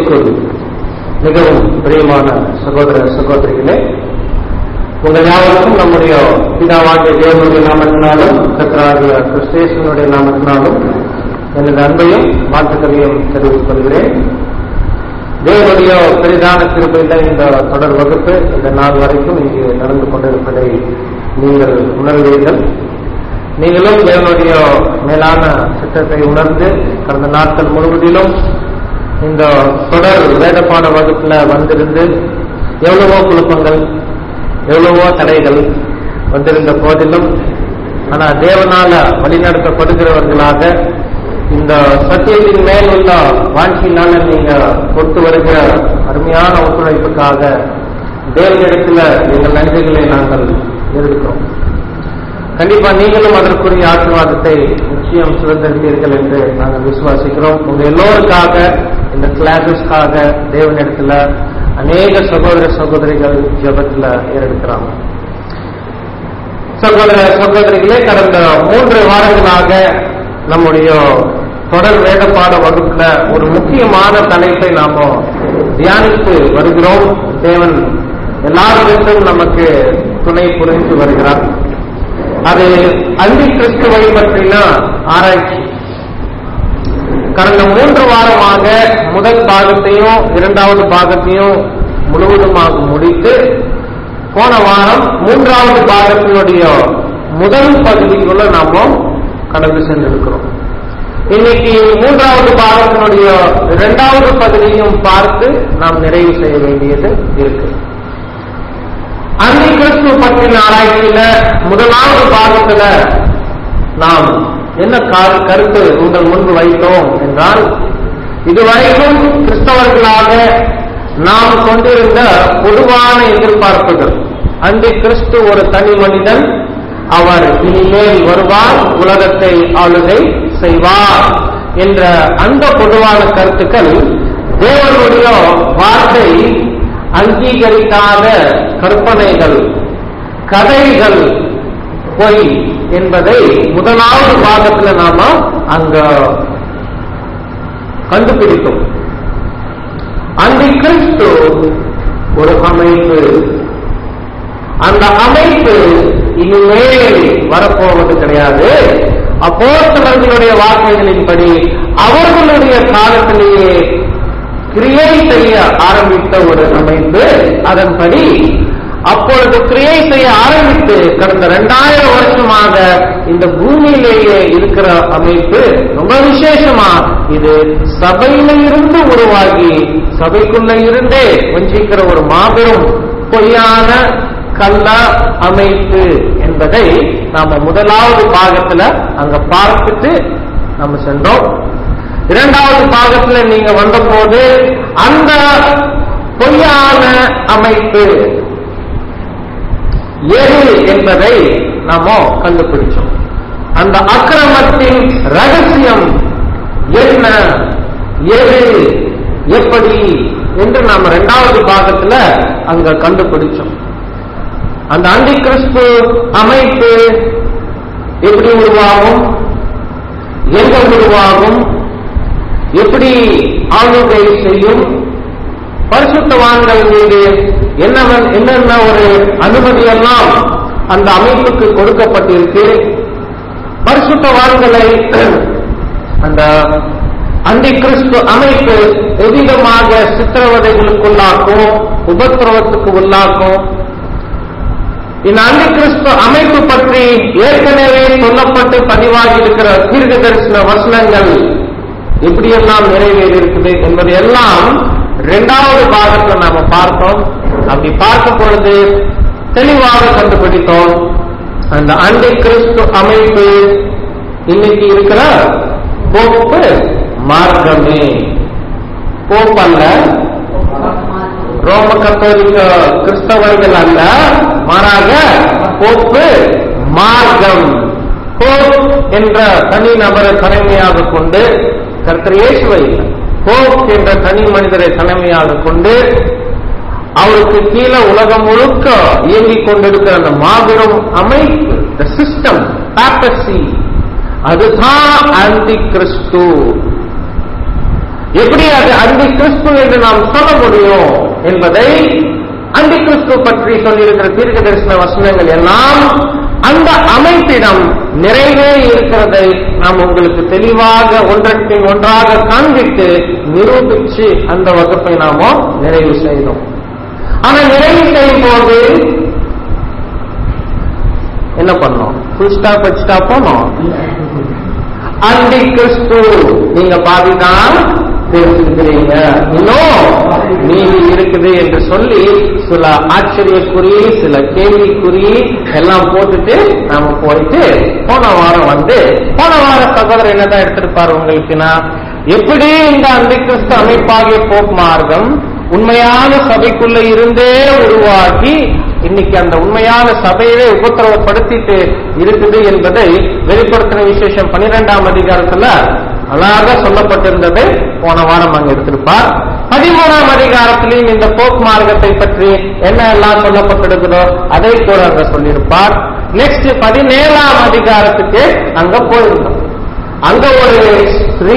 இயேசுக்குள் மிகவும் பிரியமான சகோதர சகோதரிகளே உங்கள் யாவருக்கும் நம்முடைய பிதாவாகிய தேவனுடைய நாமத்தினாலும் கத்தராகிய கிறிஸ்தேசனுடைய நாமத்தினாலும் எனது அன்பையும் வாழ்த்துக்களையும் தெரிவித்துக் கொள்கிறேன் தேவனுடைய பெரிதான கிருபையில இந்த தொடர் வகுப்பு இந்த நாள் வரைக்கும் இங்கு நடந்து கொண்டிருப்பதை நீங்கள் உணர்வீர்கள் நீங்களும் தேவனுடைய மேலான திட்டத்தை உணர்ந்து கடந்த நாட்கள் முழுவதிலும் இந்த தொடர் வேதப்பாட வகுப்புல வந்திருந்து எவ்வளவோ குழப்பங்கள் எவ்வளவோ தடைகள் வந்திருந்த போதிலும் ஆனா தேவனால வழிநடத்தப்படுகிறவர்களாக இந்த சத்தியத்தின் மேல் உள்ள வாழ்க்கையினால நீங்க கொடுத்து வருகிற அருமையான ஒத்துழைப்புக்காக தேவனிடத்துல எங்கள் நன்றிகளை நாங்கள் இருக்கிறோம் கண்டிப்பா நீங்களும் அதற்குரிய ஆசீர்வாதத்தை நிச்சயம் சுதந்திருப்பீர்கள் என்று நாங்கள் விசுவாசிக்கிறோம் உங்க எல்லோருக்காக இந்த கிளாஸஸ்க்காக தேவனிடத்துல அநேக சகோதர சகோதரிகள் ஜபத்துல ஏறெடுக்கிறாங்க சகோதர சகோதரிகளே கடந்த மூன்று வாரங்களாக நம்முடைய தொடர் வேதப்பாட வகுப்புல ஒரு முக்கியமான தலைப்பை நாம தியானித்து வருகிறோம் தேவன் எல்லாரிடத்தும் நமக்கு துணை புரிந்து வருகிறார் அது அந்தி கிறிஸ்துவை பற்றின ஆராய்ச்சி கடந்த மூன்று வாரமாக முதல் பாகத்தையும் இரண்டாவது பாகத்தையும் முழுவதுமாக முடித்து போன வாரம் மூன்றாவது பாகத்தினுடைய முதல் பகுதிக்குள்ள நாம கடந்து சென்றிருக்கிறோம் இன்னைக்கு மூன்றாவது பாகத்தினுடைய இரண்டாவது பகுதியும் பார்த்து நாம் நிறைவு செய்ய வேண்டியது இருக்கு அந்தி கிறிஸ்து பற்றின ஆராய்ச்சியில முதலாவது பாகத்துல நாம் என்ன கருத்து உங்கள் முன்பு வைத்தோம் என்றால் இதுவரைக்கும் கிறிஸ்தவர்களாக நாம் கொண்டிருந்த பொதுவான எதிர்பார்ப்புகள் அந்தி கிறிஸ்து ஒரு தனி மனிதன் அவர் இனிமேல் வருவார் உலகத்தை ஆளுகை செய்வார் என்ற அந்த பொதுவான கருத்துக்கள் தேவனுடைய வார்த்தை அங்கீகரிக்காத கற்பனைகள் கதைகள் பொய் என்பதை முதலாவது பாகத்துல நாம அங்க கண்டுபிடித்தோம் அந்த கிறிஸ்து ஒரு அமைப்பு அந்த அமைப்பு இனிமேல் வரப்போவது கிடையாது அப்போஸ்தலர்களுடைய வார்த்தைகளின்படி அவர்களுடைய காலத்திலேயே கிரியை செய்ய ஆரம்பித்த ஒரு அமைப்பு அதன்படி அப்பொழுது கிரியை செய்ய ஆரம்பித்து கடந்த இரண்டாயிரம் வருஷமாக இந்த பூமியிலேயே இருக்கிற அமைப்பு ரொம்ப விசேஷமா இது சபையில இருந்து உருவாகி சபைக்குள்ள இருந்தே வஞ்சிக்கிற ஒரு மாபெரும் பொய்யான கள்ள அமைப்பு என்பதை நாம முதலாவது பாகத்துல அங்க பார்த்துட்டு நம்ம சென்றோம் இரண்டாவது பாகத்துல நீங்க வந்தபோது அந்த பொய்யான அமைப்பு எது என்பதை நாம கண்டுபிடிச்சோம் அந்த அக்கிரமத்தின் ரகசியம் என்ன எது எப்படி என்று நாம இரண்டாவது பாகத்துல அங்க கண்டுபிடிச்சோம் அந்த அந்தி கிறிஸ்து அமைப்பு எப்படி உருவாகும் எங்க உருவாகும் எப்படி ஆளுகை செய்யும் பரிசுத்தவான்கள் மீது என்னவன் என்னென்ன ஒரு அனுமதி எல்லாம் அந்த அமைப்புக்கு கொடுக்கப்பட்டிருக்கு பரிசுத்தவான்களை அந்த அந்தி கிறிஸ்து அமைப்பு எவ்விதமாக சித்திரவதைகளுக்குள்ளாக்கும் உபத்திரவத்துக்கு உள்ளாக்கும் இந்த அந்தி கிறிஸ்து அமைப்பு பற்றி ஏற்கனவே சொல்லப்பட்டு பதிவாகி இருக்கிற தீர்க்க தரிசன வசனங்கள் எப்படியெல்லாம் நிறைவேறி இருக்குது என்பது எல்லாம் இரண்டாவது பாகத்தை நாம பார்த்தோம் அப்படி பார்க்கும் பொழுது தெளிவாக கண்டுபிடித்தோம் அந்த அண்டை கிறிஸ்து அமைப்பு இன்னைக்கு இருக்கிற போப்பு மார்க்கமே போப் அல்ல ரோம கத்தோலிக்க கிறிஸ்தவர்கள் அல்ல மாறாக போப்பு மார்க்கம் போப் என்ற தனி நபரை தலைமையாக கொண்டு கர்த்தர் இயேசுவை போப் என்ற தனி மனிதரை தலைமையாக கொண்டு அவருக்கு கீழே உலகம் முழுக்க இயங்கிக் கொண்டிருக்கிற அந்த மாபெரும் அமைப்பு the system papacy அதுதான் ஆன்டி கிறிஸ்து எப்படி அது அந்தி கிறிஸ்து என்று நாம் சொல்ல முடியும் என்பதை அந்தி கிறிஸ்து பற்றி சொல்லியிருக்கிற தீர்க்க தரிசன வசனங்கள் எல்லாம் அந்த அமைப்பிடம் நிறைவே இருக்கிறதை நாம் உங்களுக்கு தெளிவாக ஒன்றன் ஒன்றாக காண்பித்து நிரூபிச்சு அந்த வகுப்பை நாம நிறைவு செய்தோம் ஆனா நிறைவு செய்யும் போது என்ன பண்ணோம் ஃபுல் ஸ்டாப் வச்சுட்டா போனோம் அந்தி கிறிஸ்து நீங்க பாதிதான் தெரிஞ்சுக்கிறீங்க இன்னும் நீதி இருக்குது என்று சொல்லி சில ஆச்சரியக்குறி சில கேள்விக்குறி எல்லாம் போட்டுட்டு நாம போயிட்டு போன வாரம் வந்து போன வாரம் சகோதரர் என்னதான் எடுத்திருப்பார் உங்களுக்குன்னா எப்படி இந்த அந்தி கிறிஸ்து அமைப்பாகிய போப் மார்க்கம் உண்மையான சபைக்குள்ள இருந்தே உருவாகி இன்னைக்கு அந்த உண்மையான சபையவே உபத்திரவப்படுத்திட்டு இருக்குது என்பதை வெளிப்படுத்தின விசேஷம் பன்னிரெண்டாம் அதிகாரத்துல அழகாக சொல்லப்பட்டிருந்ததை போன வாரம் அங்க எடுத்திருப்பார் பதிமூணாம் அதிகாரத்திலையும் இந்த போக் மார்க்கத்தை பற்றி என்ன எல்லாம் சொல்லப்பட்டிருக்கிறதோ அதை கூட அங்க சொல்லியிருப்பார் நெக்ஸ்ட் பதினேழாம் அதிகாரத்துக்கு அங்க போயிருந்தோம் அங்க ஒரு ஸ்திரீ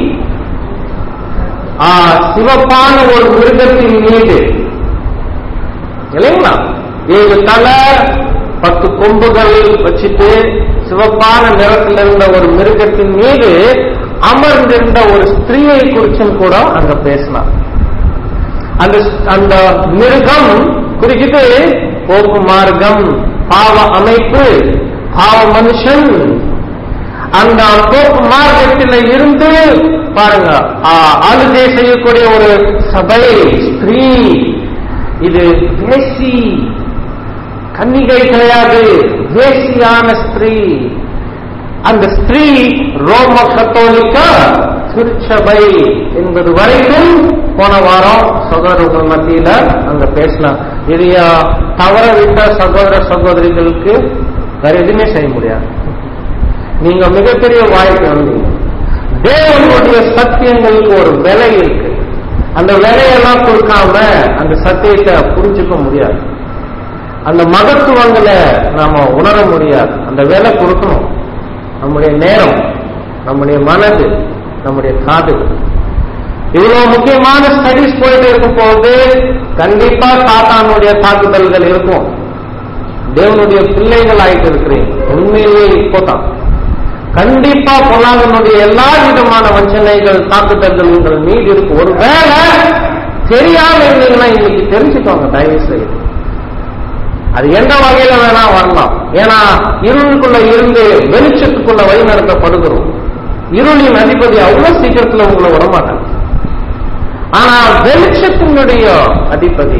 ஆ, சிவப்பான ஒரு மிருகத்தின் மீது இல்லைங்களா ஏழு தலை பத்து கொம்புகள் வச்சுட்டு சிவப்பான நிறத்தில் இருந்த ஒரு மிருகத்தின் மீது அமர்ந்திருந்த ஒரு ஸ்திரீயை குறிச்சும் கூட அங்க பேசினார் அந்த அந்த மிருகம் குறிக்கிட்டு போக்கு மார்க்கம் பாவ அமைப்பு பாவ மனுஷன் அந்த போக்கு மார்க்கத்தில் இருந்து பாருங்க ஆ, ஆளுகை செய்யக்கூடிய ஒரு சபை ஸ்திரீ இது வேசி கன்னிகை கிடையாது வேசியான ஸ்திரீ அந்த ஸ்திரீ ரோம கத்தோலிக்க திருச்சபை என்பது வரைக்கும் போன வாரம் சகோதரர்கள் மத்தியில அங்க பேசினார் இதைய தவற விட்ட சகோதர சகோதரிகளுக்கு வேற எதுவுமே செய்ய முடியாது நீங்க மிகப்பெரிய வாய்ப்பு வந்தீங்க தேவனுடைய சத்தியங்களுக்கு ஒரு விலை இருக்கு அந்த விலையெல்லாம் கொடுக்காம அந்த சத்தியத்தை புரிஞ்சுக்க முடியாது அந்த மகத்துவங்களை நாம உணர முடியாது அந்த விலை கொடுக்கணும் நம்முடைய நேரம் நம்முடைய மனது நம்முடைய காது இவ்வளவு முக்கியமான ஸ்டடிஸ் போயிட்டு இருக்கும் போது கண்டிப்பா சாத்தானுடைய தாக்குதல்கள் இருக்கும் தேவனுடைய பிள்ளைகள் ஆயிட்டு இருக்கிறீங்க உண்மையிலேயே இப்போதான் கண்டிப்பா பொல்லாதனுடைய எல்லா விதமான வஞ்சனைகள் தாக்குதல்கள் உங்கள் மீது இருக்கு ஒருவேளை தெரியாம இருந்தீங்கன்னா இன்னைக்கு தெரிஞ்சுக்கோங்க தயவு செய்து அது எந்த வகையில வேணா வரலாம் ஏன்னா இருளுக்குள்ள இருந்து வெளிச்சத்துக்குள்ள வழி நடத்தப்படுகிறோம் இருளின் அதிபதி அவ்வளவு சீக்கிரத்துல உங்களை விடமாட்டாங்க ஆனா வெளிச்சத்தினுடைய அதிபதி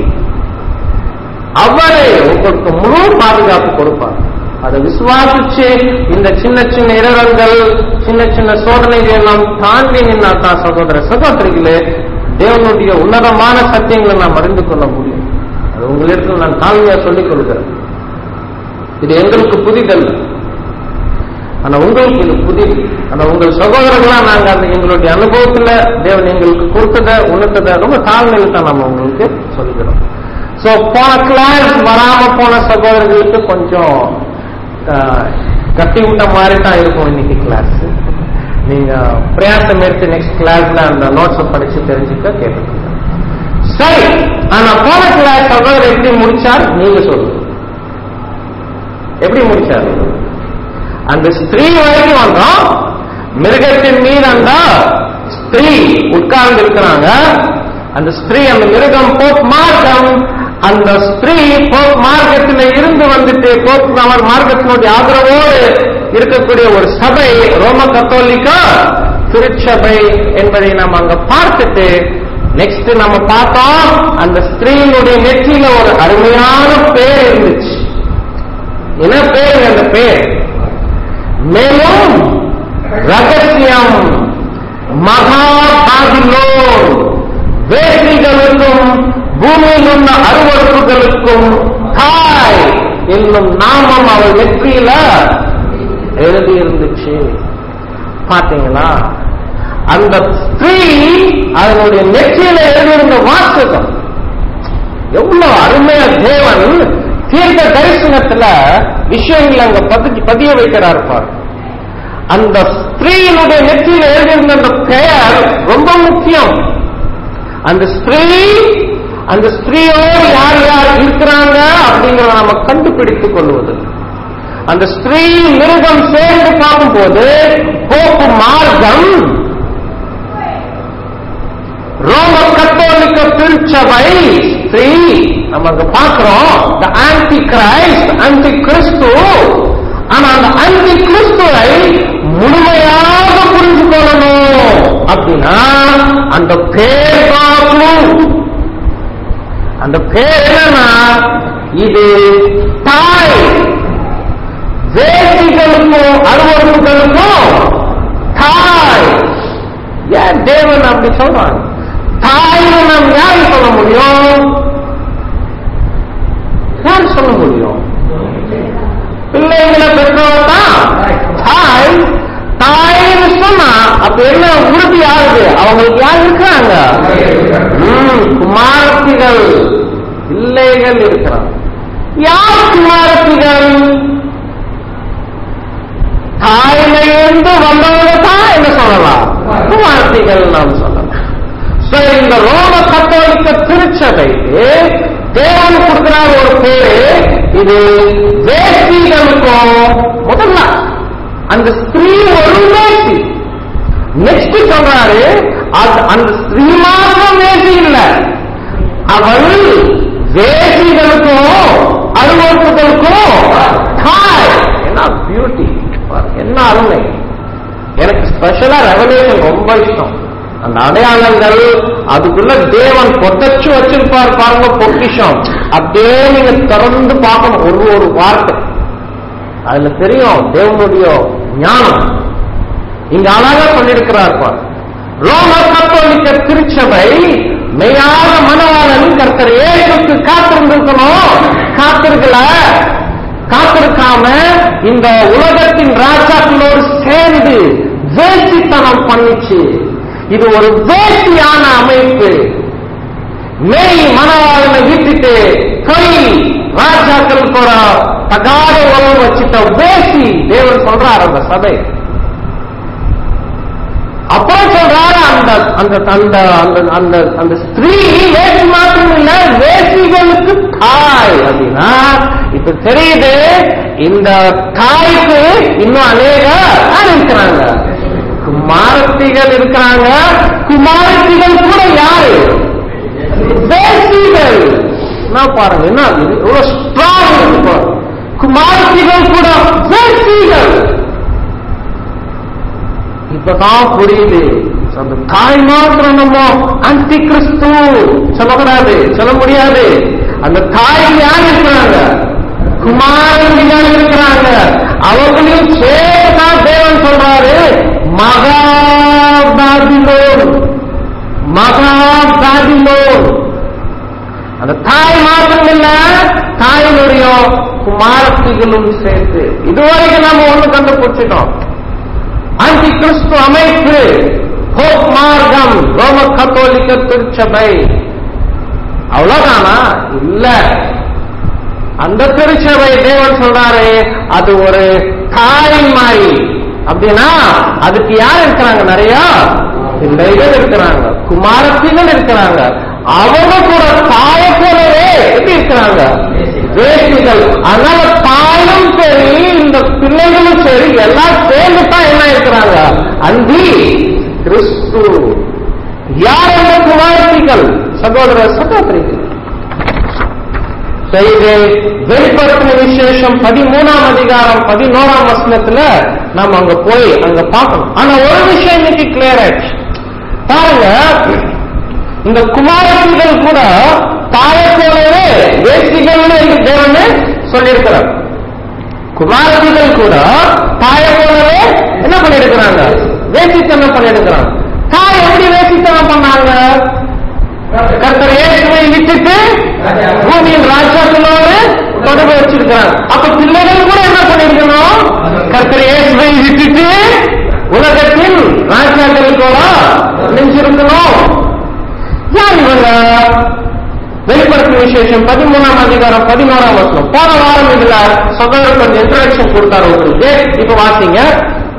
அவரே உங்களுக்கு முழு பாதுகாப்பு கொடுப்பார் அதை விசுவாசிச்சு இந்த சின்ன சின்ன இடரங்கள் சின்ன சின்ன சோதனைகளை எல்லாம் தாண்டி நின்னா தான் சகோதர சகோதரிகளே தேவனுடைய உன்னதமான சத்தியங்களை நாம் அறிந்து கொள்ள முடியும் அது உங்களுக்கு நான் தாழ்மையா சொல்லிக் கொள்கிறேன் இது எங்களுக்கு புதிதல்ல ஆனா உங்களுக்கு இது புதிது ஆனா உங்கள் சகோதரர்களா நாங்க அந்த எங்களுடைய அனுபவத்துல தேவன் எங்களுக்கு கொடுத்ததை உணர்த்ததை ரொம்ப தாழ்மையில் தான் நம்ம உங்களுக்கு சொல்லிக்கிறோம் சோ போன கிளாஸ் வராம போன சகோதரர்களுக்கு கொஞ்சம் ஆஹ், கட்டி விட்ட மாதிரி தான் இருக்கும் இன்னைக்கு கிளாஸ் நீங்க பிரயாசம் எடுத்து நெக்ஸ்ட் கிளாஸ்ல அந்த நோட்ஸை படிச்சு தெரிஞ்சுக்க கேட்டுக்கோங்க சரி ஆனா போன கிளாஸ் சகோதரர் எப்படி முடிச்சார் நீங்க சொல்லுங்க எப்படி முடிச்சார் அந்த ஸ்திரீ வரைக்கும் வந்தோம் மிருகத்தின் மீது அந்த ஸ்திரீ உட்கார்ந்து இருக்கிறாங்க அந்த ஸ்திரீ அந்த மிருகம் போப் மார்க்கம் அந்த ஸ்திரீ போப் மார்க்கத்தில் இருந்து வந்துட்டு போப் அவர் மார்க்கத்தினுடைய ஆதரவோடு இருக்கக்கூடிய ஒரு சபை ரோம கத்தோலிக்கா திருச்சபை என்பதை நாம் அங்க பார்த்துட்டு நெக்ஸ்ட் நம்ம பார்த்தோம் அந்த ஸ்திரீனுடைய நெற்றியில ஒரு அருமையான பேர் இருந்துச்சு என்ன பேர் அந்த பேர் மேலும் ரகசியம் மகாபாகிலோன் வேசிகளுக்கும் பூமியில் உள்ள அருவறுப்புகளுக்கும் தாய் என்னும் நாமம் அவள் நெற்றியில எழுதி இருந்துச்சு பாத்தீங்களா அந்த ஸ்திரீ அதனுடைய நெற்றியில எழுதியிருந்த வாசகம் எவ்வளவு அருமையா தேவன் தீர்க்க தரிசனத்துல விஷயங்களை அங்க பதிஞ்சு பதிய வைக்கிறார் பாரு அந்த ஸ்திரீயினுடைய நெற்றியில் எழுதியிருந்த அந்த பெயர் ரொம்ப முக்கியம் அந்த ஸ்திரீ அந்த ஸ்திரீயோடு யார் யார் இருக்கிறாங்க அப்படிங்கிறத நம்ம கண்டுபிடித்துக் கொள்வது அந்த ஸ்திரீ மிருகம் சேர்ந்து பார்க்கும்போது போக்கு மார்க்கம் ரோம கத்தோலிக்க திருச்சபை ஸ்திரீ நம்ம அங்க பார்க்கிறோம் the ஆன்டி கிரைஸ்ட் ஆன்டி கிறிஸ்து ஆனா அந்த ஆன்டி கிறிஸ்துவை முழுமையாக புரிந்து கொள்ளணும் அப்படின்னா அந்த பேர் பார்க்கணும் அந்த பேர் என்னன்னா இது தாய் வேசிகளுக்கும் அலுவலர்களுக்கும் தாய் ஏன் தேவன் அப்படி சொல்றாங்க தாய்னு நாம் யாரு சொல்ல முடியும் யார் சொல்ல முடியும் பிள்ளைங்களை பெற்றவர் தான் தாய் தாய்னு சொன்னா அப்ப என்ன உறுதி ஆகுது அவங்களுக்கு யார் இருக்கிறாங்க ம், குமாரத்திகள் பிள்ளைகள் இருக்கிறாங்க யார் குமாரத்திகள் தாயிலிருந்து வந்தவங்க தான் என்ன சொல்லலாம் குமாரத்திகள் நாம் சொல்லலாம் So, இந்த ரோம கத்தோலிக்க திருச்சபைக்கு தேவன் கொடுக்கிறார் ஒரு பேரு இது வேசிகளுக்கும் முதல்ல அந்த ஸ்திரீ ஒரு வேசி நெக்ஸ்ட் சொல்றாரு அது- அந்த ஸ்திரீ மாத்திரம் வேசி இல்ல அவள் வேசிகளுக்கும் அலுவலர்களுக்கும் தாய் என்ன பியூட்டி என்ன அருமை எனக்கு ஸ்பெஷலா ரெவலேஷன் ரொம்ப இஷ்டம் அந்த அடையாளங்கள் அதுக்குள்ள தேவன் பொட்டச்சு வச்சிருப்பார் பாருங்க பொக்கிஷம் அப்படியே நீங்க திறந்து பார்க்கணும் ஒரு ஒரு வார்த்தை அதுல தெரியும் தேவனுடைய ஞானம் இங்க அழகா சொல்லியிருக்கிறார் பார் ரோம கத்தோலிக்க திருச்சபை மெய்யான மனவாளன் கர்த்தர் ஏசுக்கு காத்திருந்திருக்கணும் காத்திருக்கல காத்திருக்காம இந்த உலகத்தின் ராஜாக்களோடு சேர்ந்து வேசித்தனம் பண்ணிச்சு இது ஒரு வேசியான அமைப்பு மெய் மனவாளனை விட்டுட்டு பொய் ராஜாக்கள் கூட தகாத உறவு வச்சுட்ட வேசி தேவன் சொல்றார் அந்த சபை அப்புறம் சொல்றாரு அந்த அந்த அந்த அந்த அந்த அந்த ஸ்திரீ வேசி மாத்திரம் இல்ல வேசிகளுக்கு தாய் அப்படின்னா இப்ப தெரியுது இந்த தாய்க்கு இன்னும் அநேக யார் இருக்கிறாங்க குமாரத்திகள் இருக்கிறாங்க குமாரத்திகள் கூட யாரு வேசிகள் என்ன பாருங்க என்ன இது எவ்வளவு ஸ்ட்ராங் இருக்கு பாருங்க. குமாரத்திகள் கூட வேசிகள் இப்பதான் புரியுது அந்த தாய் மாத்திரம் நம்ம அந்தி கிறிஸ்து சொல்லக்கூடாது சொல்ல முடியாது அந்த தாய் யார் இருக்கிறாங்க குமாரங்கள் இருக்கிறாங்க அவர்களையும் சேர்த்தான் தேவன் சொல்றாரு மகாபாதிலோன் மகாபாதிலோன் அந்த தாய் மாத்திரம் இல்ல தாயினுடைய குமாரத்திகளும் சேர்த்து இதுவரைக்கும் நாம ஒண்ணு கண்டுபிடிச்சிட்டோம் ஆன்டி கிறிஸ்து அமைப்பு ஹோப் மார்க்கம் ரோம கத்தோலிக்க திருச்சபை அவ்வளவுதானா இல்ல அந்த திருச்சபை தேவன் சொல்றாரு அது ஒரு தாய் மாதிரி அப்படின்னா அதுக்கு யார் இருக்கிறாங்க நிறைய பிள்ளைகள் இருக்கிறாங்க குமாரத்திகள் இருக்கிறாங்க அவங்க கூட தாய போலவே எப்படி இருக்கிறாங்க வேசிகள் அதனால தாயும் சரி இந்த பிள்ளைகளும் சரி எல்லாம் சேர்ந்து தான் என்ன இருக்கிறாங்க அந்தி கிறிஸ்து யார் அந்த குமாரத்திகள் சகோதர சகோதரிகள் செய்து வெளிப்படுத்தின விசேஷம் பதிமூணாம் அதிகாரம் பதினோராம் வசனத்துல நம்ம அங்க போய் அங்க பார்க்கணும் ஆனா ஒரு விஷயம் இன்னைக்கு கிளியர் ஆயிடுச்சு பாருங்க இந்த குமாரத்திகள் கூட தாயை போலவே வேசிகள்னு என்று தேவன் சொல்லியிருக்கிறார் குமாரத்திகள் கூட தாயை போலவே என்ன பண்ணிருக்கிறாங்க வேசித்தனம் பண்ணிருக்கிறாங்க தாய் எப்படி வேசித்தனம் பண்ணாங்க கர்த்தர் இயேசுவை விட்டுட்டு பூமியின் ராஜாக்களோடு தொடர்பு வச்சிருக்கிறாங்க அப்ப பிள்ளைகள் கூட என்ன பண்ணிருக்கணும் கர்த்தர் இயேசுவை விட்டுட்டு உலகத்தின் ராஜாக்களுக்கோட நெஞ்சிருக்கணும் யார் இவங்க வெளிப்படுத்தும் விசேஷம் பதிமூணாம் அதிகாரம் பதினோராம் வருஷம் போன வாரம் இதுல சகோதரர் கொஞ்சம் இன்ட்ரடக்ஷன் கொடுத்தாரு உங்களுக்கு இப்ப வாசிங்க பின்பு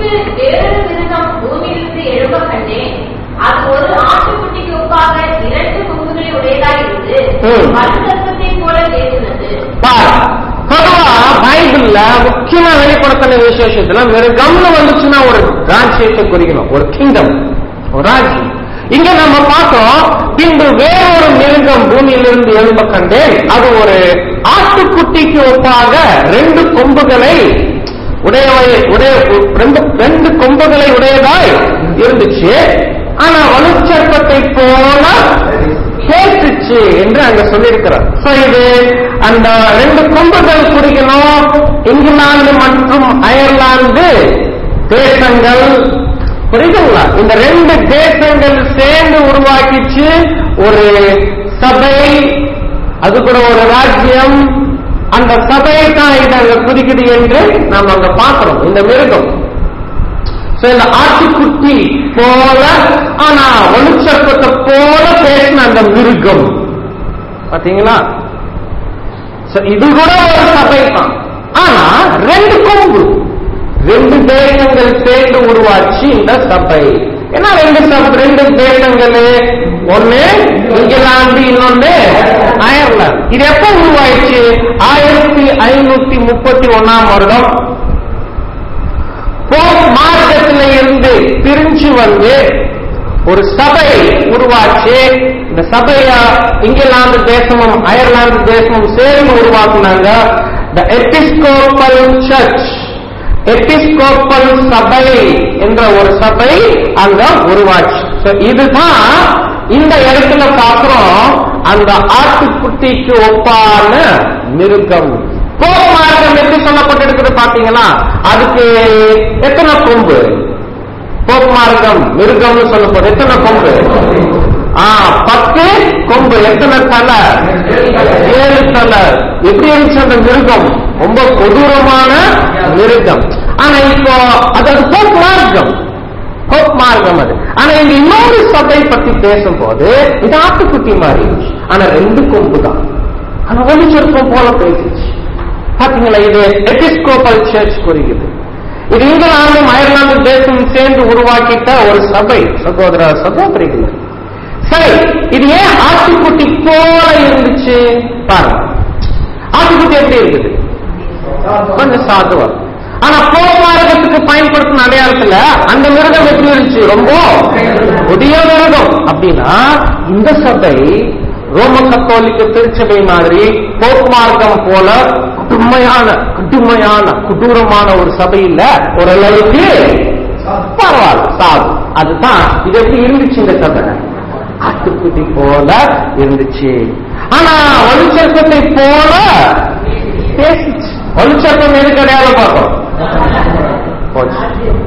பின்பு வேறொரு மிருகம் பூமியிலிருந்து எழும்ப கண்டேன் அது ஒரு ஆட்டுக்குட்டிக்கு ஒப்பாக இரண்டு கொம்புகளை உடையதாயிருந்து ம். வலுசர்ப்பத்தைப் போல பேசினது பார். பொதுவா பைபிள்ல முக்கியமா வெளிப்படுத்தின விசேஷத்துல மிருகம்னு வந்துச்சுன்னா ஒரு ராஜ்யத்தை குறிக்கணும் ஒரு கிங்டம் ஒரு ராஜ்யம் இங்க நம்ம பார்த்தோம் பின்பு வேறொரு மிருகம் பூமியிலிருந்து எழும்ப கண்டேன் அது ஒரு ஆட்டுக்குட்டிக்கு ஒப்பாக ரெண்டு கொம்புகளை உடையவை உடைய ரெண்டு ரெண்டு கொம்புகளை உடையதாய் இருந்துச்சு ஆனா வலுச்சர்ப்பத்தை போல பேசுச்சு என்று அங்க சொல்லியிருக்கிறார் So, இது அந்த ரெண்டு கொம்புகள் குறிக்கணும் இங்கிலாந்து மற்றும் அயர்லாந்து தேசங்கள் புரியுதுங்களா இந்த ரெண்டு தேசங்கள் சேர்ந்து உருவாக்கிச்சு ஒரு சபை அது கூட ஒரு ராஜ்யம் அந்த சபையை தான் இது அங்க குறிக்குது என்று நாம் அங்க பார்க்கிறோம் இந்த மிருகம் So, இந்த ஆட்டுக்குட்டி போல ஆனா ஒளிச்சற்பத்தை போல பேசின அந்த மிருகம் பாத்தீங்களா So, இது கூட ஒரு சபை தான் ஆனா ரெண்டு கொம்பு ரெண்டு தேசங்கள் சேர்ந்து உருவாச்சு இந்த சபை ஏன்னா ரெண்டு சபை ரெண்டு தேசங்கள் ஒண்ணு இங்கிலாந்து இன்னொன்னு அயர்லாந்து இது எப்ப உருவாயிடுச்சு ஆயிரத்தி ஐநூத்தி முப்பத்தி ஒன்னாம் வருடம் போப் மார்க்கத்துல இருந்து பிரிஞ்சு வந்து ஒரு சபை உருவாச்சு இந்த சபைய இங்கிலாந்து தேசமும் அயர்லாந்து தேசமும் சேர்ந்து உருவாக்குனாங்க த எபிஸ்கோப்பல் சர்ச் எபிஸ்கோப்பல் சபை என்ற ஒரு சபை அங்க உருவாச்சு So, இதுதான் இந்த இடத்துல பார்க்கிறோம் அந்த ஆட்டுக்குட்டிக்கு ஒப்பான மிருகம் போப் மார்க்கம் எப்படி சொல்லப்பட்டிருக்குது பாத்தீங்கன்னா அதுக்கு எத்தனை கொம்பு போப் மார்க்கம் மிருகம்னு சொல்லப்படும் எத்தனை கொம்பு ஆ பத்து கொம்பு எத்தனை தலை ஏழு தலை எப்படி இருந்துச்சு அந்த மிருகம் ரொம்ப கொடூரமான மிருகம் ஆனா இப்போ அது போப் மார்க்கம் போப் மார்க்கம் அது ஆனா இங்க இன்னொரு சபை பத்தி பேசும்போது இது ஆட்டுக்குட்டி மாதிரி இருந்துச்சு ஆனா ரெண்டு கொம்பு தான் ஆனா ஒளி சொற்பம் போல பேசிச்சு பாத்தீங்களா இது எபிஸ்கோபல் சர்ச் குறிக்குது இது இங்கிலாந்தும் அயர்லாந்து தேசம் சேர்ந்து உருவாக்கிட்ட ஒரு சபை சகோதர சகோதரிகள் சரி இது ஏன் ஆட்டுக்குட்டி போல இருந்துச்சு பாருங்க ஆட்டுக்குட்டி எப்படி இருக்குது கொஞ்சம் சாதுவா ஆனா போக்குவரத்துக்கு பயன்படுத்தின அடையாளத்துல அந்த மிருகம் எப்படி இருந்துச்சு ரொம்ப கொடிய மிருகம் அப்படின்னா இந்த சபை ரோம கத்தோலிக்க திருச்சபை மாதிரி போக்குமார்க்கம் போல கடுமையான கடுமையான கொடூரமான ஒரு சபை இல்ல ஓரளவுக்கு பரவாயில்ல சாது அதுதான் இது எப்படி இருந்துச்சு இந்த சபை ஆட்டுக்குட்டி போல இருந்துச்சு ஆனா வலுச்சர்க்கத்தை போல பேசிச்சு வலுச்சர்க்கம் எதுக்கு அடையாளம் பார்த்தோம் போச்சு.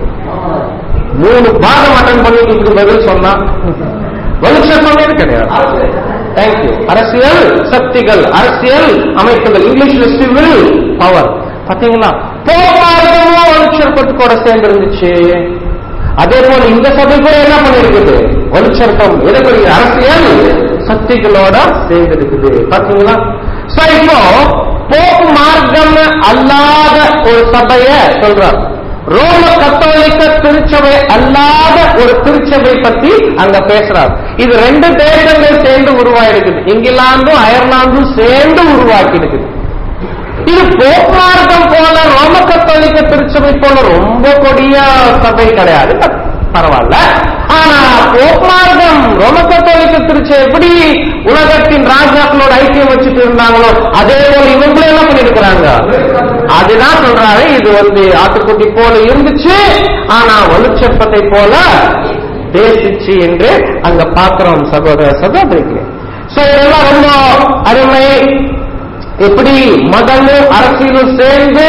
மூணு பாகம் அட்டன் பண்ணி இதுக்கு பதில் சொன்னா வலுச்சர்க்கம் எது கிடையாது தேங்க்யூ அரசியல் சக்திகள் அரசியல் அமைப்புகள் இங்கிலீஷ்ல சிவில் பவர் பாத்தீங்களா போராட்டமும் வலுச்சர்க்கத்தோட சேர்ந்து இருந்துச்சு அதே போல இந்த சபை கூட என்ன பண்ணிருக்குது வலுச்சர்க்கம் எதை குறி அரசியல் சக்திகளோட சேர்ந்து இருக்குது பாத்தீங்களா So, இப்போ போப் மார்க்கம் அல்லாத ஒரு சபைய சொல்றார் ரோம கத்தோலிக்க திருச்சபை அல்லாத ஒரு திருச்சபை பத்தி அங்க பேசுறார் இது ரெண்டு தேசங்கள் சேர்ந்து உருவாயிருக்குது இங்கிலாந்தும் அயர்லாந்தும் சேர்ந்து உருவாக்கி இருக்குது இது போக்குமார்க்கம் போல ரோம கத்தோலிக்க திருச்சபை போல ரொம்ப கொடிய சபை கிடையாது ப- பரவாயில்ல ஆனா போக்குமார்க்கம் ரோம கத்தோலிக்க திருச்சபை எப்படி உலகத்தின் ராஜாக்களோட ஐக்கியம் வச்சுட்டு இருந்தாங்களோ அதே போல இவங்களும் என்ன பண்ணிருக்கிறாங்க அதுதான் சொல்றாரு இது வந்து ஆட்டுக்குட்டி போல இருந்துச்சு ஆனா வலுச்சப்பத்தை போல பேசிச்சு என்று அங்க பாக்குறோம் சகோதர சகோதரிக்கு சோ இதெல்லாம் ரொம்ப அருமை எப்படி மதமும் அரசியலும் சேர்ந்து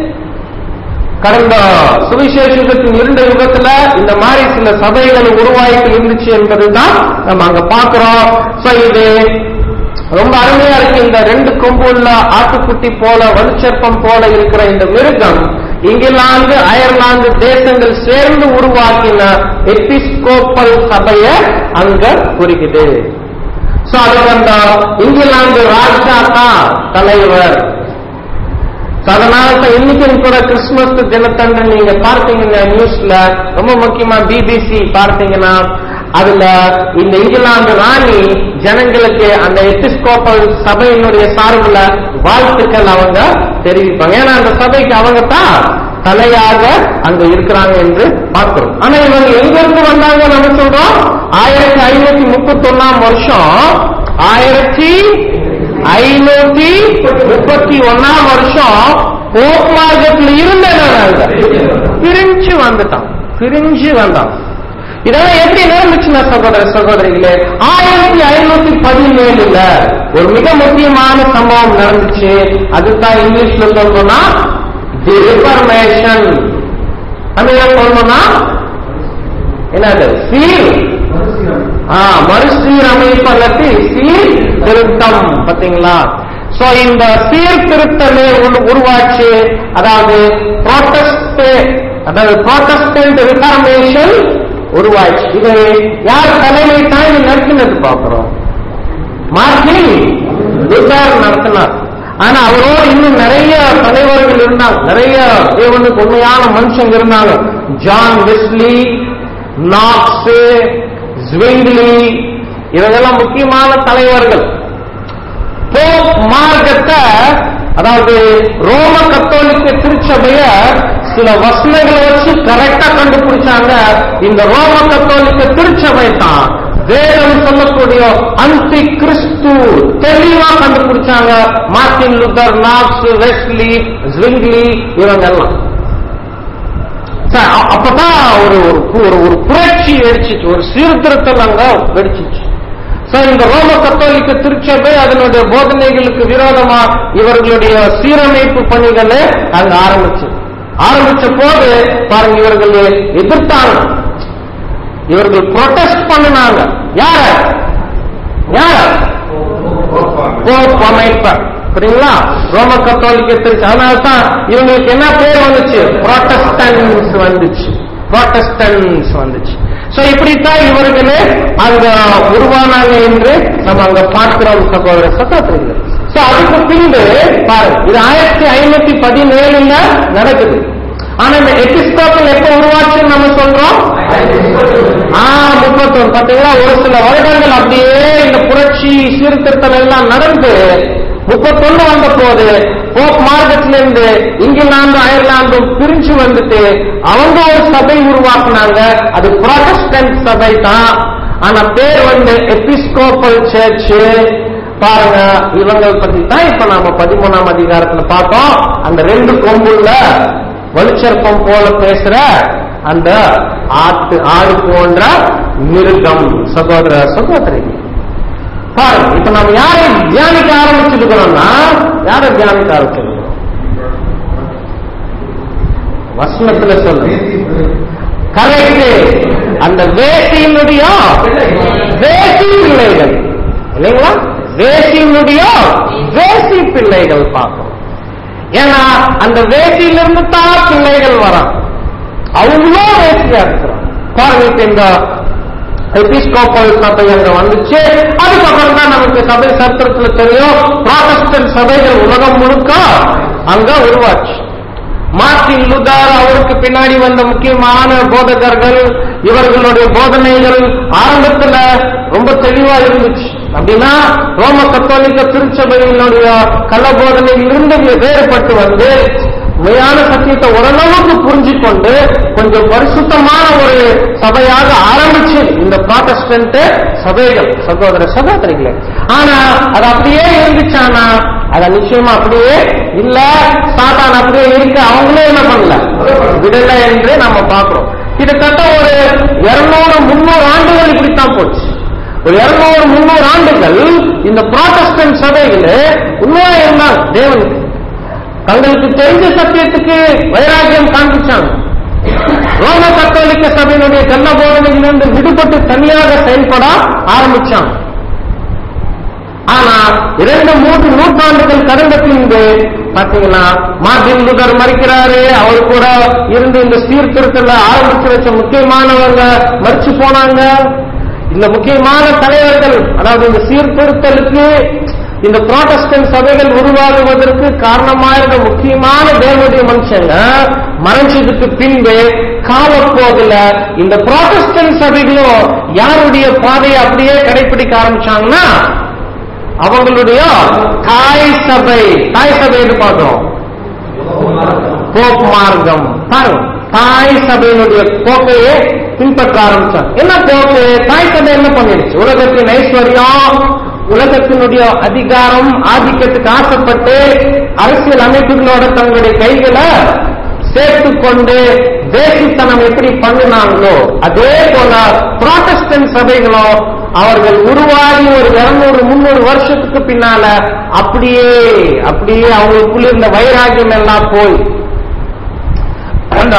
கடந்த சுவிசேஷத்தின் இருந்த யுகத்துல இந்த மாதிரி சில சபைகள் உருவாயிட்டு இருந்துச்சு என்பதுதான் நம்ம அங்க பாக்குறோம் சோ இது ரொம்ப அருமையா இருக்கு இந்த ரெண்டு கொம்பு உள்ள ஆட்டுக்குட்டி போல வலுச்சற்பம் போல இருக்கிற இந்த மிருகம் இங்கிலாந்து அயர்லாந்து தேசங்கள் சேர்ந்து உருவாக்கின எபிஸ்கோப்பல் சபைய அங்க குறிக்குது சோ அதுக்கு அந்த இங்கிலாந்து ராஜா தான் தலைவர் So, அதனால தான் இன்னைக்கும் கூட கிறிஸ்துமஸ் தினத்தன்று நீங்க பார்த்தீங்கன்னா நியூஸ்ல ரொம்ப முக்கியமா பிபிசி பார்த்தீங்கன்னா அதுல இந்த இங்கிலாந்து ராணி ஜனங்களுக்கு அந்த எபிஸ்கோப்பல் சபையினுடைய சார்புல வாழ்த்துக்கள் அவங்க தெரிவிப்பாங்க ஏன்னா அந்த சபைக்கு அவங்க தான் தலையாக அங்க இருக்கிறாங்க என்று பார்க்கிறோம் ஆனா இவங்க எங்க இருந்து வந்தாங்க நம்ம சொல்றோம் ஆயிரத்தி ஐநூத்தி முப்பத்தி ஒன்னாம் வருஷம் ஆயிரத்தி ஐநூத்தி முப்பத்தி ஒன்னாம் வருஷம் போப் மார்க்கத்துல இருந்தேன் பிரிஞ்சு வந்துட்டான் பிரிஞ்சு வந்தான் இதெல்லாம் எப்படி நடந்துச்சுன்னா சகோதர சகோதரிகளே ஆயிரத்தி ஐநூத்தி பதினேழுல ஒரு மிக முக்கியமான சம்பவம் நடந்துச்சு அதுதான் இங்கிலீஷ்ல சொல்லணும்னா தி ரிஃபர்மேஷன் தமிழ்ல சொல்லணும்னா என்னது சீல் ஆ, மறுசீரமைப்பு அல்லது சீர்திருத்தம் பாத்தீங்களா சோ இந்த சீர்திருத்தமே உரு- உருவாச்சு அதாவது protest அதாவது ப்ரோட்டஸ்டன்ட் ரிஃபார்மேஷன் உருவாச்சு இது யார் தலைமை தாங்கி நடத்தினது பார்க்கிறோம் மார்டின் லுத்தர் நடத்தினார் ஆனா அவரோடு இன்னும் நிறைய தலைவர்கள் இருந்தாங்க நிறைய தேவனுக்கு உண்மையான மனுஷங்க இருந்தாங்க ஜான் வெஸ்லி நாக்ஸ் ஸ்விங்லி இவங்கெல்லாம் முக்கியமான தலைவர்கள் போப் மார்க்கத்தை அதாவது ரோம கத்தோலிக்க திருச்சபைய சில வசனங்களை வச்சு கரெக்டா கண்டுபிடிச்சாங்க இந்த ரோம கத்தோலிக்க திருச்சபை தான் வேதம் சொல்லக்கூடிய அந்தி கிறிஸ்து தெளிவா கண்டுபிடிச்சாங்க Martin Luther Knox Wesley Zwingli இவங்க எல்லாம் ச- அ- அப்பதான் ஒரு ஒரு பு- ஒரு ஒரு புரட்சி வெடிச்சிச்சு ஒரு சீர்திருத்தம் அங்க வெடிச்சிச்சு சோ இந்த ரோம கத்தோலிக்க திருச்சபை அதனுடைய போதனைகளுக்கு விரோதமா இவர்களுடைய சீரமைப்பு பணிகளை அங்க ஆரம்பிச்சு ஆரம்பிச்ச போது பாருங்க இவர்கள் எதிர்த்தாங்க இவர்கள் ப்ரொடெஸ்ட் பண்ணினாங்க யார யார போப் அமைப்பர் புரியுங்களா ரோம கத்தோலிக்க திருச்சி அதனால தான் இவங்களுக்கு என்ன பேர் வந்துச்சு புரோட்டஸ்டன்ஸ் வந்துச்சு புரோட்டஸ்டன்ஸ் வந்துச்சு சோ இப்படித்தான் இவர்களே அங்க உருவானாங்க என்று நம்ம அங்க பார்க்கிறோம் சகோதர சகோதரிகள் சோ அதுக்கு பின்பு பாருங்க இது ஆயிரத்தி ஐநூத்தி பதினேழுல நடக்குது ஆனா இந்த எபிஸ்கோப்பல் எப்ப உருவாச்சுன்னு நம்ம சொல்றோம் ஆ முப்பத்தொன்னு பாத்தீங்களா ஒரு சில வருடங்கள் அப்படியே இந்த புரட்சி சீர்திருத்தம் எல்லாம் நடந்து முப்பத்தொன்னு வந்த போது போப் மார்க்கத்துல இருந்து இங்கிலாந்து அயர்லாந்தும் பிரிஞ்சு வந்துட்டு அவங்க ஒரு சபை உருவாக்குனாங்க அது புராட்டஸ்டன்ட் சபை தான் ஆனா பேர் வந்து எபிஸ்கோப்பல் சர்ச் பாருங்க இவங்க பத்தி தான் இப்ப நாம பதிமூணாம் அதிகாரத்துல பார்த்தோம் அந்த ரெண்டு கொம்புள்ள வலுச்சற்பம் போல பேசுற அந்த ஆட்டு ஆடு போன்ற மிருகம் சகோதர சகோதரி பாருங்க இப்ப நம்ம யாரை தியானிக்க ஆரம்பிச்சிருக்கிறோம்னா யாரை தியானிக்க ஆரம்பிச்சிருக்கிறோம் வசனத்துல சொல்லுங்க கரெக்ட் அந்த வேசியினுடைய வேசி பிள்ளைகள் இல்லைங்களா வேசியினுடைய வேசி பிள்ளைகள் பார்க்கணும் ஏன்னா அந்த வேசியிலிருந்து தான் பிள்ளைகள் வரான் அவங்களும் வேசியா இருக்கிறான் பாருங்க இப்ப இந்த எபிஸ்கோப்பல் சபை அங்க வந்துச்சு அதுக்கப்புறம் தான் நமக்கு சபை சரித்திரத்துல தெரியும் ப்ராட்டஸ்டன்ட் சபைகள் உலகம் முழுக்க அங்க உருவாச்சு மார்ட்டின் லுதார் அவருக்கு பின்னாடி வந்த முக்கியமான போதகர்கள் இவர்களுடைய போதனைகள் ஆரம்பத்துல ரொம்ப தெளிவா இருந்துச்சு அப்படின்னா ரோம கத்தோலிக்க திருச்சபையினுடைய கள்ள போதனையிலிருந்து வேறுபட்டு வந்து உண்மையான சத்தியத்தை ஓரளவுக்கு புரிஞ்சு கொண்டு கொஞ்சம் பரிசுத்தமான ஒரு சபையாக ஆரம்பிச்சு இந்த ப்ராட்டஸ்டன்ட் சபைகள் சகோதர சகோதரிகளே ஆனா அது அப்படியே இருந்துச்சானா அத நிச்சயமா அப்படியே இல்ல சாத்தான் அப்படியே இருக்கு அவங்களே என்ன பண்ணல விடல என்று நம்ம பார்க்கிறோம் கிட்டத்தட்ட ஒரு இருநூறு முன்னூறு ஆண்டுகள் இப்படித்தான் போச்சு ஒரு இருநூறு முன்னூறு ஆண்டுகள் இந்த ப்ராட்டஸ்டன்ட் சபைகள் உண்மையா இருந்தாங்க தேவனுக்கு தங்களுக்கு தெரிஞ்ச சத்தியத்துக்கு வைராக்கியம் காண்பிச்சாங்க ரோம கத்தோலிக்க சபையினுடைய கள்ள போதனையிலிருந்து விடுபட்டு தனியாக செயல்பட ஆரம்பிச்சாங்க ஆனா இரண்டு மூன்று நூற்றாண்டுகள் கடந்த பின்பு பாத்தீங்கன்னா மார்டின் லுதர் மறிக்கிறாரு அவர் கூட இருந்து இந்த சீர்திருத்தல ஆரம்பிச்சு வச்ச முக்கியமானவங்க மறிச்சு போனாங்க இந்த முக்கியமான தலைவர்கள் அதாவது இந்த சீர்திருத்தலுக்கு இந்த புரோட்டஸ்டன்ட் சபைகள் உருவாகுவதற்கு காரணமாயிருந்த முக்கியமான தேவனுடைய மனுஷங்க மறைஞ்சதுக்கு பின்பு காலப்போதுல இந்த புரோட்டஸ்டன்ட் சபைகளும் யாருடைய பாதையை அப்படியே கடைபிடிக்க ஆரம்பிச்சாங்கன்னா அவங்களுடைய தாய் சபை தாய் சபை என்று பார்த்தோம் போப் மார்க்கம் பாருங்க தாய் சபையினுடைய போக்கையே பின்பற்ற ஆரம்பிச்சாங்க என்ன போக்கு தாய் சபை என்ன பண்ணிடுச்சு உலகத்தின் ஐஸ்வர்யம் உலகத்தினுடைய அதிகாரம் ஆதிக்கத்துக்கு ஆசைப்பட்டு அரசியல் அமைப்புகளோட தங்களுடைய கைகளை சேர்த்து கொண்டு தேசித்தனம் எப்படி பண்ணினாங்களோ அதே போல புரோட்டஸ்டன்ட் சபைகளும் அவர்கள் உருவாகி ஒரு இருநூறு முன்னூறு வருஷத்துக்கு பின்னால அப்படியே அப்படியே அவங்களுக்குள்ள இருந்த வைராகியம் எல்லாம் போய் அந்த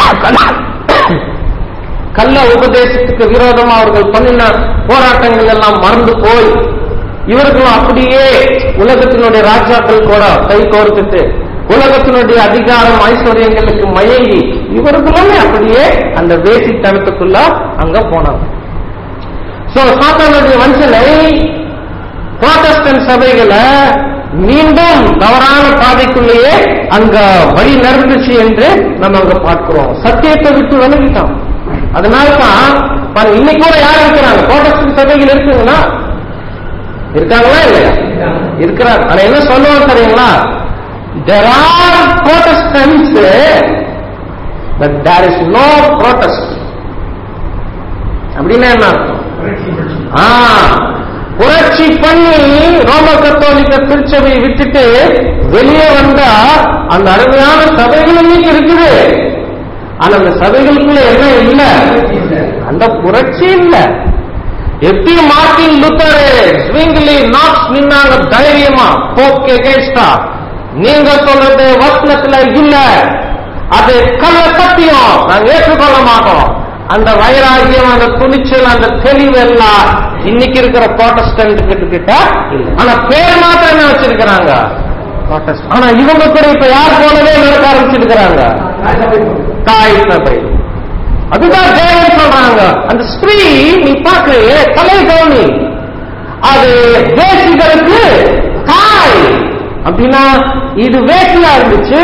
கள்ள உபதேசத்துக்கு விரோதமா அவர்கள் பண்ணின போராட்டங்கள் எல்லாம் மறந்து போய் இவர்களும் அப்படியே உலகத்தினுடைய ராஜாக்கள் கூட கை கோர்த்துட்டு உலகத்தினுடைய அதிகாரம் ஐஸ்வர்யங்களுக்கு மயங்கி இவர்களுமே அப்படியே அந்த வேசித்தனத்துக்குள்ள அங்க போனாங்க சோ சாத்தானுடைய வஞ்சனை புரோட்டஸ்டன்ட் சபைகளை மீண்டும் தவறான பாதைக்குள்ளேயே அங்க வழி நடந்துச்சு என்று நம்ம அங்க பார்க்கிறோம் சத்தியத்தை விட்டு விலகிட்டோம் அதனால தான் பாருங்க, இன்னைக்கு கூட யார் இருக்கிறாங்க புரோட்டஸ்டன்ட் சபைகள் இருக்குங்களா இருக்காங்களா இல்லையா இருக்கிறாங்க ஆனா என்ன சொல்லுவோம் தெரியுங்களா there are protestants but there is no protest அப்படின்னா என்ன அர்த்தம் ஆ, புரட்சி பண்ணி ரோம கத்தோலிக்க திருச்சபையை விட்டுட்டு வெளியே வந்தா அந்த அருமையான சபைகள் இன்னைக்கு இருக்குது ஆனா அந்த சபைகளுக்குள்ள என்ன இல்ல அந்த புரட்சி இல்ல எப்படி மார்ட்டின் லுத்தரு ஸ்விங்லி நாக்ஸ் நின்னாங்க தைரியமா போக் எகேன்ஸ்டா நீங்க சொல்றது வசனத்துல இல்ல அது கள்ள சத்தியம் நாங்க ஏற்றுக்கொள்ள மாட்டோம் அந்த வைராகியம் அந்த துணிச்சல் அந்த தெளிவு எல்லாம் இன்னைக்கு இருக்கிற ப்ரோட்டஸ்டன்ட் கிட்ட இல்ல ஆனா பேர் மாத்திரம் என்ன வச்சிருக்கிறாங்க Protestant. ஆனா இவங்க கூட இப்ப யார் போலவே நடக்க ஆரம்பிச்சிருக்கிறாங்க தாய் சபை அதுதான் தேவன் சொல்றாங்க அந்த ஸ்திரீ நீ பார்க்கலையே தலை கவனி அது வேசிகளுக்கு தாய் அப்படின்னா இது வேசியா இருந்துச்சு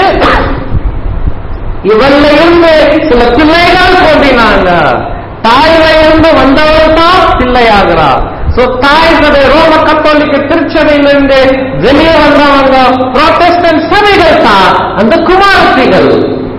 இவன்ல இருந்து சில பிள்ளைகள் தோன்றினாங்க தாயில இருந்து வந்தவர் தான் பிள்ளையாகிறா சோ தாய் சபை ரோம கத்தோலிக்க திருச்சபையிலிருந்து வெளியே வந்தவங்க புரோட்டஸ்டன்ட் சபைகள் தான் அந்த குமாரத்திகள்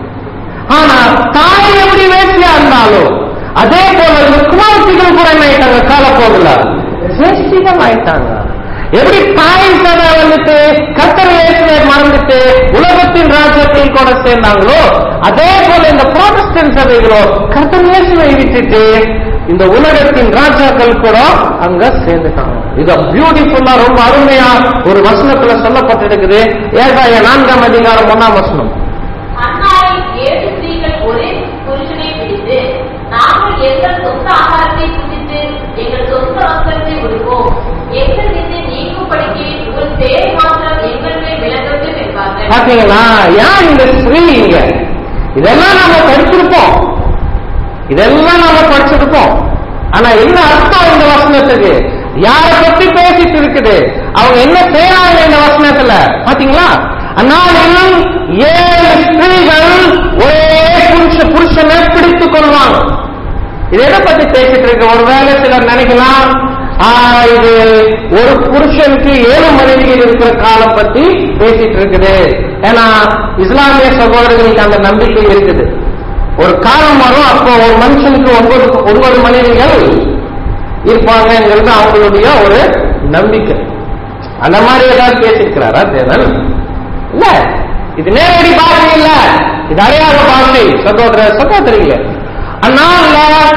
ஆனா தாய் எப்படி வேசியா இருந்தாலும் அதே போல இந்த குமாரத்திகள் கூட என்ன ஆயிட்டாங்க காலப்போதுல வேஷ்டிகள் ஆயிட்டாங்க எப்படி தாய் சபை வந்துட்டு கத்தர் இயேசுவை மறந்துட்டு உலகத்தின் ராஜ்யத்தில் கூட சேர்ந்தாங்களோ அதே போல இந்த புரோட்டஸ்டன்ட் சபைகளோ கத்தர் இயேசுவை விட்டுட்டு இந்த உலகத்தின் ராஜாக்கள் கூட அங்க சேர்ந்துட்டாங்க இது பியூட்டிஃபுல்லா ரொம்ப அருமையா ஒரு வசனத்துல சொல்லப்பட்டிருக்குது ஏகாய நான்காம் அதிகாரம் ஒன்னாம் வசனம் அன்னாரில் ஏழு ஸ்திரீகள் ஒரே புருஷனை பிடித்து நாங்கள் எங்கள் சொந்த ஆகாரத்தை புசித்து எங்கள் சொந்த வஸ்திரத்தை உடுப்போம் எங்கள் நின்று நீக்கும்படிக்கு உங்கள் பேர் மாத்திரம் எங்கள் மேல் விளங்கட்டும் என்பார்கள் பாத்தீங்களா ஏன் இந்த ஸ்ரீ இங்க இதெல்லாம் நாம படிச்சிருப்போம் இதெல்லாம் நாம படிச்சிருப்போம் ஆனா என்ன அர்த்தம் இந்த வசனத்துக்கு யாரை பத்தி பேசிட்டு இருக்குது அவங்க என்ன செய்யறாங்க இந்த வசனத்துல பாத்தீங்களா அந்நாளில் ஏழு ஸ்திரீகள் ஒரே புருஷ புருஷனை பிடித்துக் கொள்வாங்க இது எதை பத்தி பேசிட்டு இருக்கு ஒருவேளை சிலர் நினைக்கலாம் ஆ, இது ஒரு புருஷனுக்கு ஏழு மனைவிகள் இருக்கிற காலம் பத்தி பேசிட்டு இருக்குது ஏன்னா இஸ்லாமிய சகோதரர்களுக்கு அந்த நம்பிக்கை இருக்குது ஒரு காலம் வரும் அப்போ ஒரு மனுஷனுக்கு ஒன்பது ஒன்பது மனைவிகள் இருப்பாங்கங்கிறது அவங்களுடைய ஒரு நம்பிக்கை அந்த மாதிரி ஏதாவது பேசியிருக்கிறாரா தேவன் இல்ல இது நேரடி பாஷை இல்ல இது அடையாள பாஷை சகோதர சகோதரிகளே அதனால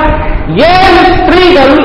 ஏழு ஸ்திரீகள்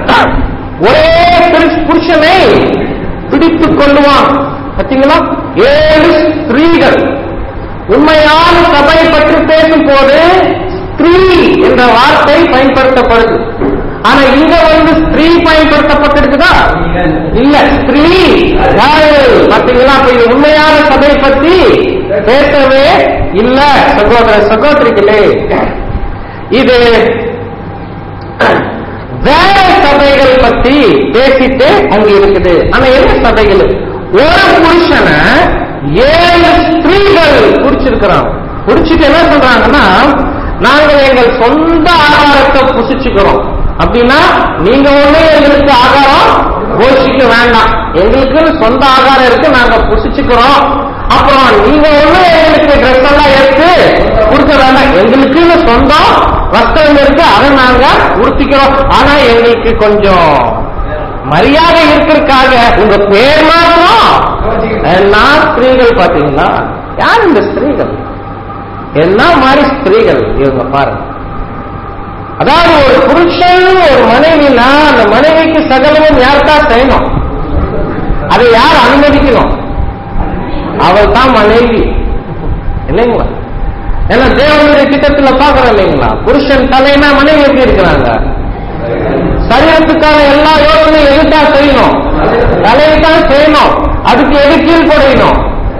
ஒரே புருஷ- புருஷனை பிடித்துக் கொள்ளுவான் பார்த்தீங்களா ஏழு ஸ்திரீகள் உண்மையான சபை பற்றி பேசும் போது ஸ்திரீ என்ற வார்த்தை பயன்படுத்தப்படுது ஆனா இங்க வந்து ஸ்திரீ பயன்படுத்தப்பட்டிருக்குதா இல்ல ஸ்திரீ யாரு பாத்தீங்களா அப்ப இது உண்மையான சபை பத்தி பேசவே இல்ல சகோதர சகோதரிகளே இது வேற சபைகள் பத்தி பேசிட்டு அங்க இருக்குது ஆனா என்ன சபைகள் ஒரு புருஷனை ஏழு ஸ்திரீகள் குடிச்சிருக்கிறாங்க குடிச்சிட்டு என்ன சொல்றாங்கன்னா நாங்கள் எங்கள் சொந்த ஆகாரத்தை புசிச்சுக்கிறோம் அப்படின்னா நீங்க ஒண்ணு எங்களுக்கு ஆகாரம் போஷிக்க வேண்டாம் எங்களுக்குன்னு சொந்த ஆகாரம் இருக்கு நாங்க புசிச்சுக்கிறோம் அப்புறம் நீங்க ஒண்ணு எங்களுக்கு ட்ரெஸ் எல்லாம் எடுத்து கொடுக்க வேண்டாம் எங்களுக்குன்னு சொந்தம் வஸ்திரம் இருக்கு அதை நாங்க உடுத்திக்கிறோம் ஆனா எங்களுக்கு கொஞ்சம் மரியாதை இருக்கிறதுக்காக உங்க பேர் மாத்திரம் எல்லா ஸ்திரீகள் பாத்தீங்களா யார் இந்த ஸ்திரீகள் என்ன மாதிரி ஸ்திரீகள் இவங்க பாருங்க அதாவது ஒரு புருஷன் ஒரு மனைவினா அந்த மனைவிக்கு சகலமும் யாருக்கா செய்யணும் அதை யார் அனுமதிக்கணும் அவள் தான் மனைவி இல்லைங்களா ஏன்னா தேவனுடைய திட்டத்துல பாக்குறோம் இல்லைங்களா புருஷன் தலைனா மனைவி எப்படி இருக்கிறாங்க சரீரத்துக்கான எல்லா யோசனையும் எதுதான் செய்யணும் தலையை தான் செய்யணும் அதுக்கு எது கீழ்ப்படையணும்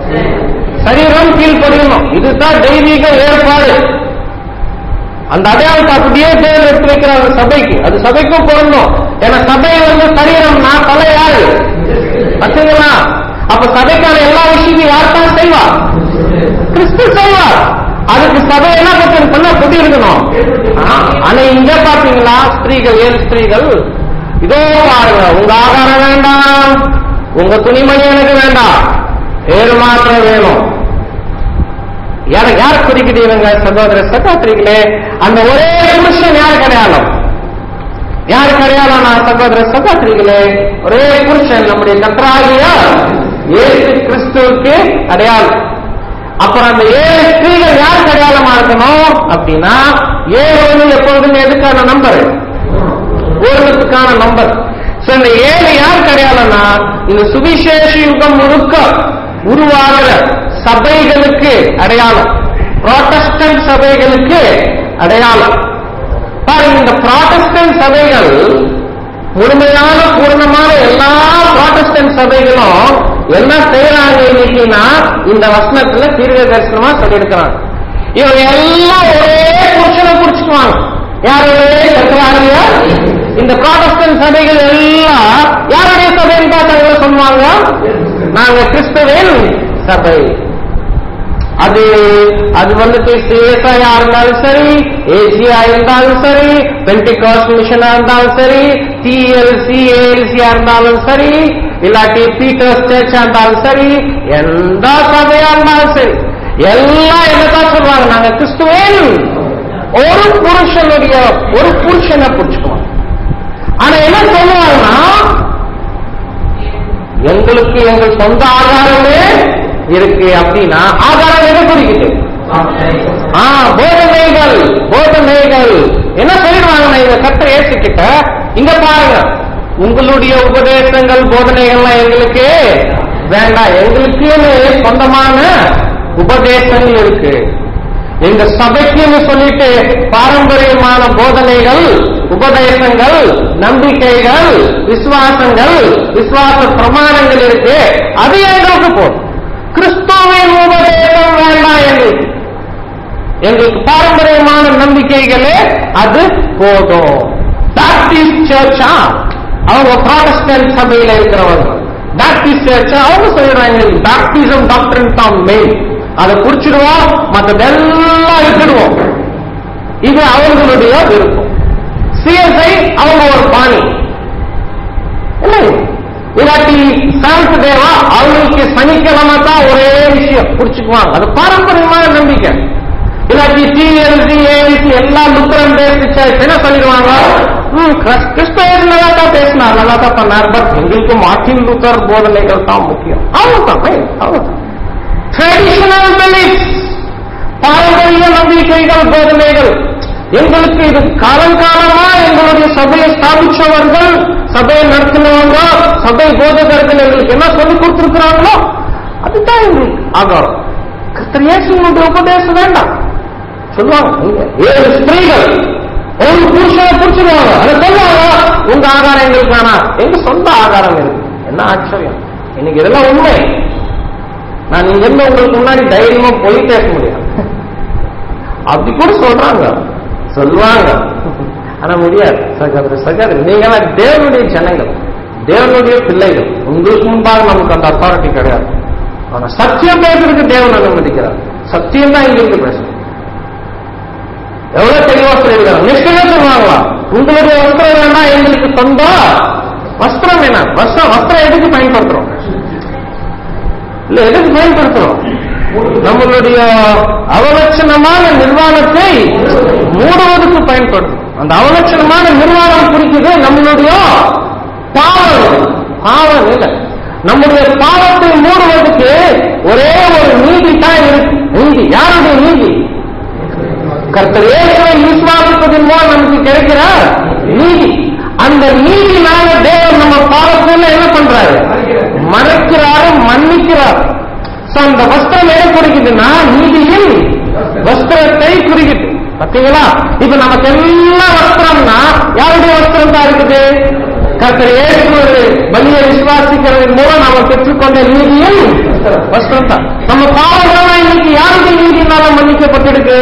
சரீரம் கீழ்ப்படியணும் இதுதான் தெய்வீக ஏற்பாடு அந்த அடையாளத்தை அப்படியே தேவன் எடுத்து வைக்கிறாங்க சபைக்கு அது சபைக்கும் பொருந்தும் ஏன்னா சபை வந்து சரீரம் நான் தலை யாரு பார்த்தீங்களா அப்ப சபைக்கான எல்லா விஷயத்தையும் யார் தான் செய்வா கிறிஸ்து செய்வார் அதுக்கு சபை என்ன பத்தி பண்ண புதி இருக்கணும் ஆ, ஆனா இங்க பாத்தீங்களா ஸ்திரீகள் ஏழு ஸ்திரீகள் இதோ பாருங்க உங்க ஆகாரம் வேண்டாம் உங்க துணிமணி எனக்கு வேண்டாம் ஏழு மாத்திரம் வேணும் யார யார் குறிக்கிறீங்க சகோதர சகோதரிகளே அந்த ஒரே புருஷன் யார் அடையாளம் யார் அடையாளம் நான் சகோதர சகோதரிகளே ஒரே புருஷன் நம்முடைய கத்ராகிய இயேசு கிறிஸ்துவுக்கு அடையாளம் அப்புறம் அந்த ஏழு ஸ்திரீகள் யாருக்கு அடையாளமா இருக்கணும் அப்படின்னா ஏழு வந்து எப்பொழுதுமே எதுக்கான நம்பர் பூரணத்துக்கான நம்பர் சோ இந்த ஏழு யாருக்கு அடையாளம்னா இந்த சுவிசேஷ யுகம் முழுக்க உருவாகிற சபைகளுக்கு அடையாளம் புராட்டஸ்டன்ட் சபைகளுக்கு அடையாளம் பாருங்க இந்த புராட்டஸ்டன்ட் சபைகள் முழுமையான பூர்ணமான எல்லா புராட்டஸ்டன்ட் சபைகளும் என்ன செய்யறாங்க இன்னைக்குன்னா இந்த வசனத்துல தீர்க்க தரிசனமா சொல்லியிருக்கிறாங்க இவங்க எல்லாம் ஒரே புருஷனை புடிச்சுக்குவாங்க யாருடைய கட்டுறாங்க இந்த ப்ராடஸ்டன்ட் சபைகள் எல்லாம் யாருடைய சபைன்னு பார்த்தாங்க சொல்லுவாங்க நாங்க கிறிஸ்துவின் சபை அது அது வந்துட்டு சிஎஸ்ஐயா இருந்தாலும் சரி ஏசியா இருந்தாலும் சரி பென்டிகாஸ் மிஷனா இருந்தாலும் சரி டிஎல்சி ஏஎல்சியா இருந்தாலும் சரி இல்லாட்டி பீட்டர்ஸ் சர்ச்சா இருந்தாலும் சரி எந்த சபையா இருந்தாலும் சரி எல்லாம் என்னதான் சொல்லுவாங்க நாங்க கிறிஸ்துவேன் ஒரு புருஷனுடைய ஒரு புருஷனை புடிச்சுக்குவோம் ஆனா என்ன சொல்லுவாங்கன்னா எங்களுக்கு எங்கள் சொந்த ஆதாரமே இருக்கு அப்படின்னா ஆதாரம் எதை குறிக்குது ஆ போதனைகள் போதனைகள் என்ன சொல்லிடுவாங்க நான் இதை கத்த ஏற்றுக்கிட்ட இங்க பாருங்க உங்களுடைய உபதேசங்கள் போதனைகள்லாம் எங்களுக்கு வேண்டாம் எங்களுக்குன்னு சொந்தமான உபதேசங்கள் இருக்கு எங்க சபைக்குன்னு சொல்லிட்டு பாரம்பரியமான போதனைகள் உபதேசங்கள் நம்பிக்கைகள் விசுவாசங்கள் விசுவாச பிரமாணங்கள் இருக்கு அது எங்களுக்கு போதும் கிறிஸ்துவின் உபதேசம் வேண்டாம் எங்களுக்கு எங்களுக்கு பாரம்பரியமான நம்பிக்கைகளே அது போதும் பாப்டிஸ்ட் சர்ச்சா அவங்க ப்ராடஸ்டன்ட் சபையில இருக்கிறவங்க பாப்டிஸ்ட் சர்ச்சா அவங்க சொல்றாங்க பாப்டிசம் டாக்டர் தான் மெயின் அதை குறிச்சிடுவோம் மற்றதெல்லாம் விட்டுடுவோம் இது அவர்களுடைய விருப்பம் சிஎஸ்ஐ அவங்க ஒரு பாணி இல்லை இல்லாட்டி சாந்த் தேவா அவங்களுக்கு சனிக்கிழமை தான் ஒரே விஷயம் புடிச்சுக்குவாங்க அது பாரம்பரியமான நம்பிக்கை இல்லாட்டி டிஎல்சி ஏஎல்சி எல்லா லுத்தரன் பேசிச்சு என்ன சொல்லிடுவாங்க ம், கிறிஸ்- கிறிஸ்தவர் நல்லா தான் பேசினார் நல்லா தான் பண்ணார் பட் எங்களுக்கு மார்ட்டின் லூத்தர் போதனைகள் தான் முக்கியம் அவ்வளவுதான் அவ்வளவுதான் ட்ரெடிஷனல் பிலீஃப்ஸ் பாரம்பரிய நம்பிக்கைகள் போதனைகள் எங்களுக்கு இது காலங்காலமா எங்களுடைய சபையை ஸ்தாபிச்சவர்கள் சபையை நடத்தினவங்க சபை போதகர்கள் எங்களுக்கு என்ன சொல்லி கொடுத்திருக்கிறாங்களோ அதுதான் எங்களுக்கு ஆகாரம் கர்த்தர் இயேசுவினுடைய உபதேசம் வேண்டாம் சொல்லுவாங்க இங்க ஏழு ஸ்திரீகள் ஒரு புருஷனை புடிச்சிருவாங்க அதை சொல்லுவாங்க உங்க ஆகாரம் எங்களுக்கு வேணாம் எங்க சொந்த ஆகாரம் இருக்கு என்ன ஆச்சரியம் இன்னைக்கு இதெல்லாம் உண்மை நான் இங்க இருந்து உங்களுக்கு முன்னாடி தைரியமா போய் பேச முடியாது அப்படி கூட சொல்றாங்க சொல்லுவாங்க ஆனா முடியாது சகோதர சகோதரி நீங்க தேவனுடைய ஜனங்கள் தேவனுடைய பிள்ளைகள் உங்களுக்கு முன்பாக நமக்கு அந்த அத்தாரிட்டி கிடையாது ஆனா சத்தியம் பேசுறதுக்கு தேவன் அனுமதிக்கிறார் சத்தியம் தான் இங்கிருந்து பேசணும் எவ்வளவு தெளிவா சொல்லியிருக்காங்க நிச்சயமா சொல்லுவாங்களா உங்களுடைய வஸ்திரம் வேணா எங்களுக்கு சொந்த வஸ்திரம் வேணாம் வஸ்திரம் வஸ்திரம் எதுக்கு பயன்படுத்துறோம் இல்ல எதுக்கு பயன்படுத்துறோம் நம்மளுடைய அவலட்சணமான நிர்வாணத்தை மூடுவதற்கு பயன்படுத்தும் அந்த அவலட்சணமான நிர்வாணம் குறிக்குது நம்மளுடைய பாவம் பாவம் இல்லை நம்முடைய பாவத்தை மூடுவதற்கு ஒரே ஒரு நீதி தான் இருக்கு நீதி யாருடைய நீதி கர்த்தர் இயேசுவை விசுவாசிப்பதன் மூலம் நமக்கு கிடைக்கிற நீதி அந்த நீதினால தேவன் நம்ம பாவத்துல என்ன பண்றாரு மறைக்கிறாரு மன்னிக்கிறார் So, அந்த வஸ்திரம் எதை குறிக்குதுன்னா நீதியின் வஸ்திரத்தை குறிக்குது பாத்தீங்களா இப்ப நமக்கு எல்லாம் வஸ்திரம்னா யாருடைய வஸ்திரம் தான் இருக்குது கர்த்தர் இயேசு பலியை விசுவாசிக்கிறதன் மூலம் நாம பெற்றுக்கொண்ட நீதியின் வஸ்திரம் தான் நம்ம பாவங்கள்லாம் இன்னைக்கு யாருடைய நீதினால மன்னிக்கப்பட்டிருக்கு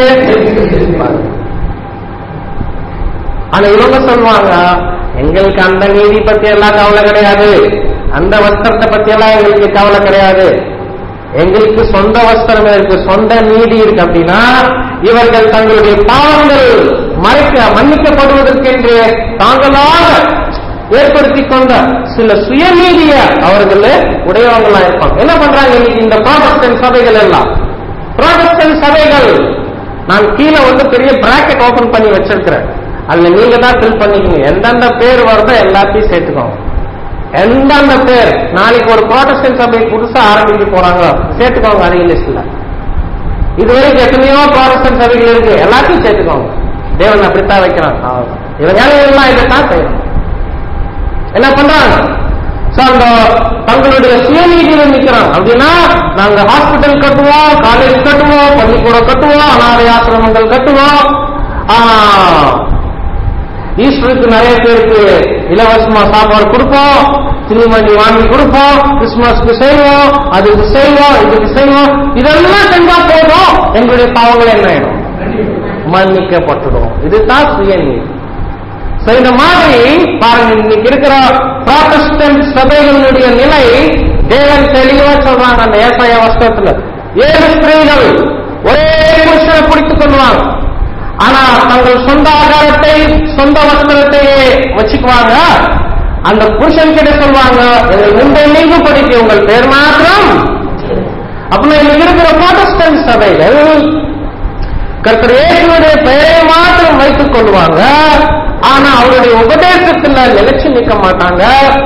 ஆனா இவங்க சொல்லுவாங்க எங்களுக்கு அந்த நீதி பத்தி எல்லாம் கவலை கிடையாது அந்த வஸ்திரத்தை பத்தி எல்லாம் எங்களுக்கு கவலை கிடையாது எங்களுக்கு சொந்த வஸ்திரம் இருக்கு சொந்த நீதி இருக்கு அப்படின்னா இவர்கள் தங்களுடைய பாவங்கள் மறைக்க மன்னிக்கப்படுவதற்கென்று தாங்களாக ஏற்படுத்தி கொண்ட சில சுயநீதிய அவர்கள் உடையவங்களா இருப்பாங்க என்ன பண்றாங்க இன்னைக்கு இந்த ப்ராடஸ்டன் சபைகள் எல்லாம் ப்ராடஸ்டன் சபைகள் நான் கீழே வந்து பெரிய பிராக்கெட் ஓபன் பண்ணி வச்சிருக்கிறேன் அதுல நீங்க தான் ஃபில் பண்ணிக்கணும் எந்தெந்த பேர் வருதோ எல்லாத்தையும் சேர்த்துக்கோங்க எந்தெந்த பேர் நாளைக்கு ஒரு ப்ராடஸ்டன் சபை புதுசா ஆரம்பிக்க போறாங்க சேர்த்துக்கோங்க அதிக லிஸ்ட்ல இதுவரைக்கும் எத்தனையோ ப்ராடஸ்டன் சபைகள் இருக்கு எல்லாத்தையும் சேர்த்துக்கோங்க தேவன் அப்படித்தான் வைக்கிறான் அவ்வளவுதான். இவங்க எல்லாம் இதைத்தான் செய்யணும் என்ன பண்றாங்க So, அந்த தங்களுடைய சுயநீதியில நிக்கிறாங்க அப்படின்னா நாங்க ஹாஸ்பிட்டல் கட்டுவோம் காலேஜ் கட்டுவோம் பள்ளிக்கூடம் கட்டுவோம் அனாதை ஆசிரமங்கள் கட்டுவோம் ஆஹ், ஈஸ்டருக்கு நிறைய பேருக்கு இலவசமா சாப்பாடு கொடுப்போம் துணிமணி வாங்கி கொடுப்போம் கிறிஸ்துமஸ்க்கு செய்வோம் அதுக்கு செய்வோம் இதுக்கு செய்வோம் இதெல்லாம் செஞ்சா போதும் எங்களுடைய பாவங்கள் என்ன ஆயிடும் மன்னிக்கப்பட்டுடும் இதுதான் சுயநீதி So, இந்த மாதிரி பாருங்க இன்னைக்கு இருக்கிற ப்ராட்டஸ்டன்ட் சபைகளுடைய நிலை தேவன் தெளிவா சொல்றாங்க அந்த ஏசாய வஸ்திரத்துல ஏழு ஸ்திரீகள் ஒரே புருஷனை பிடித்துக் கொள்வாங்க ஆனா தங்கள் சொந்த ஆகாரத்தை சொந்த வஸ்திரத்தையே வச்சுக்குவாங்க அந்த புருஷன் கிட்ட சொல்லுவாங்க எங்கள் முன்பை நீங்க படிக்க உங்கள் பேர் மாத்திரம் அப்படின்னா இன்னைக்கு இருக்கிற ப்ராட்டஸ்டன்ட் சபைகள் கர்த்தர் இயேசுடைய பெயரை மாத்திரம் வைத்துக் கொள்வாங்க ஆனா அவருடைய உபதேசத்துல நிலைச்சு நிற்க மாட்டாங்க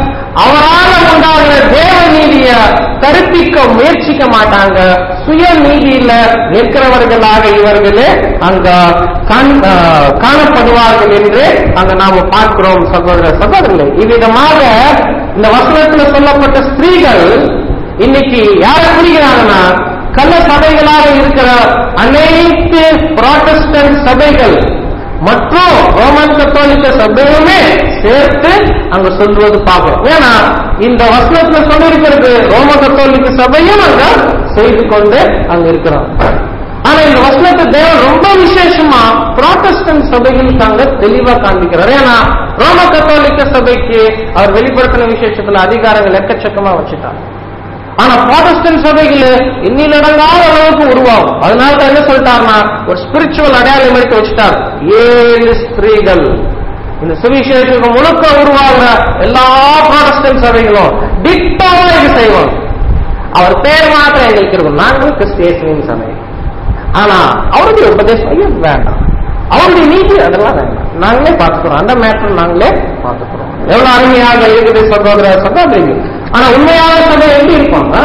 அவரால் உண்டாகிற தேவ நீதிய கற்பிக்க முயற்சிக்க மாட்டாங்க சுய நீதியில நிற்கிறவர்களாக இவர்களே அங்க காண்- ஆஹ் காணப்படுவார்கள் என்று அங்க நாம பார்க்கிறோம் சகோதர சகோதரர்களே இவ்விதமாக இந்த வசனத்துல சொல்லப்பட்ட ஸ்திரீகள் இன்னைக்கு யாரை புரிகிறாங்கன்னா கள்ள சபைகளாக இருக்கிற அனைத்து புராட்டஸ்டன்ட் சபைகள் மற்றும் ரோமன் கத்தோலிக்க சபையுமே சேர்த்து அங்க சொல்வது பார்க்கிறோம் ஏன்னா இந்த வசனத்துல சொல்லியிருக்கிறது ரோம கத்தோலிக்க சபையும் அங்க செய்து கொண்டு அங்க இருக்கிறோம் ஆனா இந்த வசனத்தை தேவன் ரொம்ப விசேஷமா புராட்டஸ்டன்ட் சபைகளுக்கு அங்க தெளிவா காண்பிக்கிறார் ஏன்னா ரோம கத்தோலிக்க சபைக்கு அவர் வெளிப்படுத்தின விசேஷத்துல அதிகாரங்கள் எக்கச்சக்கமா வச்சுட்டார் ஆனா ப்ராட்டஸ்டன்ட் சபைகள் இன்னிலடங்காத அளவுக்கு உருவாகும் அதனால தான் என்ன சொல்லிட்டாருன்னா ஒரு ஸ்பிரிச்சுவல் அடையாளம் எடுத்து வச்சுட்டார் ஏழு ஸ்திரீகள் இந்த சுவிசேஷம் முழுக்க உருவாகிற எல்லா ப்ராட்டஸ்டன்ட் சபைகளும் டிட்டாவா இது செய்வாங்க அவர் பேர் மாத்திரம் எங்களுக்கு இருக்கும் நாங்களும் கிறிஸ்தியேசுவின் சபை ஆனா அவருடைய உபதேசம் ஐயோ வேண்டாம் அவருடைய நீதி அதெல்லாம் வேண்டாம் நாங்களே பார்த்துக்கிறோம் அந்த மேட்டர் நாங்களே பார்த்துக்கிறோம் எவ்வளவு அருமையாக இருக்குது சகோதர சகோதரிகள் ஆனா உண்மையான சபை எப்படி இருப்பாங்க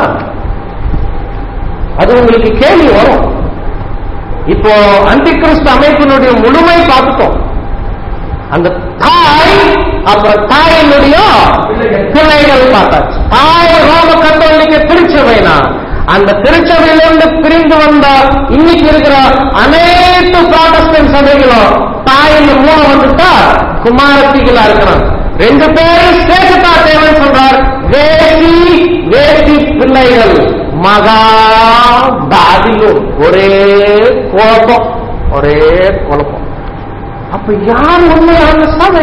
அது உங்களுக்கு கேள்வி வரும் இப்போ அந்திகிறிஸ்து அமைப்பினுடைய முழுமை பார்த்துட்டோம் அந்த தாய் அப்புறம் தாயினுடைய பிள்ளைகள் பார்த்தாச்சு தாய் ரோம கத்தோலிக்க திருச்சபைனா அந்த திருச்சபையிலிருந்து பிரிந்து வந்த இன்னைக்கு இருக்கிற அனைத்து ப்ராட்டஸ்டன்ட் சபைகளும் தாயின் மூலம் வந்துட்டா குமாரத்திகளா இருக்கிறாங்க ரெண்டு பேரும் சேர்த்துட்டா தேவன் சொல்றார் வேசி வேசி பிள்ளைகள் மகா பாதிலும் ஒரே குழப்பம் ஒரே குழப்பம் அப்ப யார் உண்மையான சபை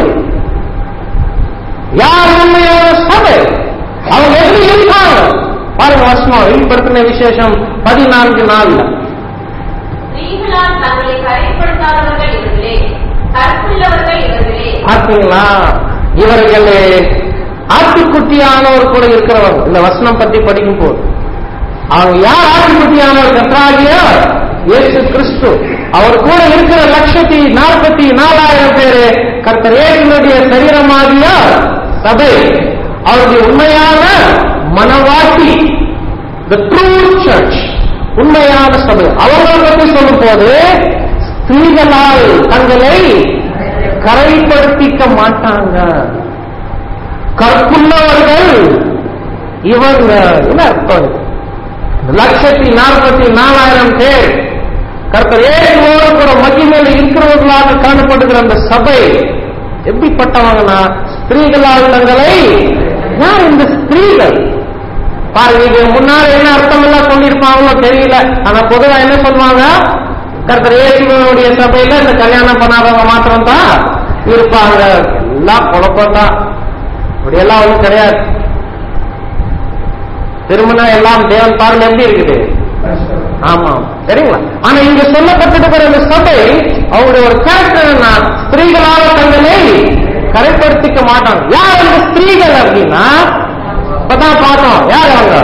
யார் உண்மையான சபை அவங்க எப்படி இருப்பாங்க பாருங்க வசனம் வெளிப்படுத்தின விசேஷம் பதினான்கு நாள்ல ஸ்திரீகளால் தங்களை கரைப்படுத்தாதவர்கள் இவர்களே கற்புள்ளவர்கள் இவர்களே பார்த்தீங்களா இவர்களே ஆட்டுக்குட்டியானவர் கூட இருக்கிறவர் இந்த வசனம் பத்தி படிக்கும் போது அவங்க யார் ஆட்டுக்குட்டியானவர் கற்றாகிய இயேசு கிறிஸ்து அவர் கூட இருக்கிற லட்சத்தி நாற்பத்தி நாலாயிரம் பேரு கர்த்தர் இயேசுனுடைய சரீரமாகிய சபை அவருடைய உண்மையான மனவாட்டி the true church உண்மையான சபை அவர்களை பற்றி சொல்லும் போது ஸ்திரீகளால் தங்களை கரைப்படுத்திக்க மாட்டாங்க கற்புள்ளவர்கள் இவங்க என்ன அர்த்தம் இது? லட்சத்தி நாற்பத்தி நாலாயிரம் பேர் கர்த்தர் ஏழுவோடு கூட மகிமையில் இருக்கிறவர்களாக காணப்படுகிற அந்த சபை எப்படிப்பட்டவங்கன்னா ஸ்திரீகளால் தங்களை யார் இந்த ஸ்திரீகள் பாருங்க இது முன்னாடி என்ன அர்த்தம் எல்லாம் சொல்லியிருப்பாங்களோ தெரியல ஆனா பொதுவா என்ன சொல்லுவாங்க கர்த்தர் இயேசுவனுடைய சபையில இந்த கல்யாணம் பண்ணாதவங்க மாத்திரம் தான் இருப்பாங்க எல்லாம் குழப்பம் தான் இப்படி எல்லாம் ஒண்ணும் கிடையாது திருமணம் எல்லாம் தேவன் பார்வை எப்படி இருக்குது ஆமா சரிங்களா ஆனா இங்க சொல்லப்பட்டிருக்கிற இந்த சபை அவருடைய ஒரு கேரக்டர் என்ன ஸ்திரீகளால தங்களை கரைப்படுத்திக்க மாட்டாங்க யார் அந்த ஸ்திரீகள் அப்படின்னா இப்பதான் பார்த்தோம் யார் அவங்க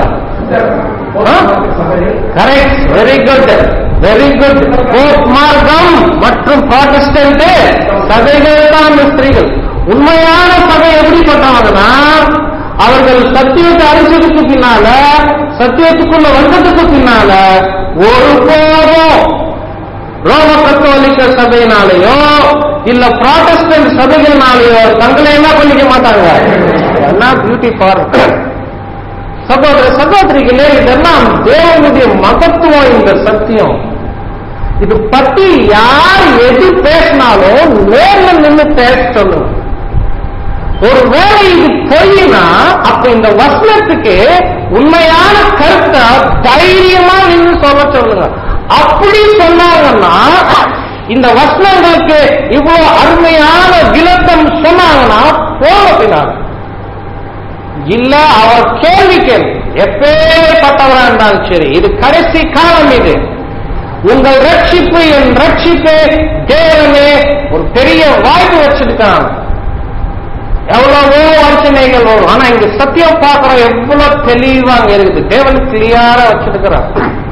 correct very good very good pope மார்க்கம் மற்றும் ப்ராட்டஸ்டன்ட் சபைகள் தான் அந்த ஸ்திரீகள் உண்மையான சபை எப்படிப்பட்டவங்கன்னா அவர்கள் சத்தியத்தை அறிஞ்சதுக்கு பின்னால சத்தியத்துக்குள்ள வந்ததுக்கு பின்னால ஒருபோதும் ரோம கத்தோலிக்க சபையினாலேயோ இல்ல ப்ராட்டஸ்டன்ட் சபைகள்னாலேயோ தங்களை என்ன பண்ணிக்க மாட்டாங்க என்ன பியூட்டி ஃபார் சகோதர சகோதரிகளே இதெல்லாம் தேவனுடைய மகத்துவம் இந்த சத்தியம் இது பத்தி யார் எது பேசினாலும் நேர்ல நின்று பேச சொல்லுங்க ஒருவேளை இது பொய்னா அப்ப இந்த வசனத்துக்கு உண்மையான கருத்தை தைரியமா நின்று சொல்ல சொல்லுங்க அப்படி சொன்னாங்கன்னா இந்த வசனங்களுக்கு இவ்வளவு அருமையான விளக்கம் சொன்னாங்கன்னா போக பின்னாங்க இல்ல அவர் கேள்வி கேள்வி எப்பேற்பட்டவரா இருந்தாலும் சரி இது கடைசி காலம் இது உங்கள் ரட்சிப்பு என் ரட்சிப்பு தேவனே ஒரு பெரிய வாய்ப்பு வச்சிருக்காங்க எவ்வளவோ வஞ்சனைகள் வரும் ஆனா இங்க சத்தியம் பார்க்கிறோம் எவ்வளவு தெளிவா அங்க இருக்குது தேவன் கிளியாரா வச்சிருக்கிறார்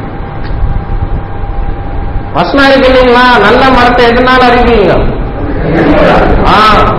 வசனம் அறிவிங்களா நல்ல மரத்தை எதனால அறிவீங்க ஆ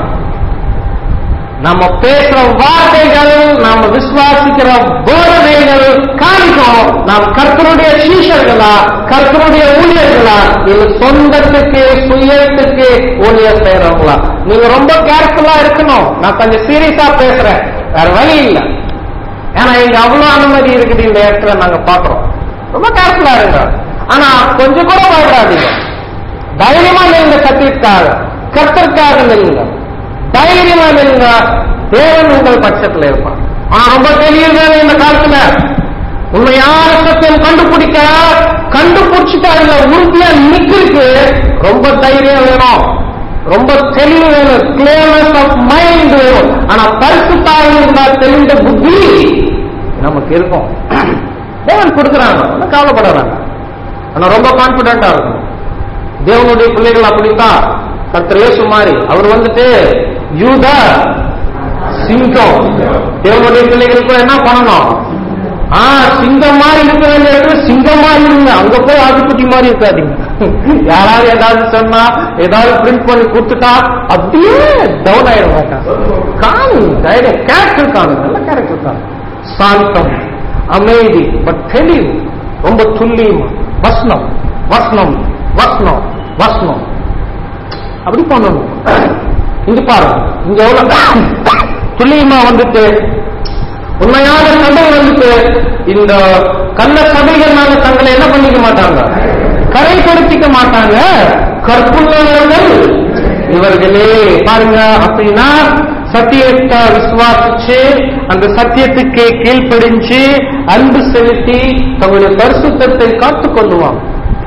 நம்ம பேசுற வார்த்தைகள் நாம விசுவாசிக்கிற போதனைகள் காணிக்கும் நாம் கர்த்தருடைய சீஷர்களா கர்த்தருடைய ஊழியர்களா இல்ல சொந்தத்துக்கு சுயத்துக்கு ஊழியர் செய்யறவங்களா நீங்க ரொம்ப கேர்ஃபுல்லா இருக்கணும் நான் கொஞ்சம் சீரியஸா பேசுறேன் வேற வழி இல்லை ஏன்னா இங்க அவ்வளவு அனுமதி இருக்குது இந்த இடத்துல நாங்க பாக்குறோம் ரொம்ப கேர்ஃபுல்லா இருங்க ஆனா கொஞ்சம் கூட பயப்படாதீங்க தைரியமா நீங்க சத்தியத்துக்காக கர்த்தருக்காக நில்லுங்க தைரியமா நில்லுங்க தேவன் உங்கள் பட்சத்துல இருப்பான் ஆனா ரொம்ப தெளிவுதானே இந்த காலத்துல உண்மையான சத்தியம் கண்டுபிடிக்க கண்டுபிடிச்சிட்டாங்க உறுதியா நிக்கிறதுக்கு ரொம்ப தைரியம் வேணும் ரொம்ப தெளிவு வேணும் கிளியர்னஸ் ஆஃப் மைண்ட் வேணும் ஆனா பரிசுத்தாக இருந்தா தெளிந்த புத்தி நமக்கு இருக்கும் தேவன் கொடுக்குறாங்க ஒன்றும் கவலைப்படாதாங்க ஆனா ரொம்ப கான்பிடண்டா இருக்கும் தேவனுடைய பிள்ளைகள் அப்படித்தான் கர்த்தர் இயேசு மாதிரி அவர் வந்துட்டு யூத சிங்கம் தேவனுடைய பிள்ளைகளுக்கு என்ன பண்ணணும் ஆ சிங்கம் மாதிரி இருக்க வேண்டிய இடத்துல சிங்கம் மாதிரி இருங்க அங்க போய் ஆட்டுக்குட்டி மாதிரி இருக்காதீங்க யாராவது ஏதாவது சொன்னா ஏதாவது பிரிண்ட் பண்ணி கொடுத்துட்டா அப்படியே டவுன் ஆயிட மாட்டாங்க காணுங்க கேரக்டர் காணுங்க நல்ல கேரக்டர் காணும் சாந்தம் அமைதி பட் தெளிவு ரொம்ப துல்லியமா வசனம் வசனம் வசனம் வசனம் அப்படி பண்ணணும் இங்க பாருங்க இங்க எவ்வளவு துல்லியமா வந்துட்டு உண்மையான சபை வந்துட்டு இந்த கள்ள சபைகள்னால தங்களை என்ன பண்ணிக்க மாட்டாங்க கரைப்படுத்திக்க மாட்டாங்க கற்புள்ளவர்கள் இவர்களே பாருங்க அப்படின்னா சத்தியத்தை விசுவாசிச்சு அந்த சத்தியத்துக்கு கீழ்ப்படிஞ்சு அன்பு செலுத்தி தங்களுடைய பரிசுத்தத்தை காத்துக் கொள்ளுவாங்க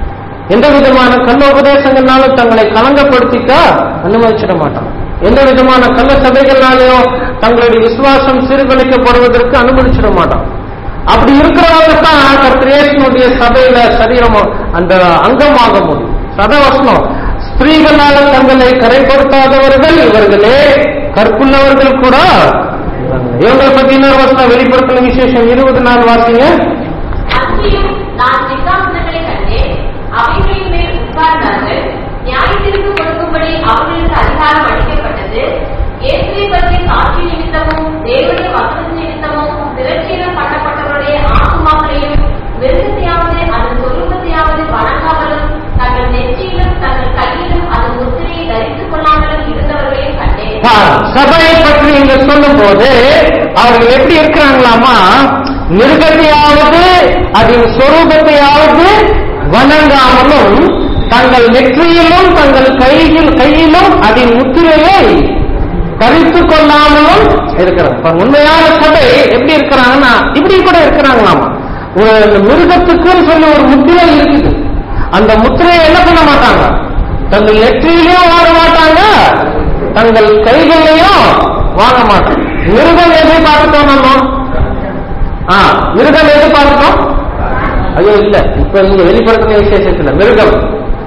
எந்த விதமான கள்ள உபதேசங்கள்னாலும் தங்களை கலங்கப்படுத்திக்க அனுமதிச்சிட மாட்டான் எந்த விதமான கள்ள சபைகள்னாலையும் தங்களுடைய விசுவாசம் சீர்குலைக்கப்படுவதற்கு அனுமதிச்சிட மாட்டான் அப்படி இருக்கிறவங்க தான் கர்த்தரேசனுடைய சபையில சரீரம் அந்த அங்கமாக முடியும் சதவசனம் ஸ்திரீகளால் தங்களை கரைப்படுத்தாதவர்கள் இவர்களே கற்புள்ளவர்கள் கூட இவங்களை பத்தி இன்னொரு வசனம் வெளிப்படுத்தின விசேஷம் இருபது நாள் வாசிங்க அன்றியும் நான் சிங்காசனங்களை கண்டேன் அவைகளின் மேல் உட்கார்ந்தார்கள் நியாயத்திற்கு கொடுக்கும்படி அவர்களுக்கு அதிகாரம் அளிக்கப்பட்டது இயேசுவை பற்றி சாட்சி நிமித்தமும் தேவனுடைய வசனத்தின் நிமித்தமும் திரட்சியிடம் பண்ணப்பட்டவருடைய ஆத்மாக்களையும் மிருகத்தையாவது அதன் சொரூபத்தையாவது வணங்காமலும் தங்கள் நெற்றியிலும் தங்கள் கையிலும் அதன் முத்திரையை தரித்துக் கொள்ளாமலும் இருந்தவர்களையும் கண்டேன் பார், சபையை பற்றி இங்க சொல்லும் போது அவர்கள் எப்படி இருக்கிறாங்களாமா மிருகத்தையாவது அதன் சொரூபத்தையாவது வணங்காமலும் தங்கள் நெற்றியிலும் தங்கள் கையில் கையிலும் அதன் முத்திரையை தரித்துக் கொள்ளாமலும் இருக்கிறாங்க இப்ப உண்மையான சபை எப்படி இருக்கிறாங்கன்னா இப்படி கூட இருக்கிறாங்களாமா ஒரு இந்த மிருகத்துக்குன்னு சொல்லி ஒரு முத்திரை இருக்குது அந்த முத்திரையை என்ன பண்ண மாட்டாங்க தங்கள் நெற்றியிலையும் வாங்க மாட்டாங்க தங்கள் கைகளையும் வாங்க மாட்டாங்க மிருகம் எதை பார்த்துட்டோம் நம்ம ஆ மிருகம் எதை பார்த்துட்டோம் ஐயோ இல்ல இப்ப நீங்க வெளிப்படுத்தின விசேஷத்துல மிருகம்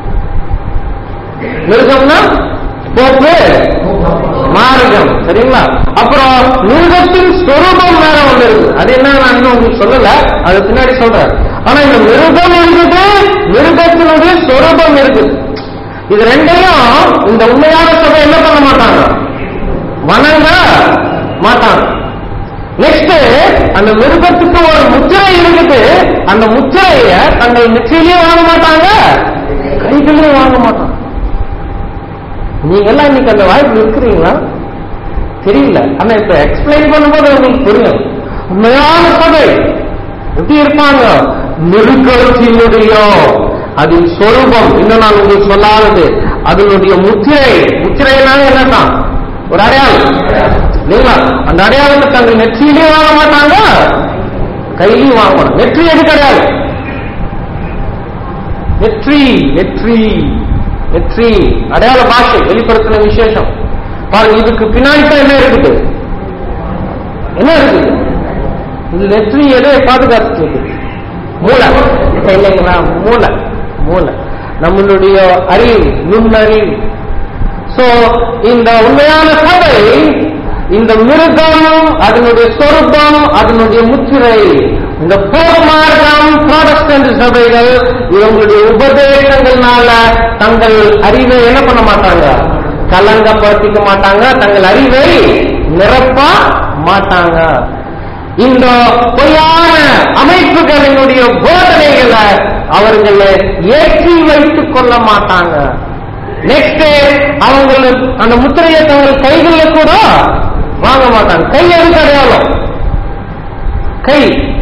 மிருகம்னா போக்கு மார்க்கம் சரிங்களா அப்புறம் மிருகத்தின் சொரூபம் வேற ஒண்ணு இருக்கு அது என்ன நான் இன்னும் உங்களுக்கு சொல்லல அது பின்னாடி சொல்றேன் ஆனா இந்த மிருகம் இருக்குது மிருகத்தினுடைய சொரூபம் இருக்குது இது ரெண்டையும் இந்த உண்மையான சபை என்ன பண்ண மாட்டாங்க வணங்க மாட்டாங்க நெக்ஸ்ட் அந்த மிருகத்துக்கு ஒரு முத்திரை இருக்குது அந்த முத்திரைய தங்கள் நெற்றிலையும் வாங்க மாட்டாங்க கைகளையும் வாங்க மாட்டாங்க நீங்க எல்லாம் இன்னைக்கு அந்த வாய்ப்பு இருக்கிறீங்களா தெரியல ஆனா இப்ப எக்ஸ்பிளைன் பண்ணும்போது உங்களுக்கு புரியும் உண்மையான சபை எப்படி இருப்பாங்க மிருகத்தினுடைய அதின் சொரூபம் இன்னும் நான் உங்களுக்கு சொல்லாதது அதனுடைய முத்திரை முத்திரைனால என்னதான் ஒரு அடையாளம் இல்லைங்களா அந்த அடையாளத்தை தங்கள் நெற்றியிலையும் வாங்க மாட்டாங்க கையிலையும் வாங்க மாட்டாங்க நெற்றி எதுக்கு அடையாளம் நெற்றி நெற்றி நெற்றி அடையாள பாஷை வெளிப்படுத்தின விசேஷம் பாருங்க இதுக்கு பின்னாடி தான் என்ன இருக்குது என்ன இருக்குது இது நெற்றி எதை பாதுகாத்து இருக்குது மூளை இல்லைங்களா மூளை மூளை நம்மளுடைய அறிவு நுண்ணறிவு சோ இந்த உண்மையான சபை இந்த மிருகம் அதனுடைய சொரூபம் அதனுடைய முத்திரை இந்த போர்மார்க்கம் புராடஸ்டன்ட் சபைகள் இவங்களுடைய உபதேசங்கள்னால தங்கள் அறிவை என்ன பண்ண மாட்டாங்க கலங்கப்படுத்திக்க மாட்டாங்க தங்கள் அறிவை நிரப்ப மாட்டாங்க இந்த பொய்யான அமைப்புகளினுடைய போதனைகளை அவர்கள் ஏற்றி வைத்துக் கொள்ள மாட்டாங்க நெக்ஸ்ட் அவங்களுக்கு அந்த முத்திரையை தங்கள் கைகளில் கூட வாங்க மாட்டாங்க கை எதுக்கு அடையாளம் கை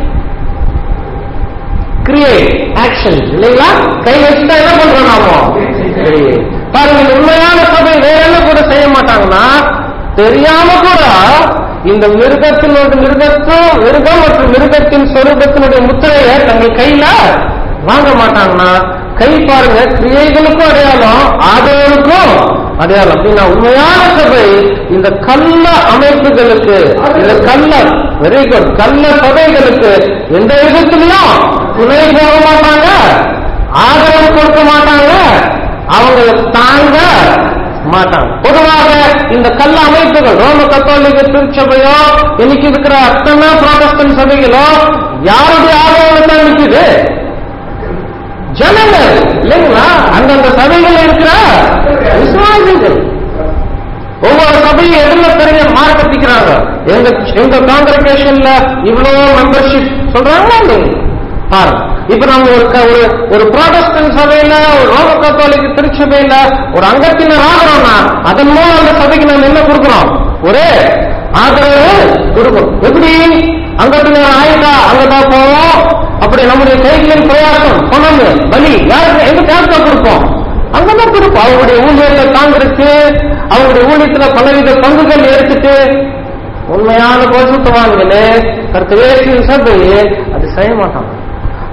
கிரியேட் ஆக்ஷன் இல்லைங்களா கை வச்சுட்டா என்ன பண்றோம் நாமோ Create. பாருங்க இந்த உண்மையான சபை வேற என்ன கூட செய்ய மாட்டாங்கன்னா தெரியாம கூட இந்த மிருகத்தினுடைய மிருகத்தும் மிருகம் மற்றும் மிருகத்தின் சொரூபத்தினுடைய முத்திரையை தங்கள் கையில வாங்க மாட்டாங்கன்னா கை பாருங்க கிரியைகளுக்கும் அடையாளம் ஆதரவுக்கும் அடையாளம் அப்படின்னா உண்மையான சபை இந்த கள்ள அமைப்புகளுக்கு இந்த கள்ள வெரி குட் கள்ள சபைகளுக்கு எந்த விதத்திலையும் துணை போக மாட்டாங்க ஆதரவு கொடுக்க மாட்டாங்க அவங்களை தாங்க மாட்டாங்க பொதுவாக இந்த கள்ள அமைப்புகள் ரோம கத்தோலிக்க திருச்சபையோ இன்னைக்கு இருக்கிற அத்தனை புரோட்டஸ்டன் சபைகளோ யாருடைய ஆதரவு தான் நிக்குது ஜனங்கள் இல்லைங்களா அந்தந்த சபைகள் இருக்கிற விசுவாசிகள் ஒவ்வொரு சபையும் எதுல பெரிய மார்க் கத்திக்கிறாங்க எங்க எங்க காங்கிரகேஷன்ல இவ்வளவு மெம்பர்ஷிப் சொல்றாங்களா இல்லைங்க பாருங்க இப்ப நம்ம ஒரு க- ஒரு ஒரு புரோட்டஸ்டன்ட் சபையில ஒரு ரோம கத்தோலிக்க திருச்சபையில ஒரு அங்கத்தினர் ஆகிறோம்னா அதன் மூலம் அந்த சபைக்கு நம்ம என்ன கொடுக்கிறோம் ஒரு ஆதரவு கொடுக்கணும் எப்படி அங்கத்தினர் ஆயிட்டா அங்கதான் போவோம் அப்படி நம்முடைய கைகளின் பிரயாசம் பணம் பலி யாருக்கு எங்க யாருக்கு கொடுப்போம் அங்கதான் கொடுப்போம் அவங்களுடைய ஊழியர்களை தாங்கிறதுக்கு அவங்களுடைய ஊழியத்துல பலவித பங்குகள் எடுத்துட்டு உண்மையான பரிசுத்தவான்களே கருத்து சபையே அது செய்ய மாட்டாங்க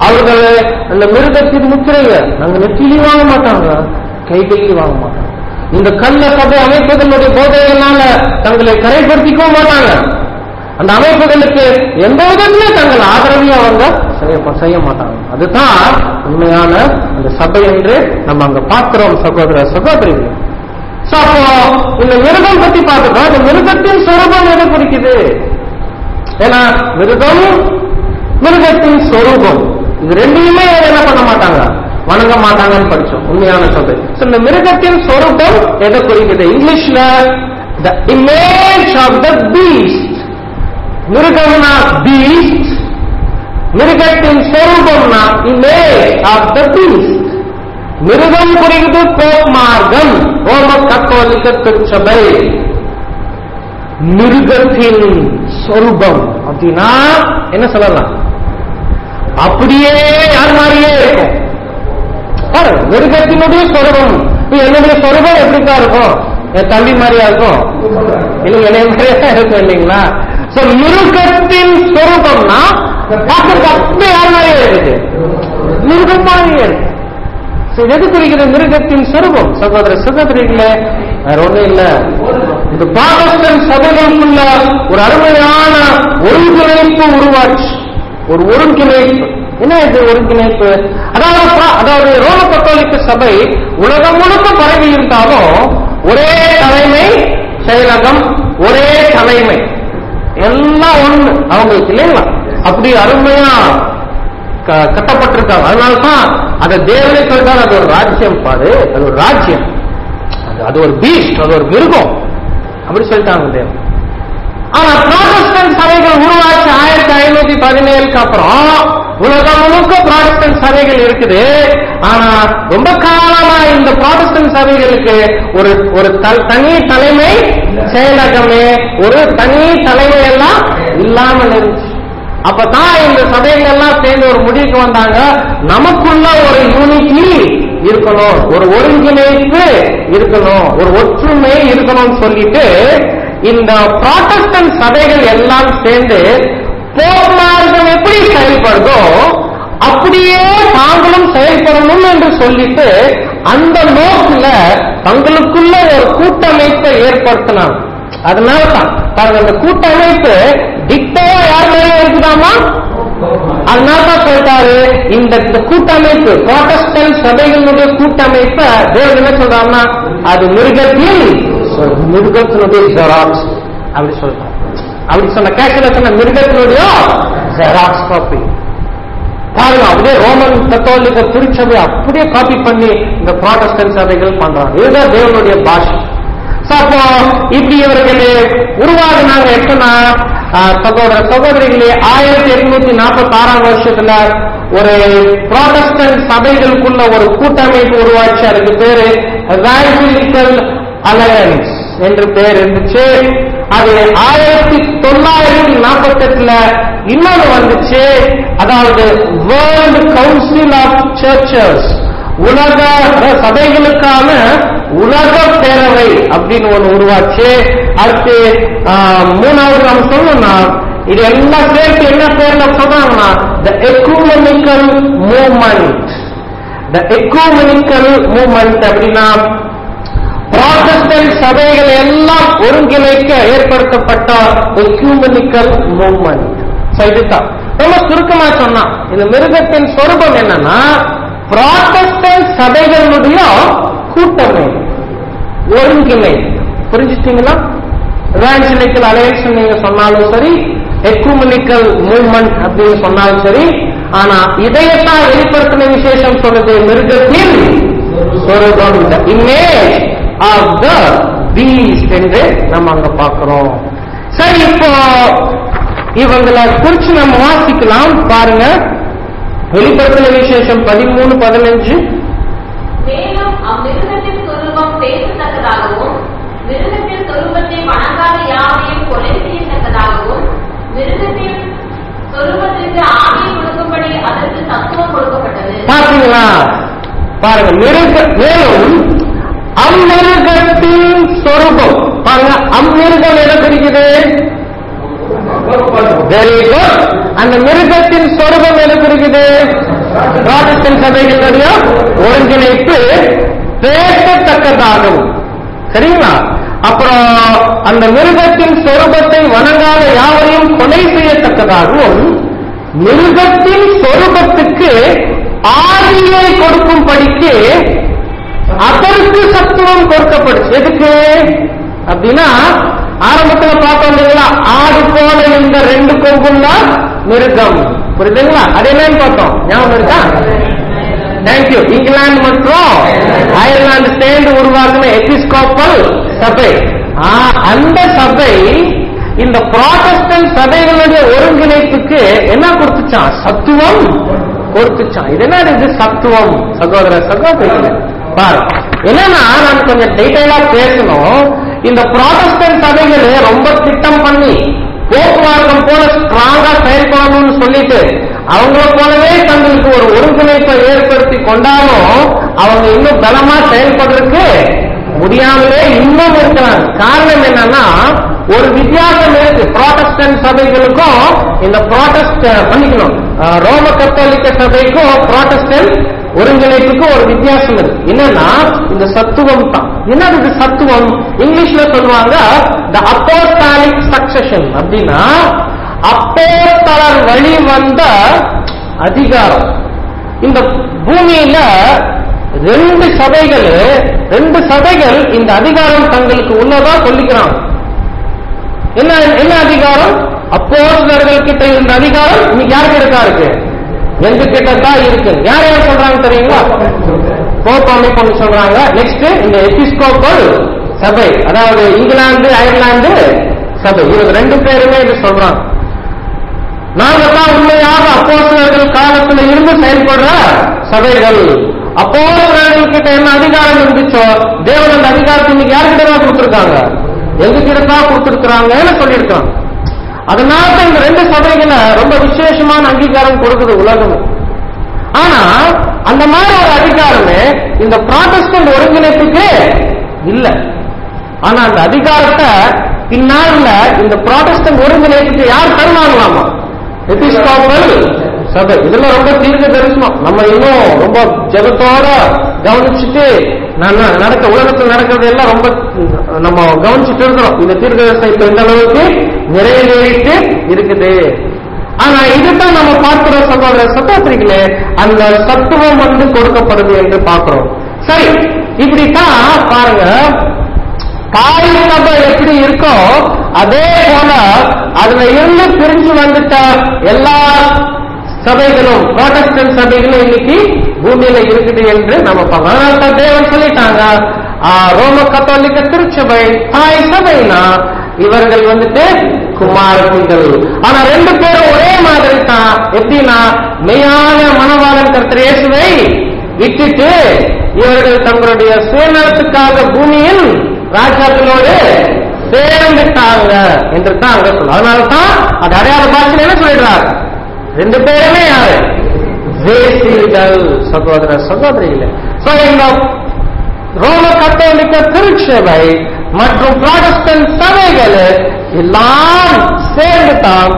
அவர்கள் அந்த மிருகத்தின் முத்திரைய நாங்க நெற்றிலையும் வாங்க மாட்டாங்க கைகளிலும் வாங்க மாட்டாங்க இந்த கல்ல சபை அமைப்புகளுடைய போதையினால தங்களை கரைப்படுத்திக்கவும் மாட்டாங்க அந்த அமைப்புகளுக்கு எந்த விதத்திலே தங்கள் ஆதரவையும் அவங்க செய்ய செய்ய மாட்டாங்க அதுதான் உண்மையான அந்த சபை என்று நம்ம அங்க பார்க்கிறோம் சகோதர சகோதரிகள் So, அப்போ இந்த மிருகம் பத்தி பார்த்துட்டோம் இந்த மிருகத்தின் சொரூபம் எதை குறிக்குது ஏன்னா மிருகம் மிருகத்தின் சொரூபம் இது ரெண்டையுமே என்ன பண்ண மாட்டாங்க வணங்க மாட்டாங்கன்னு படிச்சோம் உண்மையான சபை So, இந்த மிருகத்தின் சொரூபம் எதை குறிக்குது இங்கிலீஷ்ல the image of the beast மிருகம்னா பீஸ்ட் மிருகத்தின் சொரூபம்னா இமேஜ் ஆஃப் த பீஸ்ட் மிருகம் குறிக்குது போப் மார்க்கம் ரோம கத்தோலிக்க திருச்சபை மிருகத்தின் சொரூபம் அப்படின்னா என்ன சொல்லலாம் அப்படியே யார் மாதிரியே இருக்கும் பாருங்க மிருகத்தினுடைய சொரூபம் இப்ப என்னுடைய சொரூபம் எப்படித்தான் இருக்கும் என் தம்பி மாதிரியா இருக்கும் இல்ல என்னைய மாதிரியா இருக்கும் இல்லைங்களா சோ மிருகத்தின் சொரூபம்னா பார்க்கறது அப்படியே யார் மாதிரியே இருக்குது மிருகம் மாதிரியே இருக்கு So, இது எது குறிக்கிறது மிருகத்தின் சொரூபம் சகோதர சகோதரிகளே வேற ஒண்ணும் இல்ல இந்த பாகஸ்டன் சபைகளுக்குள்ள ஒரு அருமையான ஒருங்கிணைப்பு உருவாச்சு ஒரு ஒருங்கிணைப்பு என்ன இது ஒருங்கிணைப்பு அதாவது பா- அதாவது ரோம கத்தோலிக்க சபை உலகம் முழுக்க பரவி இருந்தாலும் ஒரே தலைமை செயலகம் ஒரே தலைமை எல்லாம் ஒண்ணு அவங்களுக்கு இல்லைங்களா அப்படி அருமையா க- கட்டப்பட்டிருக்காங்க அதனால தான் அதை தேவனை சொல்றாரு அது ஒரு ராஜ்யம் பாரு அது ஒரு ராஜ்யம் அது அது ஒரு பீஸ்ட் அது ஒரு மிருகம் அப்படி சொல்லிட்டாங்க தேவன் ஆனா ப்ராடஸ்டன்ட் சபைகள் உருவாச்சு ஆயிரத்தி ஐநூத்தி பதினேழுக்கு அப்புறம் உலகம் முழுக்க ப்ராடஸ்டன்ட் சபைகள் இருக்குது ஆனா ரொம்ப காலமா இந்த ப்ராடஸ்டன்ட் சபைகளுக்கு ஒரு ஒரு த- தனி தலைமை செயலகமே ஒரு தனி தலைமை எல்லாம் இல்லாமல் இருந்துச்சு அப்பதான் இந்த சபைகள் எல்லாம் சேர்ந்து ஒரு முடிவுக்கு வந்தாங்க நமக்குள்ள ஒரு யூனிட்டி இருக்கணும் ஒரு ஒருங்கிணைப்பு இருக்கணும் ஒரு ஒற்றுமை இருக்கணும்னு சொல்லிட்டு இந்த ப்ராட்டஸ்டன்ட் சபைகள் எல்லாம் சேர்ந்து போர்மார்க்கம் எப்படி செயல்படுதோ அப்படியே தாங்களும் செயல்படணும் என்று சொல்லிட்டு அந்த நோக்குல தங்களுக்குள்ள ஒரு கூட்டமைப்பை ஏற்படுத்தினாங்க அதனால தான் பாருங்க அந்த கூட்டமைப்பு டிக்டோவா யார் மேலே இருக்குதாமா அதனால தான் சொல்லிட்டாரு இந்த இந்த கூட்டமைப்பு ப்ராட்டஸ்டன்ட் சபைகளுடைய கூட்டமைப்பை தேவன் என்ன சொல்றாருன்னா அது மிருகத்தில் சொ- மிருகத்தினுடைய ஜெராக்ஸ் அப்படி சொல்றாரு அப்படி சொன்ன கேஷல சொன்ன மிருகத்தினுடைய ஜெராக்ஸ் காப்பி பாருங்க அப்படியே ரோமன் கத்தோலிக்க திருச்சபை அப்படியே காப்பி பண்ணி இந்த ப்ராட்டஸ்டன்ட் சபைகள் பண்றாங்க இதுதான் தேவனுடைய பாஷை So, அப்போ இப்படி இவர்கள் உருவாகினாங்க எப்படின்னா ஆஹ், சகோதர சகோதரிகளே ஆயிரத்தி எட்நூத்தி நாற்பத்தி ஆறாம் வருஷத்துல ஒரு ப்ராட்டஸ்டன்ட் சபைகளுக்குள்ள ஒரு கூட்டமைப்பு உருவாச்சு அதுக்கு பேரு ராஜிலிக்கல் அலையன்ஸ் என்று பேர் இருந்துச்சு அது ஆயிரத்தி தொள்ளாயிரத்தி நாற்பத்தி எட்டுல இன்னொன்று வந்துச்சு அதாவது வேர்ல்டு கவுன்சில் ஆஃப் சர்ச்சஸ் உலக சபைகளுக்கான உலக பேரவை அப்படின்னு ஒண்ணு உருவாச்சு அடுத்து ஆஹ், மூணாவது நம்ம சொல்லணும்னா இது எல்லாம் சேர்த்து என்ன பேர்ல சொல்றாங்கன்னா the ecumenical movement the ecumenical movement அப்படின்னா ப்ராட்டஸ்டன்ட் சபைகள் எல்லாம் ஒருங்கிணைக்க ஏற்படுத்தப்பட்ட எக்யூமெனிக்கல் மூவ்மெண்ட் இதுதான் ரொம்ப சுருக்கமா சொன்னா இந்த மிருகத்தின் சொரூபம் என்னன்னா ப்ராட்டஸ்டன்ட் சபைகளுடைய கூட்டமை ஒருங்கிணை புரிஞ்சுட்டீங்களா எவாஞ்சலிக்கல் அலையன்ஸ் நீங்க சொன்னாலும் சரி எக்குமெனிக்கல் மூவ்மெண்ட் அப்படின்னு சொன்னாலும் சரி ஆனா இதையத்தான் வெளிப்படுத்தின விசேஷம் சொல்றது மிருகத்தின் சொரூபம் the image of the beast என்று நம்ம அங்க பார்க்கிறோம் சரி இப்போ இவங்களை குறிச்சு நம்ம வாசிக்கலாம் பாருங்க வெளிப்படுத்தின விசேஷம் பதிமூணு பதினஞ்சு மேலும் அம்மிருகத்தின் சொரூபம் பேசத்தக்கதாகவும் மிருகத்தின் சொரூபத்தை வணங்காத யாவையும் கொலை செய்யத்தக்கதாகவும் மிருகத்தின் சொரூபத்திற்கு ஆவியை கொடுக்கும்படி அதற்கு தத்துவம் கொடுக்கப்பட்டது பாத்தீங்களா பாருங்க மிருக மேலும் அம்மிருகத்தின் சொரூபம் பாருங்க அம்மிருகம் எதை குறிக்குது வெரி குட் அந்த மிருகத்தின் சொரூபம் எது குறிக்குது புராட்டஸ்டன்ட் சபைகளுடைய ஒருங்கிணைப்பு பேசத்தக்கதாகும் சரிங்களா அப்புறம் அந்த மிருகத்தின் சொரூபத்தை வணங்காத யாவரையும் கொலை செய்யத்தக்கதாகவும் மிருகத்தின் சொரூபத்துக்கு ஆதியை கொடுக்கும் படிக்கு அதற்கு சத்துவம் கொடுக்கப்படுச்சு எதுக்கு அப்படின்னா ஆரம்பத்துல பார்த்தோம் இல்லைங்களா ஆடு போல இந்த ரெண்டு கொம்பும் தான் மிருகம் புரியுதுங்களா அது என்னன்னு பார்த்தோம் ஞாபகம் இருக்கா தேங்க்யூ இங்கிலாந்து மற்றும் அயர்லாந்து சேர்ந்து உருவாக்கின எபிஸ்கோப்பல் சபை ஆ, அந்த சபை இந்த ப்ராட்டஸ்டன்ட் சபைகளுடைய ஒருங்கிணைப்புக்கு என்ன கொடுத்துச்சான் சத்துவம் கொடுத்துச்சான் இது என்ன இது சத்துவம் சகோதர சகோதரிகளே பாரு என்னன்னா நான் கொஞ்சம் டீடைலா பேசணும் இந்த ப்ராட்டஸ்டன்ட் சபைகள் ரொம்ப திட்டம் பண்ணி போக்குவரத்தம் போல ஸ்ட்ராங்கா செயல்படணும்னு சொல்லிட்டு அவங்கள போலவே தங்களுக்கு ஒரு ஒருங்கிணைப்பை ஏற்படுத்தி கொண்டாலும் அவங்க இன்னும் பலமா செயல்படுறதுக்கு முடியாமலே இன்னும் இருக்கிறாங்க காரணம் என்னன்னா ஒரு வித்தியாசம் இருக்கு ப்ராட்டஸ்டன்ட் சபைகளுக்கும் இந்த ப்ராட்டஸ்ட் பண்ணிக்கணும் அஹ், ரோம கத்தோலிக்க சபைக்கும் ப்ராட்டஸ்டன்ட் ஒருங்கிணைப்புக்கும் ஒரு வித்தியாசம் இருக்கு என்னன்னா இந்த சத்துவம் தான் என்னது இது சத்துவம் இங்கிலீஷ்ல சொல்லுவாங்க த அப்போஸ்டாலிக் சக்சஷன் அப்படின்னா அப்போஸ்தலர் வழி வந்த அதிகாரம் இந்த பூமியில ரெண்டு சபைகள் ரெண்டு சபைகள் இந்த அதிகாரம் தங்களுக்கு உள்ளதா சொல்லிக்கிறாங்க என்ன என்ன அதிகாரம் அப்போஸ்தலர்கள் கிட்ட இருந்த அதிகாரம் இன்னைக்கு யாருக்கு இருக்கா இருக்கு எங்க கிட்ட தான் இருக்கு யார் யார் சொல்றாங்க தெரியுங்களா போப் அமைப்பு சொல்றாங்க நெக்ஸ்ட் இந்த எபிஸ்கோப்பல் சபை அதாவது இங்கிலாந்து அயர்லாந்து சபை இவங்க ரெண்டு பேருமே இது சொல்றாங்க நாங்க தான் உண்மையாக அப்போஸ்தலர்கள் காலத்துல இருந்து செயல்படுற சபைகள் அப்போஸ்தலர்கள் கிட்ட என்ன அதிகாரம் இருந்துச்சோ தேவன் அந்த அதிகாரத்தை இன்னைக்கு யார்கிட்ட தான் கொடுத்திருக்காங்க எங்க கிட்ட தான் கொடுத்திருக்கிறாங்கன்னு சொல்லியிருக்காங்க அதனால தான் இந்த ரெண்டு சபைகளை ரொம்ப விசேஷமான அங்கீகாரம் கொடுக்குது உலகம் ஆனா அந்த மாதிரி ஒரு அதிகாரமே இந்த ப்ராட்டஸ்டன்ட் ஒருங்கிணைப்புக்கு இல்ல ஆனா அந்த அதிகாரத்தை பின்னால இந்த ப்ராட்டஸ்டன்ட் ஒருங்கிணைப்புக்கு யார் தருவாங்களாமா எபிஸ்கோப்பல் சபை இதுல ரொம்ப தீர்க்க தரிசனம் நம்ம இன்னும் ரொம்ப ஜெபத்தோட கவனிச்சுட்டு நான் ந- நடக்க உலகத்தில் நடக்கிறது எல்லாம் ரொம்ப நம்ம கவனிச்சுட்டு இருக்கிறோம் இந்த தீர்க்க தரிசனம் இப்ப எந்த அளவுக்கு நிறைவேறிட்டு இருக்குது ஆனா இதுதான் நம்ம பார்க்கிற சகோதர சகோதரிகளே அந்த சத்துவம் வந்து கொடுக்கப்படுது என்று பார்க்கிறோம் சரி இப்படித்தான் பாருங்க தாய் சபை எப்படி இருக்கோ அதே போல அதுல இருந்து பிரிஞ்சு வந்துட்ட எல்லா சபைகளும் புரோட்டஸ்டன்ட் சபைகளும் இன்னைக்கு பூமியில இருக்குது என்று நம்ம பார்க்கணும் அதனால தான் தேவன் சொல்லிட்டாங்க ஆ, ரோம கத்தோலிக்க திருச்சபை தாய் சபைனா இவர்கள் வந்துட்டு குமாரத்திகள் ஆனா ரெண்டு பேரும் ஒரே மாதிரி தான் எப்படின்னா மெய்யான மனவாளன் கர்த்தர் இயேசுவை விட்டுட்டு இவர்கள் தங்களுடைய சுயநலத்துக்காக பூமியில் ராஜாக்களோடு சேர்ந்துட்டாங்க என்று தான் அங்க சொல்ல அதனால தான் அது அடையாள பாஷையில் என்ன சொல்லிடுறாங்க ரெண்டு பேருமே யாரு வேசிகள் சகோதர சகோதரிகளே So, இந்த ரோம கத்தோலிக்க திருச்சபை மற்றும் புராட்டஸ்டன்ட் சபைகள் எல்லாம் சேர்ந்து தான்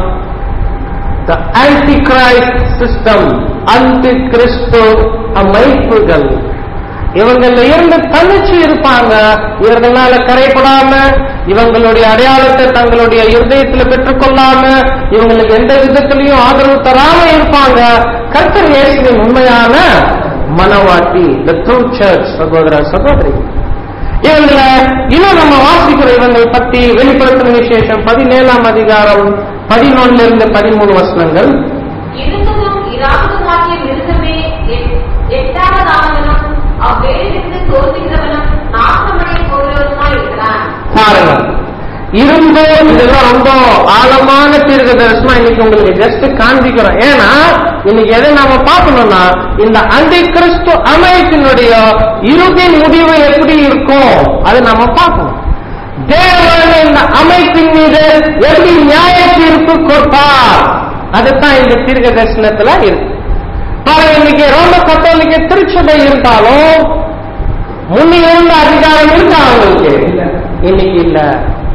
the antichrist system அந்தி கிறிஸ்து அமைப்புகள் இவங்கள இருந்து தனிச்சு இருப்பாங்க இவர்களால கரைப்படாம இவங்களுடைய அடையாளத்தை தங்களுடைய இருதயத்துல பெற்றுக்கொள்ளாம இவங்களுக்கு எந்த விதத்திலையும் ஆதரவு தராம இருப்பாங்க கர்த்தர் இயேசுவின் உண்மையான மனவாட்டி the true church சகோதர சகோதரி இவங்கள இன்னும் நம்ம வாசிக்கிறோம் இவங்களை பத்தி வெளிப்படுத்தும் விசேஷம் பதினேழாம் அதிகாரம் பதினொன்னுல இருந்து பதிமூணு வசனங்கள் இருந்ததும் இராததுமாகிய மிருகமே எட்- எட்டாவதானவனும் அவ்வேலிருந்து தோன்றுகிறவனும் நாசமடைய போகிறவனுமாய் இருக்கிறான் பாருங்க இருந்தும் இதெல்லாம் ரொம்ப ஆழமான தீர்க்க தரிசனம் இன்னைக்கு உங்களுக்கு ஜஸ்ட் காண்பிக்கிறோம் ஏன்னா இன்னைக்கு எதை நாம பார்க்கணும்னா இந்த அந்தி கிறிஸ்து அமைப்பினுடைய இறுதி முடிவு எப்படி இருக்கும் அதை நாம பார்க்கணும் தேவன் இந்த அமைப்பின் மீது எப்படி நியாய தீர்ப்பு கொடுப்பார் அதுதான் இந்த தீர்க்க தரிசனத்துல இருக்கு பாருங்க இன்னைக்கு ரோம கத்தோலிக்க திருச்சபை இருந்தாலும் முன்ன இருந்த அதிகாரம் இருக்கா அவங்களுக்கு இன்னைக்கு இல்ல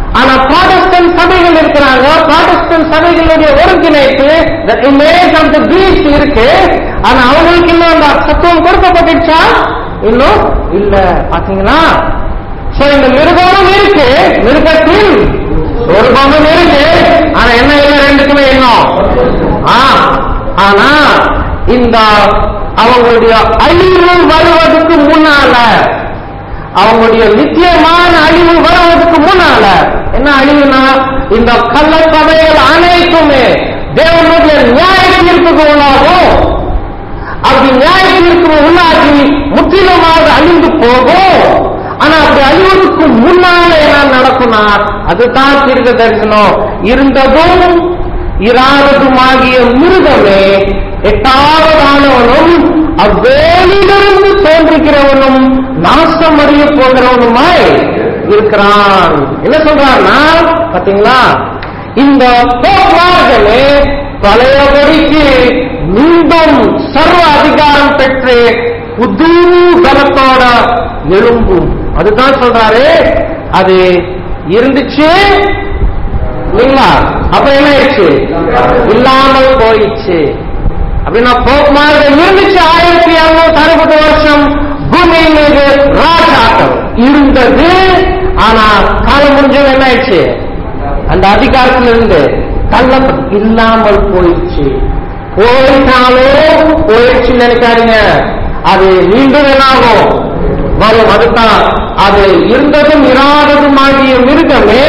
ஆனா ப்ராடஸ்டன்ட் சபைகள் இருக்கிறாங்க ப்ராடஸ்டன்ட் சபைகளுடைய ஒருங்கிணைப்பு the image of the beast இருக்கு ஆனா அவங்களுக்கு இன்னும் அந்த சத்துவம் கொடுக்கப்பட்டுச்சா இன்னும் இல்ல பாத்தீங்களா சோ இந்த மிருகமும் இருக்கு மிருகத்தில் சொர்க்கமும் இருக்கு ஆனா என்ன இல்ல ரெண்டுக்குமே இன்னும் ஆ, ஆனா இந்த அவங்களுடைய அழிவு வருவதற்கு முன்னால அவங்களுடைய நித்தியமான அழிவு வருவதற்கு முன்னால என்ன அழிவுனா இந்த கள்ளக்கதைகள் அனைத்துமே தேவனுடைய நியாய தீர்ப்புக்கு உள்ளாகும் அப்படி நியாய தீர்ப்பு உள்ளாகி முற்றிலுமாக அழிந்து போகும் ஆனா அப்படி அழிவதற்கு முன்னால என்ன நடக்கும்னா அதுதான் தீர்க்க தரிசனம் இருந்ததும் இராததுமாகிய மிருகமே எட்டாவதானவனும் அவ்வேலிலிருந்து தோன்றுகிறவனும் நாசம் அடைய போகிறவனுமாய் இருக்கிறான் என்ன சொல்றான்னா பாத்தீங்களா இந்த போக்குமார்களே பழையபடிக்கு மீண்டும் சர்வ அதிகாரம் பெற்று புது பலத்தோட எழும்பும் அதுதான் சொல்றாரு அது இருந்துச்சு இல்லைங்களா அப்ப என்ன ஆயிடுச்சு இல்லாமல் போயிடுச்சு அப்படின்னா போக்குமார்கள் இருந்துச்சு ஆயிரத்தி அறுநூத்தி அறுபது வருஷம் பூமி மீது ராஜாட்டம் இருந்தது ஆனா காலம் முடிஞ்சது என்ன ஆயிடுச்சு அந்த அதிகாரத்திலிருந்து தள்ளப்பட்டு இல்லாமல் போயிடுச்சு போயிட்டாலும் போயிடுச்சு நினைக்காதீங்க அது மீண்டும் என்னாகும் வரும் அதுதான் அது இருந்ததும் இராததுமாகிய மிருகமே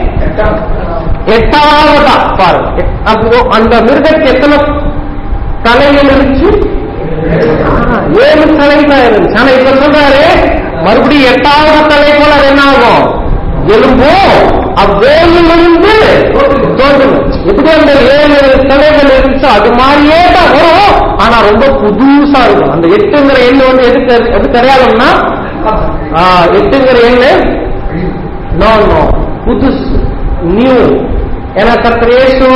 எட்டாவதா பாருங்க எட்- அப்போ அந்த மிருகத்துக்கு எத்தனை தலைகள் இருந்துச்சு ஆ, ஏழு தலை தான் இருந்துச்சு ஆனா இப்ப சொல்றாரு மறுபடியும் எட்டாவது தலை போல அது என்ன ஆகும் எலும்பும் அவ்வேலிலிருந்து தோன்றும் எப்படி அந்த ஏழு தலைகள் இருந்துச்சோ அது மாதிரியே தான் வரும் ஆனா ரொம்ப புதுசா இருக்கும் அந்த எட்டுங்கிற எண்ணு வந்து எது தெரி- எது தெரியாதுன்னா ஆ, எட்டுங்கிற எண்ணு நோ நோ புதுசு நியூ ஏன்னா கர்த்தர் இயேசு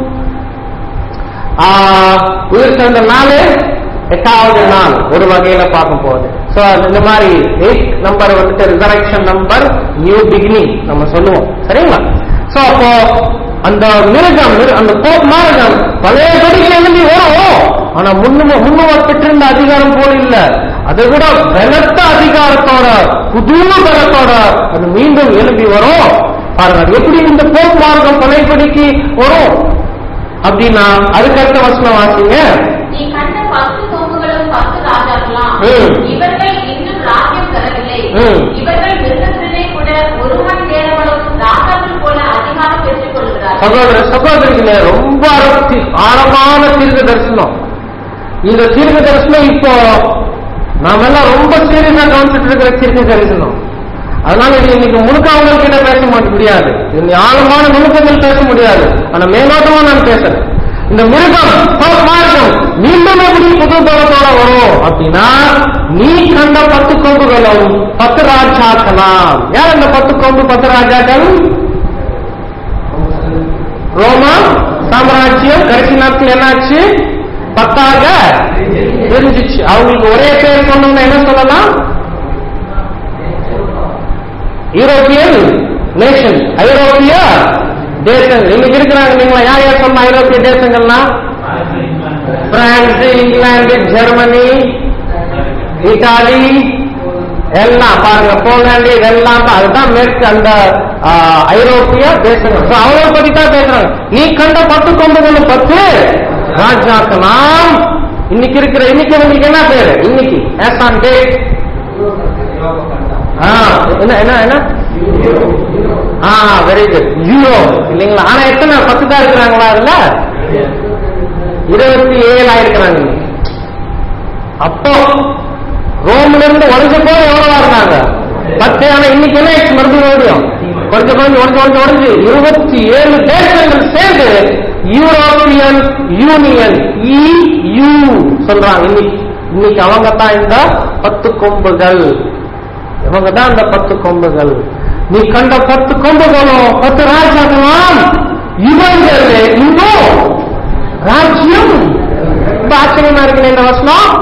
ஆ, உயிர் சென்ற நாள் எட்டாவது நாள் ஒரு வகையில பார்க்கும் போது சோ இந்த மாதிரி எயிட் நம்பர் வந்துட்டு ரிசரக்ஷன் நம்பர் நியூ பிகினிங் நம்ம சொல்லுவோம் சரிங்களா சோ அப்போ அந்த மிருகம் மிரு- அந்த போப் மிருகம் பழைய படிகள் எழுதி வரும் ஆனா முன்னும முன்னும பெற்றிருந்த அதிகாரம் போல இல்ல அதை விட பலத்த அதிகாரத்தோட புது பலத்தோட அது மீண்டும் எழுப்பி வரும் பாருங்க அது எப்படி இந்த போப் மார்க்கம் பழையபடிக்கு வரும் அப்படின்னா அதுக்கடுத்த வசனம் வாசிங்க நீ கண்ட பத்து கொம்புகளும் பத்து ராஜாக்களாம் ம். இவர்கள் இன்னும் ராஜ்யம் பெறவில்லை ம். இவர்கள் மிருகத்திலே கூட ஒருவன் தேடப்படும் ராஜாக்கள் போல அதிகாரம் பெற்றுக் கொள்கிறார்கள் சகோதர சகோதரிகளே ரொம்ப அறத்தி ஆழமான தீர்க்க தரிசனம் இந்த தீர்க்க தரிசனம் இப்போ நாம எல்லாம் ரொம்ப சீரியஸா கவனிச்சுட்டு இருக்கிற தீர்க்க தரிசனம் அதனால இது இன்னைக்கு முழுக்க அவங்களுக்கு கிட்ட பேச மாட்ட முடியாது இந்த ஆழமான நுணுக்கங்கள் பேச முடியாது ஆனா மேலோட்டமா நான் பேசுறேன் இந்த மிருகம் போர் மார்க்கம் மீண்டும் எப்படி புது பலத்தோட வரும் அப்படின்னா நீ கண்ட பத்து கொம்புகளும் பத்து ராஜாக்கலாம் யார் இந்த பத்து கொம்பு பத்து ராஜாக்கள் ரோமா சாம்ராஜ்யம் கடைசி நாட்கள் என்னாச்சு பத்தாக தெரிஞ்சிச்சு அவங்களுக்கு ஒரே பேர் சொன்னோம்னா என்ன சொல்லலாம் யூரோப்பியன் நேஷன் ஐரோப்பிய தேசங்கள் இன்னைக்கு இருக்கிறாங்க நீங்களா யார் யார் சொன்ன ஐரோப்பிய தேசங்கள்னா பிரான்ஸ் இங்கிலாந்து ஜெர்மனி இத்தாலி எல்லாம் பாருங்க போலாந்து இதெல்லாம் தான் அதுதான் மேற்கு அந்த ஆ, ஐரோப்பிய தேசங்கள் So, அவங்கள பத்தி தான் பேசுறாங்க நீ கண்ட பத்து கொம்புகள் பத்து ராஜாக்கலாம் இன்னைக்கு இருக்கிற இன்னைக்கு உங்களுக்கு என்ன பேரு இன்னைக்கு as on date ஆ, என்ன என்ன என்ன ஆ வெரி குட் யூரோ இல்லைங்களா ஆனா எத்தனை பத்து தான் இருக்கிறாங்களா அதுல இருபத்தி ஏழு ஆயிருக்கிறாங்க இன்னைக்கு. அப்போ ரோம்ல இருந்து உடஞ்ச போது எவ்வளவா இருந்தாங்க பத்து ஆனா இன்னைக்கு என்ன ஆயிடுச்சு மறுபடியும் மறுபடியும் கொஞ்சம் கொஞ்சம் உடஞ்சு உடஞ்சு உடஞ்சு இருபத்தி ஏழு தேசங்கள் சேர்ந்து யூரோப்பியன் யூனியன் இயூ சொல்றாங்க இன்னைக்கு இன்னைக்கு அவங்க தான் இந்த பத்து கொம்புகள் இவங்க தான் இந்த பத்து கொம்புகள் நீ கண்ட பத்து கொம்புகளும் பத்து ராஜாக்களும் இவங்கள் இன்னும் ராஜ்யம் ரொம்ப ஆச்சரியமா இருக்கு இந்த வசனம்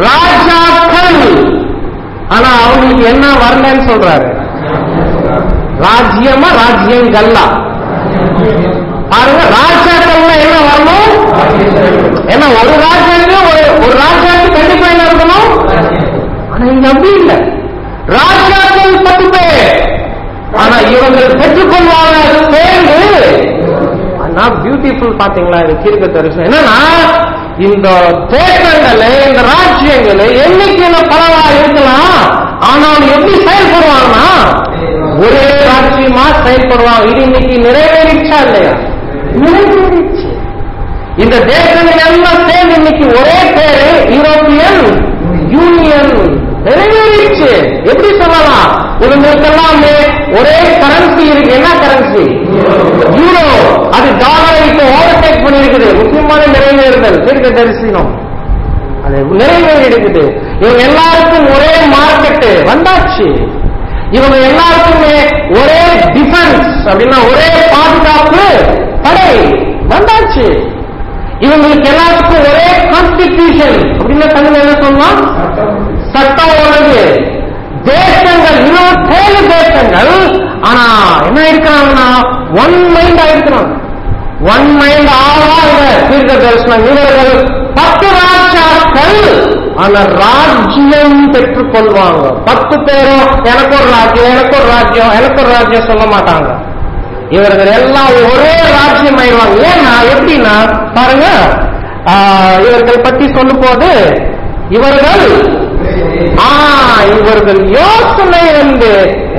ராஜாக்கள் ஆனா அவங்களுக்கு என்ன வரலன்னு சொல்றாரு ராஜ்யமா ராஜ்யங்கள்லா பாருங்க ராஜாக்கள்ல என்ன வரணும் ஏன்னா ஒரு ராஜ்யம் ஒரு ஒரு ராஜாவுக்கு கண்டிப்பா என்ன இருக்கணும் ஆனா இங்க அப்படி இல்ல ராஜாக்கள் பத்து பேர் ஆனா இவங்கள் பெற்றுக்கொள்வாங்க சேர்ந்து ஆனா பியூட்டிஃபுல் பாத்தீங்களா இது கீர்க்க தரிசனம் என்னன்னா இந்த தேசங்கள் இந்த ராஜ்யங்கள் என்னைக்கு பலவா இருக்கலாம் ஆனால் எப்படி செயல்படுவாங்கன்னா ஒரே ராஜ்யமா செயல்படுவாங்க இது இன்னைக்கு நிறைவேறிச்சா இல்லையா நிறைவேறிச்சு இந்த தேசங்கள் எல்லாம் சேர்ந்து இன்னைக்கு ஒரே பேரு யூரோப்பியன் யூனியன் நிறைவேறிச்சு எப்படி சொல்லலாம் இவங்களுக்கெல்லாம் ஒரே கரன்சி இருக்கு என்ன கரன்சி யூரோ அது டாலரை இப்போ ஓவர்டேக் பண்ணிருக்குது முக்கியமான நிறைவேறுதல் தீர்க்க தரிசனம் அது நிறைவேறி இருக்குது இவங்க எல்லாருக்கும் ஒரே மார்க்கெட் வந்தாச்சு இவங்க எல்லாருக்குமே ஒரே டிஃபென்ஸ் அப்படின்னா ஒரே பாதுகாப்பு படை வந்தாச்சு இவங்களுக்கு எல்லாருக்கும் ஒரே கான்ஸ்டிடியூஷன் அப்படின்னு தமிழ் என்ன சொன்னா சட்டம் உள்ளது தேசங்கள் இருபத்தேழு தேசங்கள் ஆனா என்ன இருக்கிறாங்கன்னா ஒன் மைண்ட் ஆயிருக்கிறாங்க ஒன் மைண்ட் ஆவாங்க தீர்க்க தரிசனம் இவர்கள் பத்து ராஜாக்கள் ஆனா ராஜ்யம் பெற்றுக் கொள்வாங்க பத்து பேரும் எனக்கு ஒரு ராஜ்யம் எனக்கு ஒரு ராஜ்யம் எனக்கு ஒரு ராஜ்யம் சொல்ல மாட்டாங்க இவர்கள் எல்லாம் ஒரே ராஜ்யம் ஆயிடுவாங்க ஏன்னா எப்படின்னா பாருங்க ஆஹ், இவர்கள் பற்றி சொல்லும் போது இவர்கள் ஆ இவர்கள் யோசனை வந்து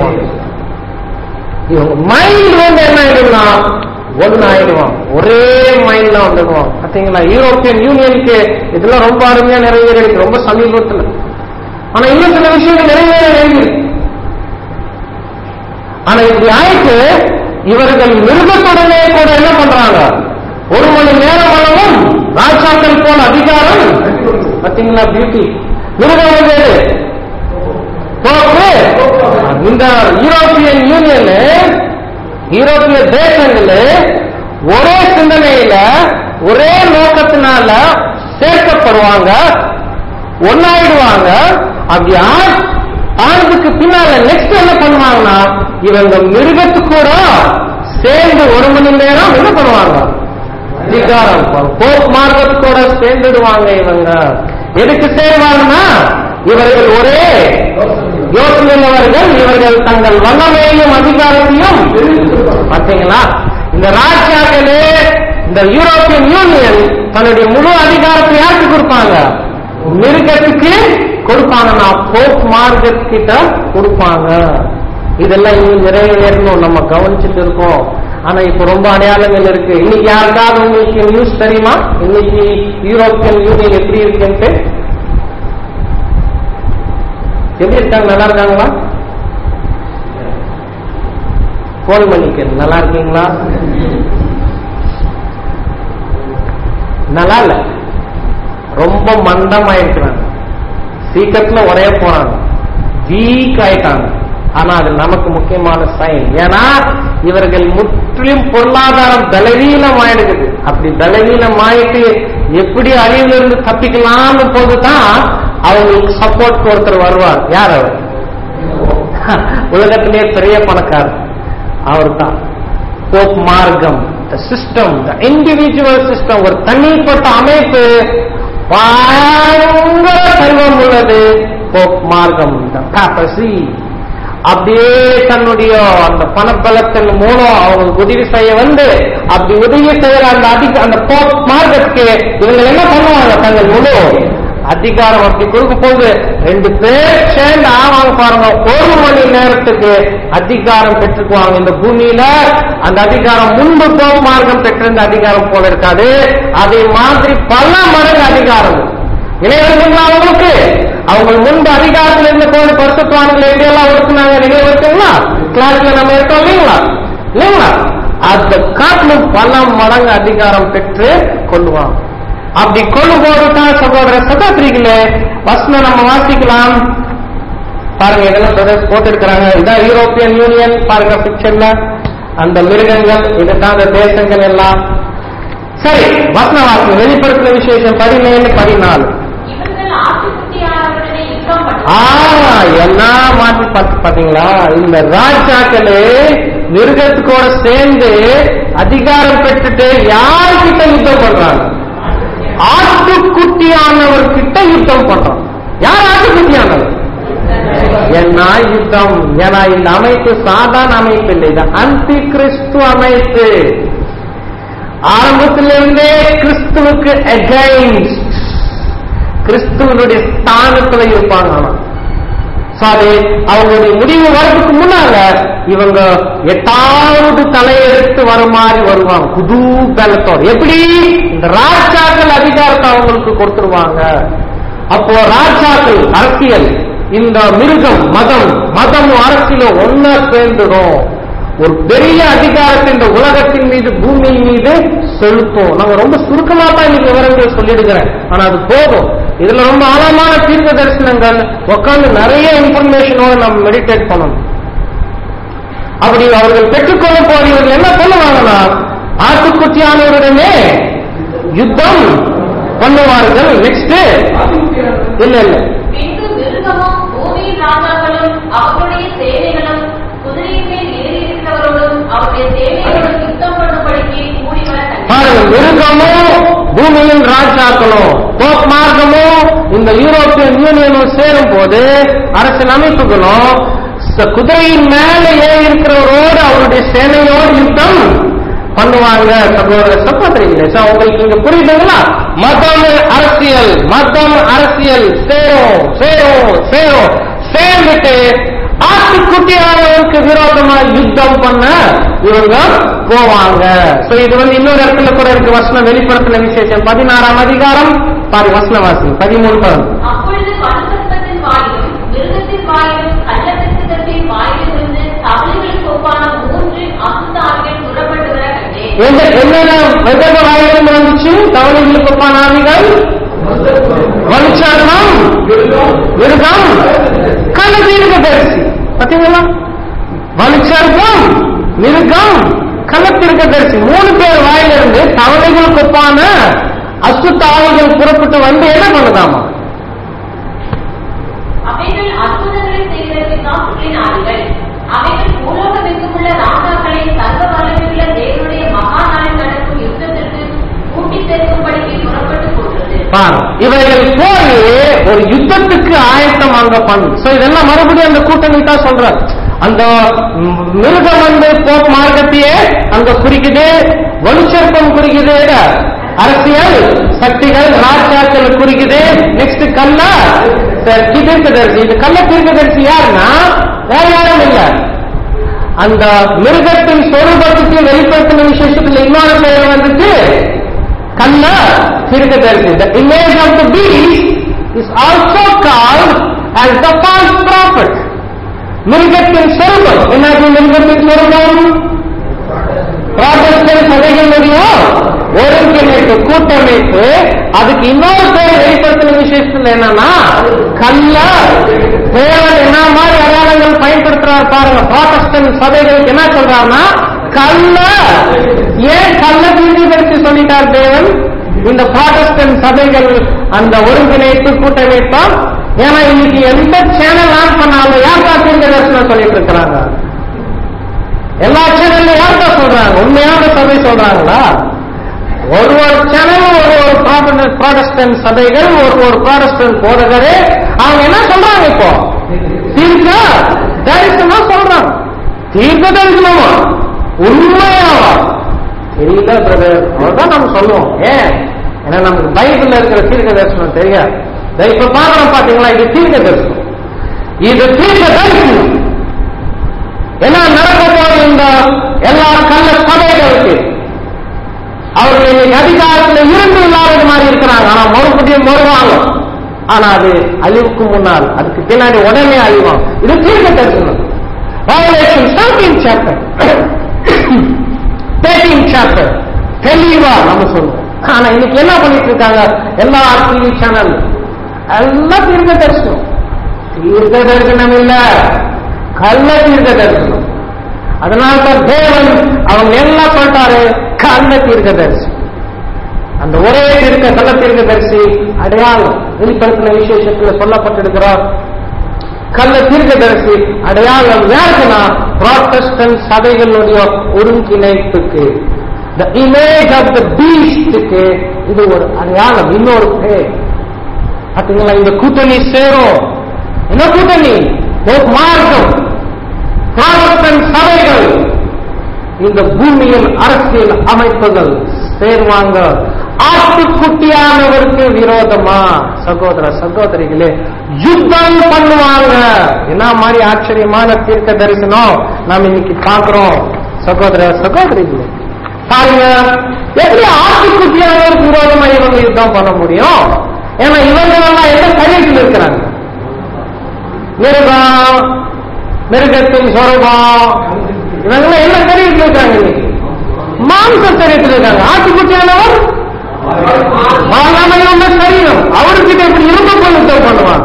இவங்க மைண்ட் வந்து என்ன ஆயிடும்னா ஒன்னு ஆயிடுவான் ஒரே மைண்ட்ல வந்துடுவான் பாத்தீங்களா யூரோப்பியன் யூனியனுக்கு இதெல்லாம் ரொம்ப அருமையா நிறைவேறிருக்கு ரொம்ப சமீபத்துல ஆனா இன்னும் சில விஷயங்கள் நிறைவேற வேண்டியிருக்கு ஆனா இப்படி ஆயிட்டு இவர்கள் மிருகத்துடனே கூட என்ன பண்றாங்க ஒரு மணி நேரம் அளவும் ராஜாக்கள் போல அதிகாரம் பாத்தீங்களா பியூட்டி மிருகம் வந்து எது? போக்கு. இந்த யூரோப்பியன் யூனியன் யூரோப்பிய தேசங்கள் ஒரே சிந்தனையில ஒரே நோக்கத்தினால சேர்க்கப்படுவாங்க ஒன்னாயிடுவாங்க அப்படி ஆ- ஆனதுக்கு பின்னால நெக்ஸ்ட் என்ன பண்ணுவாங்கன்னா இவங்க மிருகத்து கூட சேர்ந்து ஒரு மணி நேரம் என்ன பண்ணுவாங்க அதிகாரம் போக் மார்க்கத்தோட சேர்ந்துடுவாங்க இவங்க எதுக்கு சேர்வாங்கன்னா இவர்கள் ஒரே யோசனையுள்ளவர்கள் இவர்கள் தங்கள் வல்லமையையும் அதிகாரத்தையும் பார்த்தீங்களா இந்த ராஜாக்களே இந்த யூரோப்பியன் யூனியன் தன்னுடைய முழு அதிகாரத்தை யாருக்கு கொடுப்பாங்க மிருகத்துக்கு கொடுப்பாங்கன்னா போப் மார்க்கெட் கொடுப்பாங்க இதெல்லாம் இன்னும் நிறைவேறணும் நம்ம கவனிச்சுட்டு இருக்கோம் ஆனா இப்ப ரொம்ப அடையாளங்கள் இருக்கு இன்னைக்கு யாருக்காவது உங்களுக்கு நியூஸ் தெரியுமா இன்னைக்கு யூரோப்பியன் யூனியன் எப்படி இருக்குன்ட்டு எப்படி இருக்காங்க நல்லா இருக்காங்களா போன் பண்ணிக்க நல்லா இருக்கீங்களா நல்லா இல்ல ரொம்ப மந்தமாயிருக்கிறாங்க சீக்கிரத்துல உடைய போறாங்க வீக் ஆயிட்டாங்க ஆனா அது நமக்கு முக்கியமான சைன் ஏன்னா இவர்கள் முற்றிலும் பொருளாதாரம் பலவீனம் ஆயிடுக்குது அப்படி பலவீனம் ஆயிட்டு எப்படி அழிவுல இருந்து தப்பிக்கலாம்னு போதுதான் அவங்களுக்கு சப்போர்ட் ஒருத்தர் வருவார் யார் அவர் உலகத்திலே பெரிய பணக்காரர் அவர் தான் போப் மார்க்கம் the system the individual system ஒரு தனிப்பட்ட அமைப்பு பயங்கர செல்வம் உள்ளது போப் மார்க்கம் த பாப்பசி அப்படியே தன்னுடைய அந்த பணபலத்தின் மூலம் அவங்களுக்கு உதவி செய்ய வந்து அப்படி உதவி செய்யற அந்த அதிக அந்த போப் மார்க்கத்துக்கு இவங்க என்ன பண்ணுவாங்க தங்கள் முழு அதிகாரம் அப்படி கொடுக்கும் போது ரெண்டு பேர் சேர்ந்து ஆவாங்க பாருங்க ஒரு மணி நேரத்துக்கு அதிகாரம் பெற்றுக்குவாங்க இந்த பூமியில அந்த அதிகாரம் முன்பு போப் மார்க்கம் பெற்றிருந்த அதிகாரம் போல இருக்காது அதே மாதிரி பல மடங்கு அதிகாரம் நினைவுங்களா அவங்களுக்கு அவங்க முன்பு அதிகாரத்தில் இருந்த போது பரிசுத்தவான்கள் எப்படியெல்லாம் ஒடுக்குனாங்க நினைவு வச்சுங்களா கிளாஸ்ல நம்ம இருக்கோம் இல்லைங்களா இல்லைங்களா அந்த காட்டிலும் பல மடங்கு அதிகாரம் பெற்று கொள்ளுவாங்க அப்படி கொள்ளும் போது தான் சகோதர சகோதரிகளே வசனம் நம்ம வாசிக்கலாம் பாருங்க இதெல்லாம் பிரதர்ஸ் போட்டிருக்கிறாங்க இதான் யூரோப்பியன் யூனியன் பாருங்க பிக்சர்ல அந்த மிருகங்கள் இதுதான் அந்த தேசங்கள் எல்லாம் சரி வசன வாசனம் வெளிப்படுத்தின விசேஷம் பதினேழு பதினாலு இவர்கள் ஆட்டுக்குட்டியானவருடனே யுத்தம் ஆ பண்ணி என்ன மாற்றி பார்த்து பாத்தீங்களா இந்த ராஜாக்களே மிருகத்துக்கோட சேர்ந்து அதிகாரம் பெற்றுட்டு யார்கிட்ட யுத்தம் பண்றாங்க ஆட்டுக்குட்டியானவர் கிட்ட யுத்தம் பண்றான் யார் ஆட்டுக்குட்டியானவர் ஏன்னா யுத்தம் ஏன்னா இந்த அமைப்பு சாதாரண அமைப்பு இல்லை இது அந்தி கிறிஸ்து அமைப்பு ஆரம்பத்திலிருந்தே கிறிஸ்துவுக்கு அகைன்ஸ்ட் கிறிஸ்துவனுடைய ஸ்தானத்துல இருப்பாங்க ஆனா So, அது அவங்களுடைய முடிவு வரதுக்கு முன்னால இவங்க எட்டாவது தலையெடுத்து வர மாதிரி வருவாங்க புது பலத்தோட எப்படி இந்த ராஜாக்கள் அதிகாரத்தை அவங்களுக்கு கொடுத்துருவாங்க அப்போ ராஜாக்கள் அரசியல் இந்த மிருகம் மதம் மதம் அரசியலும் ஒன்னா சேர்ந்துடும் ஒரு பெரிய அதிகாரத்தை இந்த உலகத்தின் மீது பூமியின் மீது செலுத்தும் நாங்க ரொம்ப சுருக்கமா தான் இன்னைக்கு விவரங்கள் சொல்லிடுகிறேன் ஆனா அது போதும் இதுல ரொம்ப ஆழமான தீர்க்க தரிசனங்கள் உட்கார்ந்து நிறைய இன்ஃபர்மேஷனோட நம்ம மெடிடேட் பண்ணணும் அப்படி அவர்கள் பெற்றுக்கொள்ள போறவர்கள் என்ன பண்ணுவாங்கன்னா ஆட்டுக்குட்டியானவருடனே யுத்தம் பண்ணுவார்கள் நெக்ஸ்ட் இல்ல இல்ல பின்பு மிருகமும் பூமியின் ராஜாக்களும் அவர்களுடைய சேனைகளும் குதிரையின் மேல் ஏறி இருக்கிறவரோடும் அவருடைய சேனைகளோடும் யுத்தம் பண்ணும்படிக்கு கூடி வர பாருங்க மிருகமும் பூமியின் ராஜாக்களும் போப் மார்க்கமும் இந்த யூரோப்பியன் யூனியனும் சேரும் போது அரசியல் அமைப்புகளும் ச- குதிரையின் மேல ஏறி இருக்கிறவரோடு அவருடைய சேனையோடு யுத்தம் பண்ணுவாங்க சகோதர சகோதரிகளே So, உங்களுக்கு இங்க புரியுதுங்களா மதம் அரசியல் மதம் அரசியல் சேரும் சேரும் சேரும் சேர்ந்துட்டு ஆட்டுக்குட்டியானவருக்கு விரோதமா யுத்தம் பண்ண இவங்க போவாங்க சோ இது வந்து இன்னொரு இடத்துல கூட இருக்கு வசனம் வெளிப்படுத்தின விசேஷம் பதினாறாம் அதிகாரம் பாரு வசனவாசி பதிமூணு பதினொன்று. அப்பொழுது வலுசர்ப்பத்தின் வாயிலும் மிருகத்தின் வாயிலும் கள்ளத்திற்கத்தின் வாயிலும் இருந்து தவளைகளுக்கு ஒப்பான மூன்று அசுத்த ஆவிகள் புறப்பட்டு வர கண்டேன் எந்த என்னென்ன வெவ்வேறு வாயிலிருந்து வந்துச்சு தவளைகளுக்கு ஒப்பான ஆவிகள் வலுச்சர்மம் மிருகம் கள்ளத்தீர்க்க தரிசி பாத்தீங்களா வலுச்சர்மம் மிருகம் கள்ளத்தீர்க்க தரிசி மூணு பேர் வாயிலிருந்து தவளைகளுக்கு ஒப்பான அசுத்த ஆவிகள் புறப்பட்டு வந்து என்ன பண்ணுதாமா அவைகள் அற்புதங்களை செய்கிறதுக்கு காப்புகளின் ஆவிகள் அவைகள் பூலோகமெங்கும் உள்ள ராஜாக்களை சர்வ வல்லமையுள்ள தேவனுடைய மகா நாளில் நடக்கும் யுத்தத்திற்கு கூட்டிச் சேர்க்கும்படிக்கு புறப்பட்டு போகிறது பாரு இவைகள் போய் ஒரு யுத்தத்துக்கு ஆயத்தம் அங்க பண்ணும் சோ இதெல்லாம் மறுபடியும் அந்த கூட்டணி தான் சொல்ற அந்த ம், மிருகம் வந்து போப் மார்க்கத்தையே அங்க குறிக்குது வலுச்சற்பம் குறிக்குது எத? அரசியல் சக்திகள் ராஜாக்கள் குறிக்குது நெக்ஸ்ட் கல்ல தீர்க்கதரிசி இது கள்ள தீர்க்கதரிசி யாருன்னா வேற யாரும் இல்ல அந்த மிருகத்தின் சொரூபத்துக்கு வெளிப்படுத்தின விசேஷத்துல இன்னொரு பெயர் வந்துட்டு கல்ல தீர்க்கதரிசி the image of the beast is also called as the false prophet மிருகத்தின் சொரூபம் என்னது மிருகத்தின் சொரூபம் ப்ராட்டஸ்டன்ட் சபைகளுடைய ஒருங்கிணைப்பு கூட்டமைப்பு அதுக்கு இன்னொரு பேர் வெளிப்படுத்தின விசேஷத்துல என்னன்னா கல்ல தேவன் என்ன மாதிரி அடையாளங்கள் பயன்படுத்துறாரு பாருங்க ப்ராட்டஸ்டன்ட் சபைகளுக்கு என்ன சொல்றாருன்னா கல்ல ஏன் கல்ல தீர்க்கதரிசி சொல்லிட்டார் தேவன் இந்த ப்ராட்டஸ்டன்ட் சபைகள் அந்த ஒருங்கிணைப்பு கூட்டமைப்பா ஏன்னா இன்னைக்கு எந்த சேனல் ஆன் பண்ணாலும் யாருக்கா தீர்க்கதரிசனம் சொல்லிட்டு இருக்கிறாங்க எல்லா சேனல்ல யார்கிட்ட சொல்றாங்க உண்மையான சபை சொல்றாங்களா ஒரு ஒரு சேனல் ஒரு ஒரு ப்ராடஸ்டன்ட் சபைகள் ஒரு ஒரு ப்ராடஸ்டன்ட் போதகரே அவங்க என்ன சொல்றாங்க இப்போ தீர்க்க தரிசனம் சொல்றாங்க தீர்க்க தரிசனமா உண்மையாவா தெரியல பிரதர் அவ்வளவுதான் நம்ம சொல்லுவோம் ஏன் ஏன்னா நமக்கு பைபிள்ல இருக்கிற தீர்க்க தரிசனம் தெரியாது இதை இப்ப பாக்குறோம் பாத்தீங்களா இது தீர்க்க தரிசனம் இது தீர்க்க தரிசனம் என்ன நடக்க போற இந்த எல்லா கள்ள சபைகளுக்கு அவர்கள் இன்னைக்கு அதிகாரத்தில் இருந்து இல்லாதது மாதிரி இருக்கிறாங்க ஆனா மறுபடியும் வருவாங்க ஆனா அது அழிவுக்கு முன்னால் அதுக்கு பின்னாடி உடனே அழிவாங்க இது தீர்க்க தரிசனம் Revelation 17 chapter 13 chapter தெளிவா நம்ம சொல்லுவோம் ஆனா இன்னைக்கு என்ன பண்ணிட்டு இருக்காங்க எல்லா டிவி சேனல் எல்லாம் தீர்க்க தரிசனம் தீர்க்க தரிசனம் இல்ல கள்ள தீர்க்க தரிசனம் அதனால தான் தேவன் அவங்க எல்லாம் சொல்லிட்டாரு கள்ள தீர்க்க தரிசனம் அந்த ஒரே தீர்க்க கள்ள தீர்க்க தரிசி அடையாளம் வெளிப்படுத்தின விசேஷத்துல சொல்லப்பட்டிருக்கிறார் கள்ள தீர்க்கதரிசி அடையாளம் யாருக்குன்னா புராட்டஸ்டன்ட் சபைகளுடைய ஒருங்கிணைப்புக்கு the image of the beast க்கு இது ஒரு அடையாளம் இன்னொரு பேர் பாத்தீங்களா இந்த கூட்டணி சேரும் என்ன கூட்டணி ஒரு மார்க்கம் புராட்டஸ்டன்ட் சபைகள் இந்த பூமியின் அரசியல் அமைப்புகள் சேர்வாங்க ஆட்டுக்குட்டியானவருக்கு விரோதமா சகோதர சகோதரிகளே யுத்தம் பண்ணுவாங்க என்ன மாதிரி ஆச்சரியமான தீர்க்க தரிசனம் நாம் இன்னைக்கு பார்க்கிறோம் சகோதர சகோதரிகளே பாருங்க எப்படி ஆட்டுக்குட்டியானவருக்கு விரோதமா இவங்க யுத்தம் பண்ண முடியும் ஏன்னா இவங்க எல்லாம் எந்த சரீரத்தில் இருக்கிறாங்க மிருகம் மிருகத்தின் சொரூபம் இவங்கெல்லாம் என்ன சரீரத்தில் இருக்காங்க இன்னைக்கு மாம்ச சரீரத்தில் இருக்காங்க ஆட்டுக்குட்டியானவர் மாறாமையுள்ள சரீரம் அவர்கிட்ட எப்படி இரும்பு கொள்ளுத்தல் பண்ணுவாங்க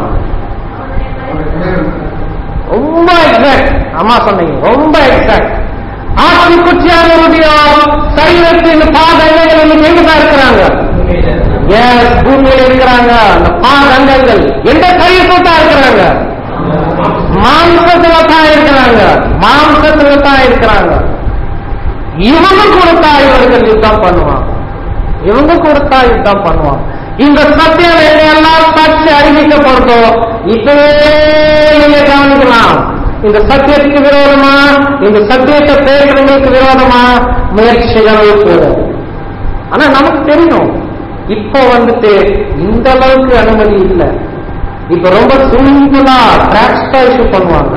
ரொம்ப எக்ஸாக்ட் அம்மா சொன்னீங்க ரொம்ப எக்ஸாக்ட் ஆட்டுக்குட்டியானவருடைய சரீரத்தின் பாதங்கள் இன்னைக்கு எங்கதான் இருக்கிறாங்க எஸ் பூமியில இருக்கிறாங்க அந்த பாதங்கள் எந்த சரீரத்தில் தான் இருக்கிறாங்க மாம்சத்துல தான் இருக்கிறாங்க மாம்சத்துல தான் இருக்கிறாங்க இவங்க கொடுத்தா இவர்கள் யுத்தம் பண்ணுவாங்க இவங்க கொடுத்தா யுத்தம் பண்ணுவாங்க இந்த சத்தியம் எல்லாம் சாட்சி அறிவிக்கப்படுதோ இப்பவே நீங்க கவனிக்கலாம் இந்த சத்தியத்துக்கு விரோதமா இந்த சத்தியத்தை பேசுறவங்களுக்கு விரோதமா முயற்சிகள் போகும் ஆனா நமக்கு தெரியும் இப்போ வந்துட்டு இந்த அளவுக்கு அனுமதி இல்லை இப்ப ரொம்ப சிம்பிளா டிராக்ஸ் இஷ்யூ பண்ணுவாங்க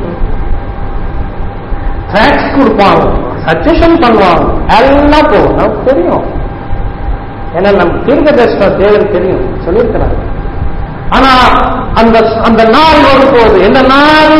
டிராக்ஸ் கொடுப்பாங்க சஜஷன் பண்ணுவாங்க எல்லாம் போகும் நமக்கு தெரியும் ஏன்னா நம்ம தீர்க்கதர்ஷன தேவன் தெரியும் சொல்லியிருக்கிறாங்க ஆனா அந்த அந்த நாள் வரும்போது எந்த நாள்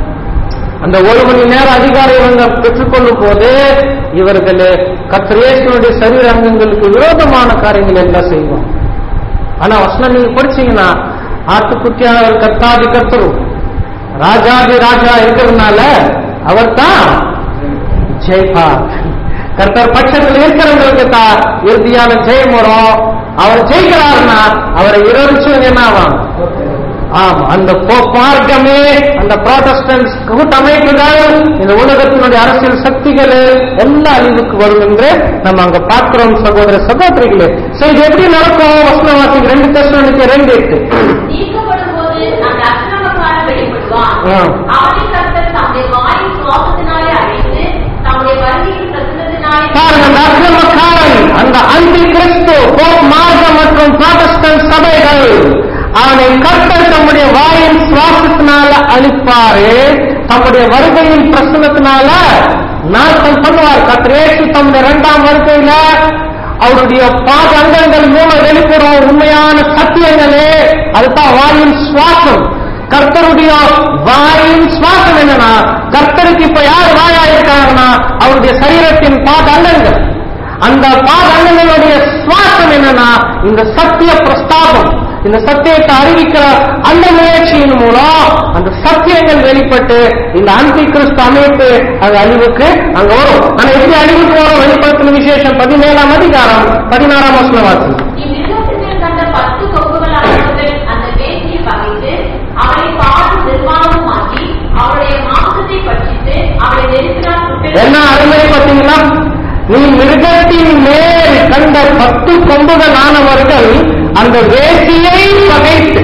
அந்த ஒரு மணி நேரம் அதிகாரம் இவங்க பெற்றுக்கொள்ளும் போது இவர்கள் கத்திரேசனுடைய சரீர அங்கங்களுக்கு விரோதமான காரியங்கள் எல்லாம் செய்வாங்க ஆனா வசனம் நீங்க படிச்சீங்கன்னா ஆட்டுக்குட்டியானவர் கர்த்தாதி கர்த்தரும் ராஜாதி ராஜா இருக்கிறதுனால அவர் தான் ஜெயிப்பார் கர்த்தர் பட்சத்தில் இருக்கிறவங்களுக்கு தான் இறுதியான ஜெயம் வரும் அவர் ஜெயிக்கிறாருன்னா அவரை விரோதிச்சவங்க என்ன ஆவாங்க ஆமா அந்த போ- மார்க்கமே அந்த ப்ராட்டஸ்டன்ட் கூட்டமைப்புகள் இந்த உலகத்தினுடைய அரசியல் சக்திகள் எல்லா அழிவுக்கு வரும் என்று நம்ம அங்க பார்க்கிறோம் சகோதர சகோதரிகளே சோ இது எப்படி நடக்கும் வசனவாசி ரெண்டு தசனுக்கு ரெண்டு எட்டு நீக்கப்படும் போது அந்த அக்கிரமக்காரன் வெளிப்படுவான் ஆ. அவனை கர்த்தர் தம்முடைய வாயின் சுவாசத்தினாலே அழைத்து தம்முடைய வருகையின் பிரசனத்தினாலே பாருங்க அந்த அக்கிரமக்காரன் அந்த அந்தி கிறிஸ்து போப் மார்க்கம் மற்றும் ப்ராட்டஸ்டன்ட் சபைகள் அவனை கர்த்தர் தம்முடைய வாயின் சுவாசத்தினால அழிப்பாரு தம்முடைய வருகையின் பிரசனத்தினால நாட்கள் பண்ணுவார் கத்திரேசு தம்முடைய இரண்டாம் வருகையில அவருடைய பாத அங்கங்கள் மூலம் வெளிப்படும் உண்மையான சத்தியங்களே அதுதான் வாயின் சுவாசம் கர்த்தருடைய வாயின் சுவாசம் என்னன்னா கர்த்தருக்கு இப்ப யார் வாயா இருக்காங்கன்னா அவருடைய சரீரத்தின் பாதங்கங்கள் அந்த பாதங்களுடைய சுவாசம் என்னன்னா இந்த சத்திய பிரஸ்தாபம் இந்த சத்தியத்தை அறிவிக்கிற அந்த முயற்சியின் மூலம் அந்த சத்தியங்கள் வெளிப்பட்டு இந்த அந்தி கிறிஸ்து அமைப்பு அது அழிவுக்கு அங்க வரும் ஆனா எப்படி அழிவுக்கு வரும் வெளிப்படுத்தின விசேஷம் பதினேழாம் அதிகாரம் பதினாறாம் வசனம் வாசி இவ்விருவத்திற்கு கண்ட பத்து கொம்புகளானவர்கள் அந்த வேசியை பகைத்து அவளை பாடு நிர்வாணமாக்கி அவளுடைய மாம்சத்தை பட்சித்து அவளை நெருக்கினால் என்ன அருமை பார்த்தீங்களா நீ மிருகத்தின் மேல் கண்ட பத்து கொம்புகள் ஆனவர்கள் அந்த வேசியை பகைத்து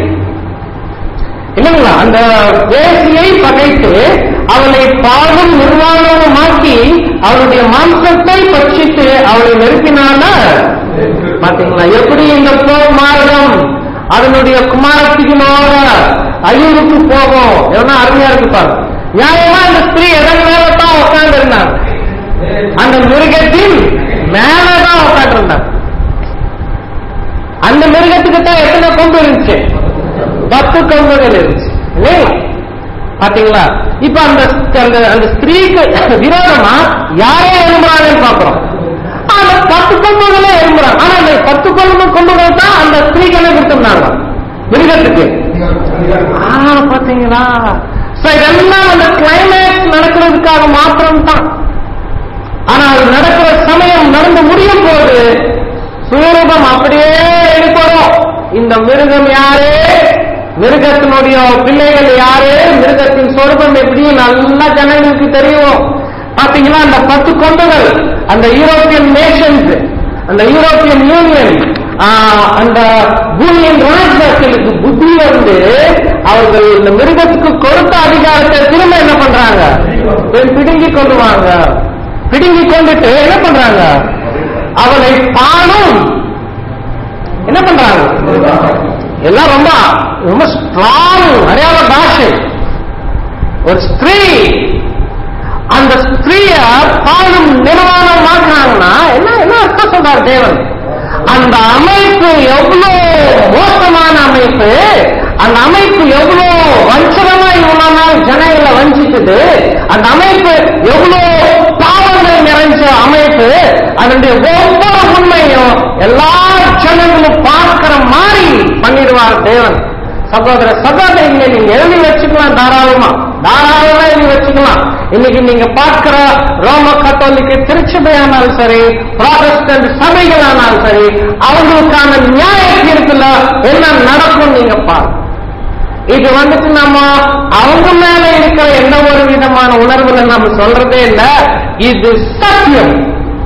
இல்லைங்களா அந்த வேசியை பகைத்து அவளை பாடும் நிர்வாணமாக்கி அவளுடைய மாம்சத்தை பட்சித்து அவளை நெருக்கினால பாத்தீங்களா எப்படி இந்த போர் மார்க்கம் அதனுடைய குமாரத்தினோட அழிவுக்கு போகும் எவ்வளவு அருமையா இருக்கு பாருங்க நியாயமா இந்த ஸ்திரீ எதன் மேல தான் உட்கார்ந்து இருந்தாங்க அந்த மிருகத்தின் மேலதான் உட்கார்ந்து இருந்தாங்க அந்த மிருகத்துக்கு தான் எத்தனை கொம்பு இருந்துச்சு பத்து கொம்புகள் இருந்துச்சு இல்லையா பாத்தீங்களா இப்ப அந்த அந்த அந்த ஸ்திரீக்கு விரோதமா யாரே எழும்புறாங்கன்னு பாக்குறோம் அந்த பத்து கொம்புகளே எழும்புறாங்க ஆனா அந்த பத்து கொம்பு கொம்புகள் தான் அந்த ஸ்திரீக்கு என்ன கொடுத்திருந்தாங்க மிருகத்துக்கு ஆ பாத்தீங்களா So, இதெல்லாம் அந்த கிளைமேக்ஸ் நடக்கிறதுக்காக மாத்திரம் தான் ஆனா அது நடக்கிற சமயம் நடந்து முடியும் போது சுயரூபம் அப்படியே வெளிப்படும் இந்த மிருகம் யாரு மிருகத்தினுடைய பிள்ளைகள் யாரு மிருகத்தின் சொரூபம் எப்படி நல்லா ஜனங்களுக்கு தெரியும் பாத்தீங்கன்னா அந்த பத்து கொண்டுகள் அந்த யூரோப்பியன் நேஷன்ஸ் அந்த யூரோப்பியன் யூனியன் அந்த பூமியின் ராஜ்யங்களுக்கு புத்தி வந்து அவர்கள் இந்த மிருகத்துக்கு கொடுத்த அதிகாரத்தை திரும்ப என்ன பண்றாங்க பிடுங்கி கொண்டு வாங்க பிடுங்கி கொண்டுட்டு என்ன பண்றாங்க அவளை பாலும் என்ன பண்றாங்க எல்லாம் ரொம்ப ரொம்ப ஸ்ட்ராங் அடையாள பாஷை ஒரு ஸ்திரீ அந்த ஸ்திரீய பாலும் நிர்வாணம் மாற்றினாங்கன்னா என்ன என்ன அர்த்தம் சொல்றார் தேவன் அந்த அமைப்பு எவ்வளவு மோசமான அமைப்பு அந்த அமைப்பு எவ்வளவு வஞ்சகமா இவ்வளவு நாள் ஜனங்களை வஞ்சிக்குது அந்த அமைப்பு எவ்வளவு பாவங்கள் நிறைஞ்ச அமைப்பு அதனுடைய ஒவ்வொரு உண்மையும் எல்லா ஜனங்களும் பார்க்கிற மாதிரி பண்ணிடுவார் தேவன் சகோதர சகோதரிகளை நீங்க எழுதி வச்சுக்கலாம் தாராளமா தாராளமா எழுதி வச்சுக்கலாம் இன்னைக்கு நீங்க பார்க்கிற ரோம கத்தோலிக்க திருச்சபையானாலும் சரி ப்ராடஸ்டன்ட் சபைகளானாலும் சரி அவங்களுக்கான நியாய தீர்ப்புல என்ன நடக்கும் நீங்க பாருங்க இது வந்துட்டு நம்ம அவங்க மேல இருக்கிற எந்த ஒரு விதமான உணர்வுல நம்ம சொல்றதே இல்ல இது சத்தியம்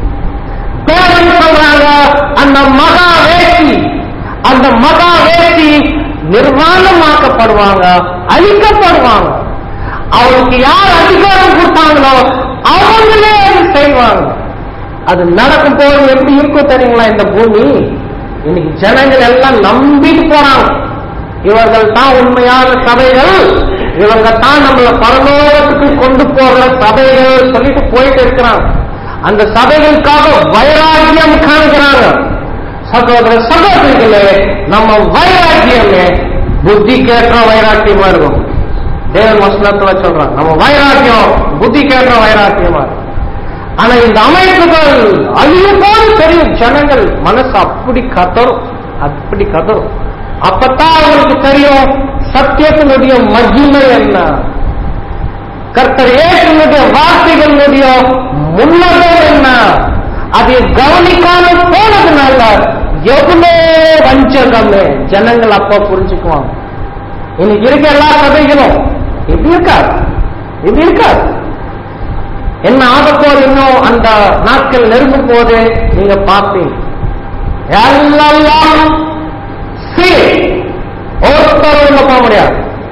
தேவன் சொல்றாங்க அந்த மகா வேசி அந்த மகா வேசி நிர்வாணமாக்கப்படுவாங்க அழிக்கப்படுவாங்க அவளுக்கு யார் அதிகாரம் கொடுத்தாங்களோ அவங்களே அது செய்வாங்க அது நடக்கும் போது எப்படி இருக்கும் தெரியுங்களா இந்த பூமி இன்னைக்கு ஜனங்கள் எல்லாம் நம்பிட்டு போறாங்க இவர்கள் தான் உண்மையான சபைகள் இவங்க தான் நம்மள பரலோகத்துக்கு கொண்டு போகிற சபைகள் சொல்லிட்டு போயிட்டு இருக்கிறாங்க அந்த சபைகளுக்காக வைராக்கியம் காண்கிறாங்க சகோதர சகோதரிகளே நம்ம வைராக்கியமே புத்தி கேட்ட வைராக்கியமா இருக்கும் தேவன் வசனத்துல சொல்றாங்க நம்ம வைராக்கியம் புத்தி கேட்ட வைராக்கியமா இருக்கும் ஆனா இந்த அமைப்புகள் அழியும் போது தெரியும் ஜனங்கள் மனசு அப்படி கதறும் அப்படி கதறும் அப்பதான் அவங்களுக்கு தெரியும் சத்தியத்தினுடைய மகிமை என்ன கர்த்தர் ஏற்றினுடைய வார்த்தைகளுடைய முன்னதம் என்ன அதை கவனிக்காம போனதுனால எவ்வளோ வஞ்சகமே ஜனங்கள் அப்ப புரிஞ்சுக்குவாங்க இன்னைக்கு இருக்க எல்லா சபைகளும் இப்படி இருக்காது இப்படி இருக்காது என்ன ஆகப்போது இன்னும் அந்த நாட்கள் நெருங்கும் போது நீங்க பார்ப்பீங்க எல்லாம் சீர் ஒருத்தர் உள்ள போக முடியாது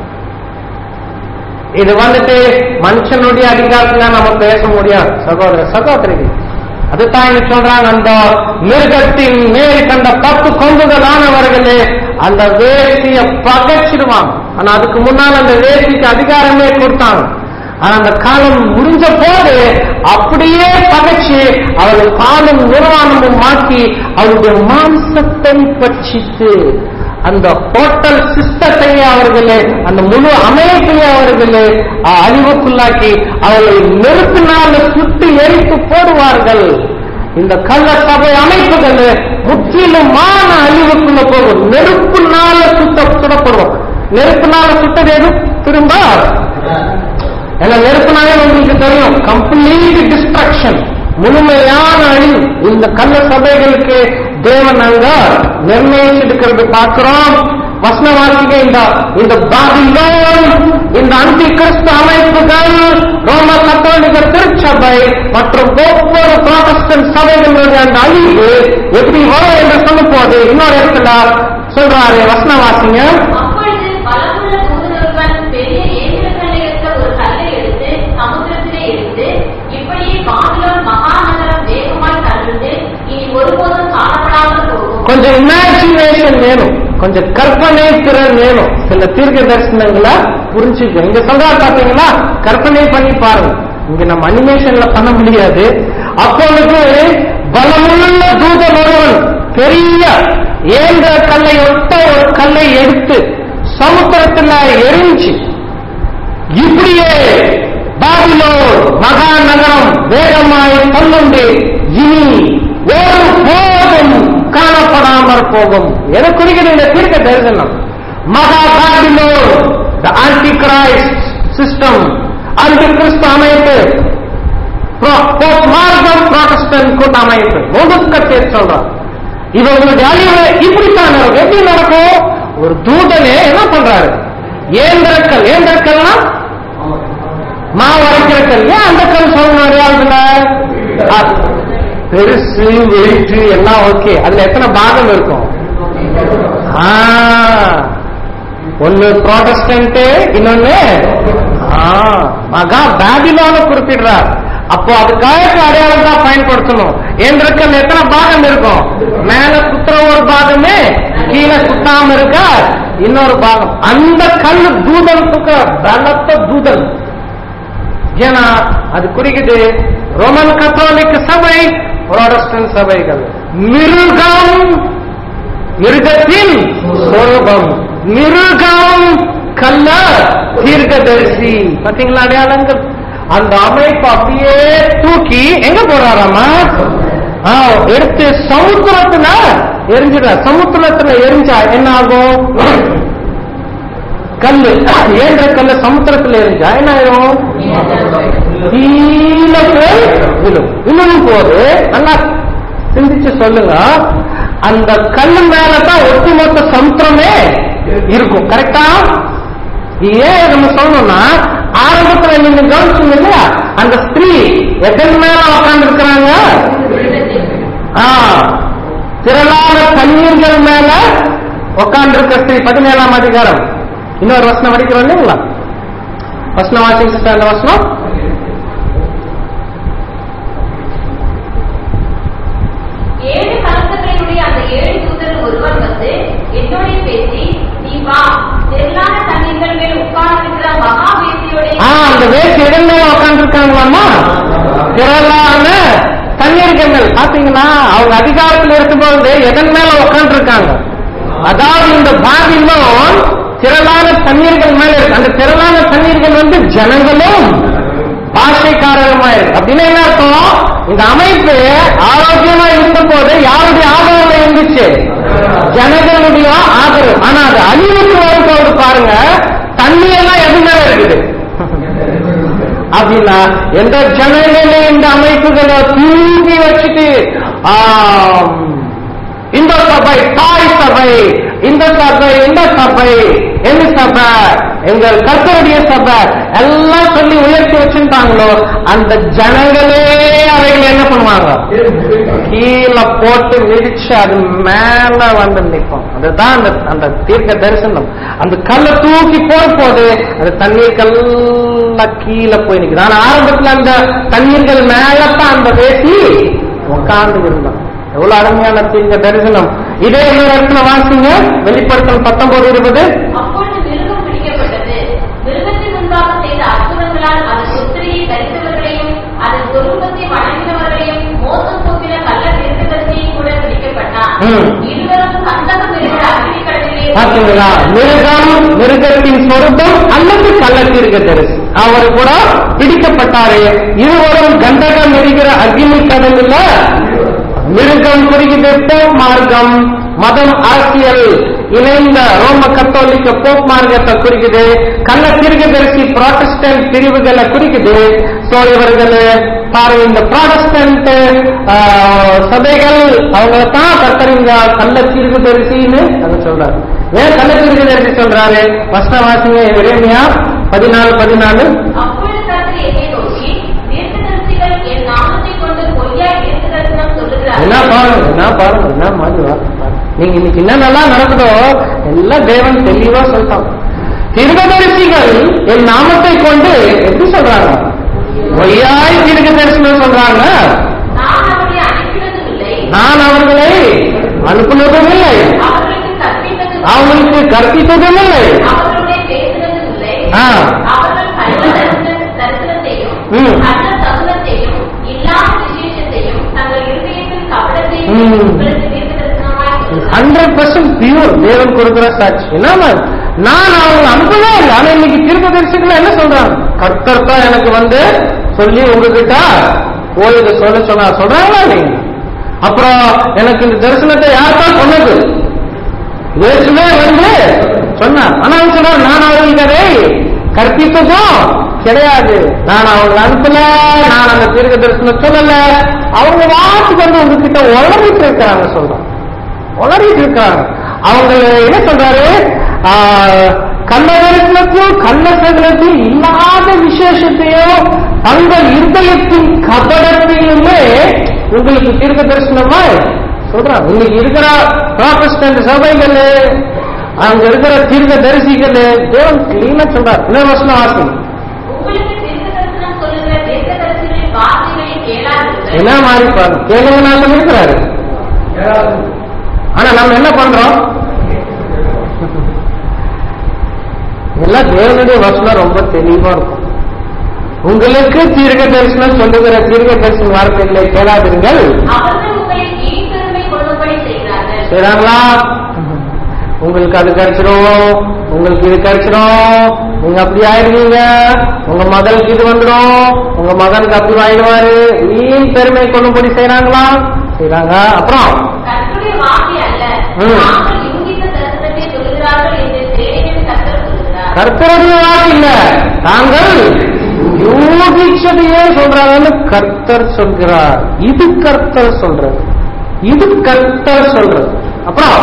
இது வந்துட்டு மனுஷனுடைய அதிகாரத்துல நம்ம பேச முடியாது சகோதர சகோதரிகள் அதுதான் என்ன சொல்றாங்க அந்த மிருகத்தின் மேல் கண்ட பத்து கொம்புகளானவர்களே அந்த வேசிய பகைச்சிடுவாங்க ஆனா அதுக்கு முன்னால் அந்த வேசிக்கு அதிகாரமே கொடுத்தாங்க ஆனா அந்த காலம் முடிஞ்ச போது அப்படியே பகைச்சு அவர்கள் காலம் நிர்வாணமும் மாற்றி அவருடைய மாம்சத்தை பட்சித்து அந்த ஹோட்டல் சிஸ்டத்தை அவர்களே அந்த முழு அமைப்பையும் அவர்களே அஹ், அழிவுக்குள்ளாக்கி அவர்களை நெருப்பினால சுட்டு எரித்து போடுவார்கள் இந்த கள்ள சபை அமைப்புகள் முற்றிலுமான அழிவுக்குள்ள போகும் நெருப்புனால சுட்ட சுடப்படுவோம் நெருப்புனால சுட்டது எது திரும்ப ஏன்னா நெருப்புனாலே உங்களுக்கு தெரியும் கம்ப்ளீட் டிஸ்ட்ரக்ஷன் முழுமையான அழிவு இந்த கள்ள சபைகளுக்கு தேவன் அங்க நிர்ணயிச்சிருக்கிறது பார்க்கிறோம் வசனவாசிக இந்த இந்த பாபிலோன் இந்த அந்தி கிறிஸ்து அமைப்புகள் ரோம கத்தோலிக்க திருச்சபை மற்றும் ஒவ்வொரு புராட்டஸ்டன்ட் சபைகளுடைய அந்த அழிவு எப்படி வரும் என்று சொல்லும் போது இன்னொரு இடத்துல சொல்றாரு வசனவாசிங்க அப்பொழுது பலமுள்ள தூதரொருவன் பெரிய ஏந்திரக்கல்லை எடுத்த ஒரு கல்லை எடுத்து சமுத்திரத்திலே எடுத்து இப்படியே பாபிலோன் மகாநகரம் வேகமாய் தள்ளுண்டு இனி ஒருபோதும் காணப்படாமல் போகும் கொஞ்சம் இமேஜினேஷன் வேணும் கொஞ்சம் கற்பனை திறன் வேணும் சில தீர்க்க தரிசனங்களை புரிஞ்சுக்க இங்க சொல்றாரு பாத்தீங்களா கற்பனை பண்ணி பாருங்க இங்க நம்ம அனிமேஷன்ல பண்ண முடியாது அப்பொழுது பலமுள்ள தூதன் ஒருவன் பெரிய ஏந்த கல்லை ஒட்ட ஒரு கல்லை எடுத்து சமுத்திரத்துல எரிஞ்சு இப்படியே பாபிலோன் மகா நகரம் வேகமாய் தள்ளுண்டு இனி ஒரு போதும் காணப்படாமற் போகும் எதை குறிக்கிறது இந்த தீர்க்க தரிசனம் மகா Babylon the antichrist system anti கிறிஸ்து அமைப்பு மார்க்கம் ப்ராட்டஸ்டன் கூட்டமைப்பு ஒதுக்க சேர்த்து சொல்றான் இவர்களுடைய அழிவு இப்படித்தான் நடக்கும் எப்படி நடக்கும் ஒரு தூதனே என்ன பண்றாரு ஏந்திரக்கல் ஏந்திரக்கல்னா மாவு அரைக்கிற கல் ஏன் அந்த கல் சொல்லணும் அடையாளத்துல அது பெருசு வெயிட்டு எல்லாம் ஓகே அதுல எத்தனை பாகம் இருக்கும் ஆ, ஒன்னு ப்ராடஸ்டன்ட் இன்னொன்னு ஆ, மகா பேபிலோன குறிப்பிடுறார் அப்போ அதுக்காக அடையாளம் தான் பயன்படுத்தணும் ஏந்திரக்கல் எத்தனை பாகம் இருக்கும் மேல குத்துற ஒரு பாகமே கீழே குத்தாம இருக்க இன்னொரு பாகம் அந்த கல் தூதனுக்கு பலத்த தூதன் ஏன்னா அது குறிக்குது ரோமன் கத்தோலிக்க சபை புராடஸ்டன்ட் சபைகள் மிருகம் மிருகத்தின் சொரூபம் மிருகம் கல்ல தீர்க்கதரிசி பாத்தீங்களா அடையாளங்கள் அந்த அமைப்பு அப்படியே தூக்கி எங்க போறாராமா ஆ, எடுத்து சமுத்திரத்துல எரிஞ்சிட சமுத்திரத்துல எரிஞ்சா என்ன ஆகும் கல்லு ஏன்ற கல்லு சமுத்திரத்துல எரிஞ்சா என்ன ஆயிரும் கீழே போய் விழும் விழும் போது நல்லா சிந்திச்சு சொல்லுங்க அந்த கல்லு மேலதான் ஒட்டுமொத்த சமுத்திரமே இருக்கும் கரெக்டா ஏன் நம்ம சொல்லணும்னா ஆரம்பத்துல நீங்க கவனிச்சீங்க இல்லையா அந்த ஸ்திரீ எதன் மேல உட்கார்ந்து இருக்கிறாங்க திரளான தண்ணீர்கள் மேல உட்கார்ந்து இருக்க ஸ்திரீ பதினேழாம் அதிகாரம் இன்னொரு வசனம் படிக்கிறோம் இல்லைங்களா வசனம் வாசிங்க sister, அந்த வசனம் ஏழு கலசங்களுடைய அந்த ஏழு தூதரில் ஒருவன் வந்து என்னோட பேசி நீ வா திரளான தண்ணீர்கள் மேல் உட்கார்ந்திருக்கிற மகா வேசியோட ஆ அந்த வேசி எதன் மேல உட்கார்ந்து இருக்காங்களாமா திரளான தண்ணீர்கள் மேல் பாத்தீங்களா அவங்க அதிகாரத்தில் இருக்கும்போது எதன் மேல உட்கார்ந்து இருக்காங்க அதாவது இந்த பாபிலோன் திரளான தண்ணீர்கள் மேல இருக்கு அந்த திரளான தண்ணீர்கள் வந்து ஜனங்களும் பாஷைக்காரருமா இருக்கு அப்படின்னு என்ன அர்த்தம் இந்த அமைப்பு ஆரோக்கியமா இருந்த போது யாருடைய ஆதரவுல இருந்துச்சு ஜனங்களுடைய ஆதரவு ஆனா அது அழிவுக்கு வரும்போது பாருங்க தண்ணி எல்லாம் எது மேல இருக்குது அப்படின்னா எந்த ஜனங்களே இந்த அமைப்புகளை தூக்கி வச்சுட்டு ஆம், இந்த சபை தாய் சபை இந்த சபை இந்த சபை எந்த சபை எங்கள் கர்த்தருடைய சபை எல்லாம் சொல்லி உயர்த்தி வச்சுட்டாங்களோ அந்த ஜனங்களே அவைகள் என்ன பண்ணுவாங்க கீழே போட்டு மிதிச்சு அது மேல வந்து நிற்கும் அதுதான் அந்த அந்த தீர்க்க தரிசனம் அந்த கல்லை தூக்கி போட போது அந்த தண்ணீர் கல்ல கீழே போய் நிற்குது ஆனா ஆரம்பத்துல அந்த தண்ணீர்கள் மேலத்தான் அந்த வேசி உட்கார்ந்து இருந்தான் எவ்வளவு அருமையான தீர்க்க தரிசனம் இதே இன்னொரு இடத்துல வாசிங்க வெளிப்படுத்தல் பத்தொன்பது இருபது அப்பொழுது மிருகம் பிடிக்கப்பட்டது மிருகத்தின் முன்பாக செய்த அற்புதங்களால் அதன் முத்திரையை தரித்தவர்களையும் அதன் சொரூபத்தை வணங்கினவர்களையும் மோசம் போக்கின கள்ள தீர்க்கதரிசியும் கூட பிடிக்கப்பட்டான் ம். இருவரும் கந்தகம் இருக்கிற அக்னி கடலிலே பாத்தீங்களா மிருகம் மிருகத்தின் சொருப்பம் அல்லது கள்ள தீர்க்க தரிசி அவர் கூட பிடிக்கப்பட்டாரு இருவரும் கண்டகம் எரிகிற அக்னி கடலில் மிருகம் குறிக்குது போப் மார்க்கம் மதம் அரசியல் இணைந்த ரோம கத்தோலிக்க போப் மார்க்கத்தை குறிக்குது கள்ள தீர்க்கதரிசி புராட்டஸ்டன்ட் பிரிவுகளை குறிக்குது சோ இவர்கள் பாருங்க இந்த ப்ராடஸ்டன்ட் சபைகள் அவங்க தான் கத்தறிங்க கள்ள தீர்க்கதரிசின்னு அதை சொல்றாரு ஏன் கள்ள தீர்க்கதரிசி சொல்றாரு வசனவாசிங்க இறைமையா பதினாலு பதினாலு அப்பொழுது கர்த்தர் என்னை நோக்கி தீர்க்கதரிசிகள் என் நாமத்தை கொண்டு பொய்யாய் தீர்க்கதரிசனம் என்ன சொல்லுகிறார்கள் பாருங்க என்ன பாருங்க என்ன மாதிரி வார்த்தை பாருங்க. நீங்க இன்னைக்கு என்னென்னலாம் நடக்குதோ எல்லாம் தேவன் தெளிவா சொல்லிட்டான் தீர்க்கதரிசிகள் என் நாமத்தை கொண்டு எப்படி சொல்றாங்க பொய்யாய் தீர்க்க தரிசனம் சொல்றாங்க நான் அவர்களை அனுப்பினதும் இல்லை நான் அவர்களை அனுப்புனதும் இல்லை அவர்களுக்கு கற்பித்ததும் இல்லை. அவங்களுக்கு கற்பித்ததும் இல்லை அவர்களுடைய பேசுனதும் இல்லை ஆ. அவர்கள் கள்ள தரிசன- தரிசனத்தையும் ம். கள்ள சகுனத்தையும் இல்லாத விசேஷத்தையும் தங்கள் இருதயத்தில் கபடத்தையும் ம். உங்களுக்கு தீர்க்கதரிசனமாய் சொல்லுகிறார்கள். ஹண்ட்ரட் பர்சன்ட் பியூர் தேவன் கொடுக்கிற சாட்சி என்ன நான் அவங்க அனுப்பவே இல்லை ஆனா இன்னைக்கு தீர்க்க தரிசிகள் என்ன சொல்றாங்க கர்த்தர் தான் எனக்கு வந்து சொல்லி உங்ககிட்ட போய் இதை சொல்ல சொன்னா சொல்றாங்களா நீங்க அப்புறம் எனக்கு இந்த தரிசனத்தை யார் தான் சொன்னது இயேசுவே வந்து சொன்னார் ஆனா அவன் சொல்றார் நான் அவங்களுக்கு அதை கற்பித்ததும் கிடையாது நான் அவங்களை அனுப்பல நான் அந்த தீர்க்க தரிசனம் சொல்லல அவங்க வாட்டுக்கு வந்து உங்ககிட்ட உளறிட்டு இருக்காங்க சொல்றான் உளறிட்டு இருக்காங்க அவங்க என்ன சொல்றாரு கள்ளவரத்திலும் கள்ள சகலத்தையும் இல்லாத விசேஷத்தையும் தங்கள் இருதயத்தின் கபடத்தையுமே உங்களுக்கு தீர்க்க தரிசனமா சொல்றாங்க இன்னைக்கு இருக்கிற ப்ராட்டஸ்டன்ட் சபைகள் அங்க இருக்கிற தீர்க்க தரிசிகள் தேவன் கிளீனா சொல்றார் இன்னொரு வருஷம் வாசம் உங்களுக்கு தீர்க்க தரிசனம் சொல்லுகிற தீர்க்கதரிசிகளின் வார்த்தைகளை கேளாதிருங்கள் என்ன மாதிரி பாருங்க கேளுங்க நான் சொல்லியிருக்கிறாரு ஆனா நம்ம என்ன பண்றோம் எல்லாம் தேவனுடைய வசனம் ரொம்ப தெளிவா இருக்கும் உங்களுக்கு தீர்க்க தரிசனம் சொல்லுகிற தீர்க்க தரிசன வார்த்தைகளை கேளாதீர்கள் அவர்கள் உங்களை வீண் பெருமை கொள்ளும்படி செய்கிறார்கள் செய்றாங்களா உங்களுக்கு அது கிடைச்சிரும் உங்களுக்கு இது கிடைச்சிரும் நீங்க அப்படி ஆயிடுவீங்க உங்க மகளுக்கு இது வந்துடும் உங்க மகனுக்கு அப்படி ஆயிடுவாரு வீண் பெருமை கொள்ளும்படி செய்றாங்களா செய்றாங்க அப்புறம் கர்த்தருடைய வார்த்தை அல்ல ம். நாங்கள் யூகித்த தரிசனத்தை சொல்லுகிறார்கள் என்று தேவன் கர்த்தர் சொல்லுகிறார் கர்த்தருடைய வார்த்தை இல்ல தாங்கள் யூகிச்சதையே சொல்றாங்கன்னு கர்த்தர் சொல்கிறார் இது கர்த்தர் சொல்றது இது கர்த்தர் சொல்றது அப்புறம்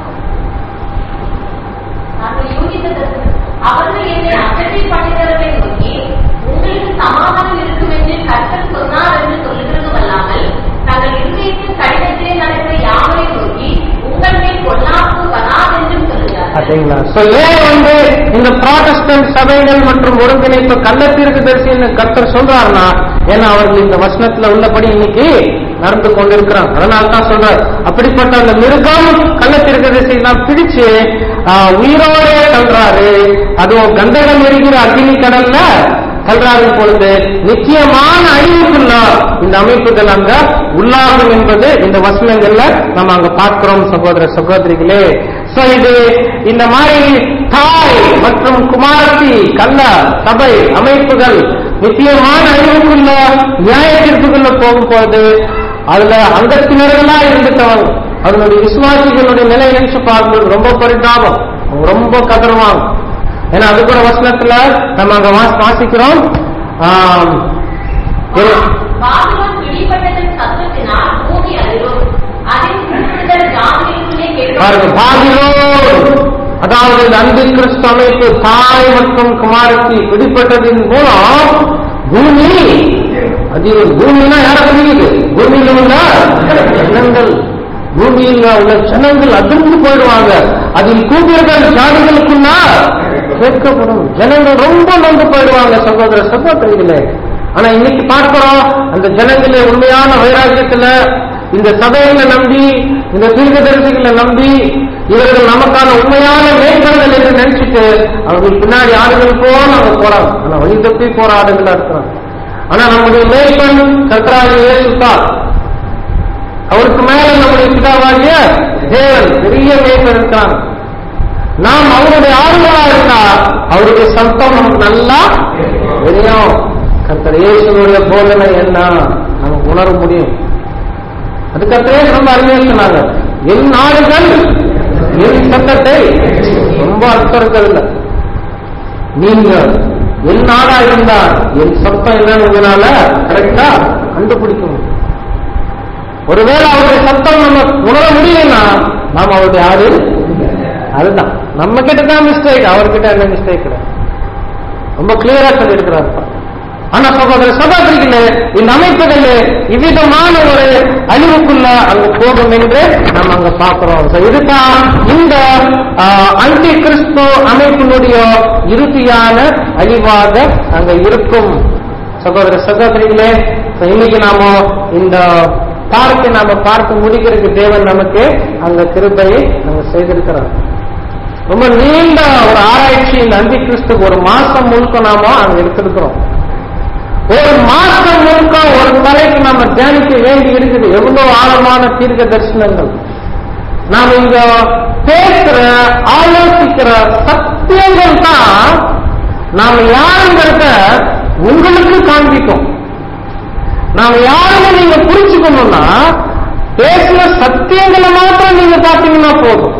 நாங்கள் யூகித்த தரிசனம் அவர்கள் என்னை அசட்டை பண்ணுகிறவர்களை நோக்கி உங்களுக்கு சமாதானம் இருக்கும் என்று கர்த்தர் சொன்னார் என்று சொல்லுகிறதும் அல்லாமல் தங்கள் இருதயத்தின் கடிதத்திலே நடக்கிற யாவரை நோக்கி உங்கள் மேல் கொல்லாப்பு வராதென்றும் சொல்லுகிறார்கள் பாத்தீங்களா So, ஏன் வந்து இந்த ப்ராட்டஸ்டன்ட் சபைகள் மற்றும் ஒருங்கிணைப்பு கள்ளத்திற்கு தரிசின்னு கர்த்தர் சொல்றாருன்னா ஏன்னா அவர்கள் இந்த வசனத்துல உள்ளபடி இன்னைக்கு நடந்து கொண்டிருக்கிறாங்க அதனால தான் சொல்றாரு அப்படிப்பட்ட அந்த மிருகம் கள்ளத்திற்கு தரிசியெல்லாம் பிடிச்சு ஆஹ், உயிரோடே தள்ளுறாரு அதுவும் கந்தகம் எரிகிற அக்னி கடல்ல தள்ளுறாரு பொழுது நிச்சயமான அழிவுக்குள்ள இந்த அமைப்புகள் அங்க உள்ளாகும் என்பது இந்த வசனங்கள்ல நம்ம அங்க பார்க்கிறோம் சகோதர சகோதரிகளே சோ இது இந்த மாதிரி தாய் மற்றும் குமாரத்தி கள்ள சபை அமைப்புகள் நிச்சயமான அழிவுக்குள்ள நியாய தீர்ப்புக்குள்ள போகும்போது அதுல அங்கத்தினர்களா இருந்துட்டவங்க அதனுடைய விசுவாசிகளுடைய நிலை நினைச்சு பார்க்கும்போது ரொம்ப பரிதாபம் அவங்க ரொம்ப கதறுவாங்க ஏன்னா அது கூட வசனத்துல நம்ம அங்க வாசி- வாசிக்கிறோம் ஆம், இரு- பாபிலோன் பிடிபட்டதன் சத்தத்தினால் பூமி அதிரும் அதில் சிறுவிடர் ஜாதிகளுக்குள்ளே பாருங்க கேட்கும் பாபிலோன் அதாவது இந்த அன்பு கிறிஸ்து அமைப்பு தாய் மற்றும் குமாரத்தி பிடிப்பட்டதின் மூலம் பூமி அது பூமினா யார புரியுது பூமியில உள்ள ஜனங்கள் பூமியில் உள்ள ஜனங்கள் அதிர்ந்து போயிடுவாங்க அதில் கூப்பிடுகள் ஜாதிகளுக்குன்னா கேட்கப்படும் ஜனங்கள் ரொம்ப நொந்து போயிடுவாங்க சகோதர சகோதரிகளே ஆனா இன்னைக்கு பார்க்கிறோம் அந்த ஜனங்களே உண்மையான வைராக்கியத்துல இந்த சபைகளை நம்பி இந்த தீர்க்கதரிசிகளை நம்பி இவர்கள் நமக்கான உண்மையான மேய்ப்பர்கள் என்று நினைச்சிட்டு அவர்கள் பின்னாடி ஆடுகள் போல அவங்க போறாங்க ஆனா வழி தப்பி போற ஆடுகளா இருக்கிறாங்க ஆனா நம்முடைய மேய்ப்பன் கர்த்தராக இயேசுதான் அவருக்கு மேல நம்முடைய பிதாவாகிய தேவன் பெரிய மேய்ப்பன் இருக்காங்க நாம் அவருடைய ஆளுநரா இருந்தா அவருடைய சத்தம் நமக்கு நல்லா தெரியும் கர்த்தர் இயேசுடைய போதனை என்ன நமக்கு உணர முடியும் அதுக்கப்புறே ரொம்ப அருமையா சொன்னாங்க என் நாடுகள் என் சத்தத்தை ரொம்ப அர்த்தம் இருக்கிறது நீங்க என் நாடா இருந்தா என் சத்தம் என்னன்னு உங்களால கரெக்டா கண்டுபிடிக்க முடியும் ஒருவேளை அவருடைய சத்தம் நம்ம உணர முடியலன்னா நாம அவருடைய ஆடு அதுதான் நம்ம கிட்ட தான் மிஸ்டேக் அவர்கிட்ட என்ன மிஸ்டேக் கிடையாது ரொம்ப கிளியரா சொல்லியிருக்கிறார் ஆனா சகோதர சகோதரிகளே இந்த அமைப்புகளே இவ்விதமான ஒரு அழிவுக்குள்ள அங்க போகும் என்று நம்ம அங்க பார்க்கிறோம் So, இதுதான் இந்த அந்தி கிறிஸ்து அமைப்பினுடைய இறுதியான அழிவாக அங்க இருக்கும் சகோதர சகோதரிகளே So, இன்னைக்கு நாம இந்த பார்க்க நாம பார்த்து முடிக்கிறதுக்கு தேவன் நமக்கு அங்க கிருபையை நம்ம செய்திருக்கிறார் ரொம்ப நீண்ட ஒரு ஆராய்ச்சி இந்த அந்தி கிறிஸ்துக்கு ஒரு மாசம் முழுக்க நாம அங்க எடுத்திருக்கிறோம் ஒரு மாசம் முழுக்க ஒரு தலைக்கு நாம தியானிக்க வேண்டி இருக்குது எவ்வளவு ஆழமான தீர்க்க தரிசனங்கள் நாம இங்க பேசுற ஆலோசிக்கிற சத்தியங்கள் தான் நாம யாருங்கிறத உங்களுக்கு காண்பிக்கும் நாம யாருன்னு நீங்க புரிச்சுக்கணும்னா பேசுற சத்தியங்களை மாத்திரம் நீங்க பார்த்தீங்கன்னா போதும்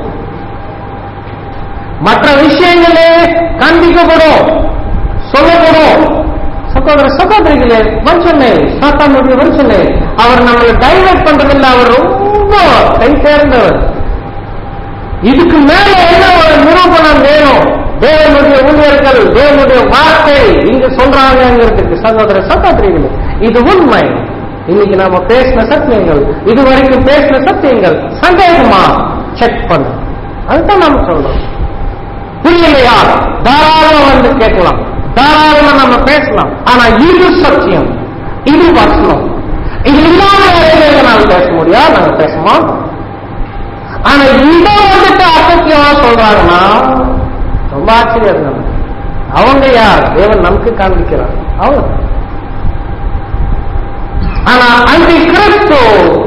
மற்ற விஷயங்களே காண்பிக்கப்படும் சொல்லப்படும் சகோதர சகோதரிகளே வஞ்சனை சாத்தானுடைய வஞ்சனை அவர் நம்மளை டைவர்ட் பண்றதில்லை அவர் ரொம்ப கை சேர்ந்தவர் இதுக்கு மேல என்ன ஒரு நிரூபணம் வேணும் தேவனுடைய ஊழியர்கள் தேவனுடைய வார்த்தை இங்கு சொல்றாங்கிறதுக்கு சகோதர சகோதரிகளே இது உண்மை இன்னைக்கு நாம பேசின சத்தியங்கள் இது வரைக்கும் பேசின சத்தியங்கள் சந்தேகமா செக் பண்ணு அதுதான் நாம சொல்றோம் புரியலையா தாராளமா வந்து கேட்கலாம் தாராளமா நம்ம பேசலாம் ஆனா இது சத்தியம் இது வசனம் இது இல்லாம எங்களால பேச முடியாது நாங்க பேச மாட்டோம் ஆனா இதை வந்துட்டு அசத்தியமா சொல்றாங்கன்னா ரொம்ப ஆச்சரியம் இருக்கு நமக்கு அவங்க யார் தேவன் நமக்கு காண்பிக்கிறார் அவங்க ஆனா அந்த கிறிஸ்து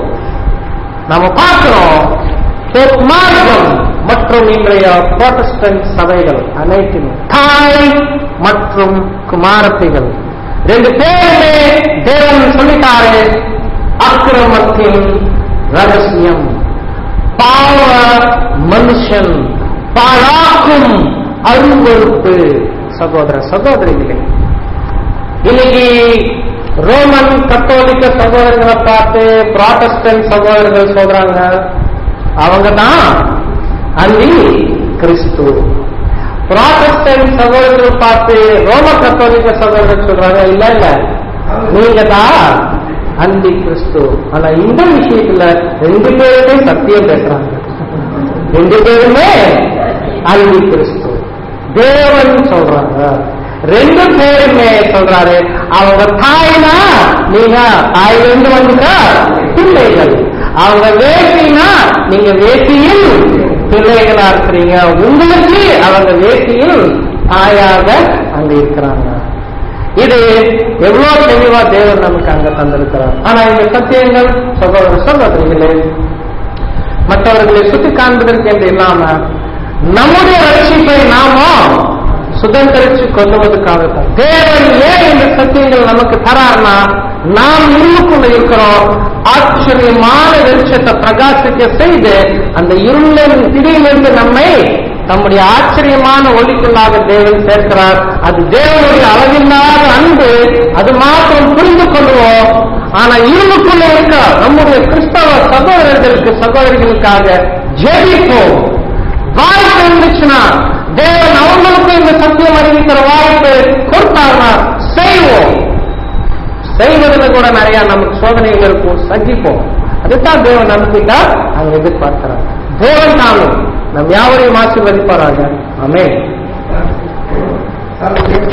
நம்ம பார்க்கிறோம் மார்க்கம் மற்றும் இன்றைய புரோட்டஸ்டன்ட் சபைகள் அனைத்துமே தாய் மற்றும் குமாரத்தைகள் ரெண்டு பேருமே தேவன் சொல்லிட்டாரு அக்கிரமத்தின் ரகசியம் பாவ மனுஷன் பாழாக்கும் அருவறுப்பு சகோதர சகோதரிகளே இன்னைக்கு ரோமன் கத்தோலிக்க சகோதரர்களை பார்த்து புராட்டஸ்டன்ட் சகோதரர்கள் சொல்றாங்க அவங்க தான் அந்தி கிறிஸ்து புராட்டஸ்டன்ட் சகோதரர்கள் பார்த்து ரோம கத்தோலிக்க சகோதரர்கள் சொல்றாங்க இல்ல இல்ல நீங்க தான் அந்தி கிறிஸ்து ஆனா இந்த விஷயத்துல ரெண்டு பேருமே சத்தியம் பேசுறாங்க ரெண்டு பேருமே அந்தி கிறிஸ்து தேவன் சொல்றாங்க ரெண்டு பேருமே சொல்றாரு அவங்க தாய்னா நீங்க தாயிலிருந்து வந்துட்ட பிள்ளைகள் அவங்க வேட்டினா நீங்க வேட்டியில் பிள்ளைகளா இருக்கிறீங்க உங்களுக்கு அவங்க வேட்டியில் தாயாக அங்க இருக்கிறாங்க இது எவ்வளவு தெளிவா தேவன் நமக்கு அங்க தந்திருக்கிறார் ஆனா இந்த சத்தியங்கள் சகோதர சகோதரிகளே மற்றவர்களை சுட்டி காண்பதற்கு என்று இல்லாம நம்முடைய ரட்சிப்பை நாம சுதந்திரிச்சு கொள்ளுவதற்காக தான் தேவன் ஏன் இந்த சத்தியங்கள் நமக்கு தரார்னா நாம் இருளுக்குள்ள இருக்கிறோம் ஆச்சரியமான வெளிச்சத்தை பிரகாசிக்க செய்து அந்த இருளின் திடீரிலிருந்து நம்மை நம்முடைய ஆச்சரியமான ஒளிக்குள்ளாக தேவன் சேர்க்கிறார் அது தேவனுடைய அளவில்லாத அன்பு அது மாத்திரம் புரிந்து கொள்வோம் ஆனா இருளுக்குள்ள இருக்க நம்முடைய கிறிஸ்தவ சகோதரர்களுக்கு சகோதரிகளுக்காக ஜெபிப்போம் வாய்ப்பு இருந்துச்சுன்னா தேவன் அவங்களுக்கு இந்த சத்தியம் அறிவிக்கிற வாய்ப்பு கொடுத்தாங்கன்னா செய்வோம் செய்வதில் கூட நிறைய நமக்கு சோதனைகள் இருக்கும் சகிப்போம் அதுதான் தேவன் நம்பிக்கை அவங்க எதிர்பார்க்கிறார் தேவன் தானும் நம் யாவரையும் ஆசீர்வதிப்பாராக அமே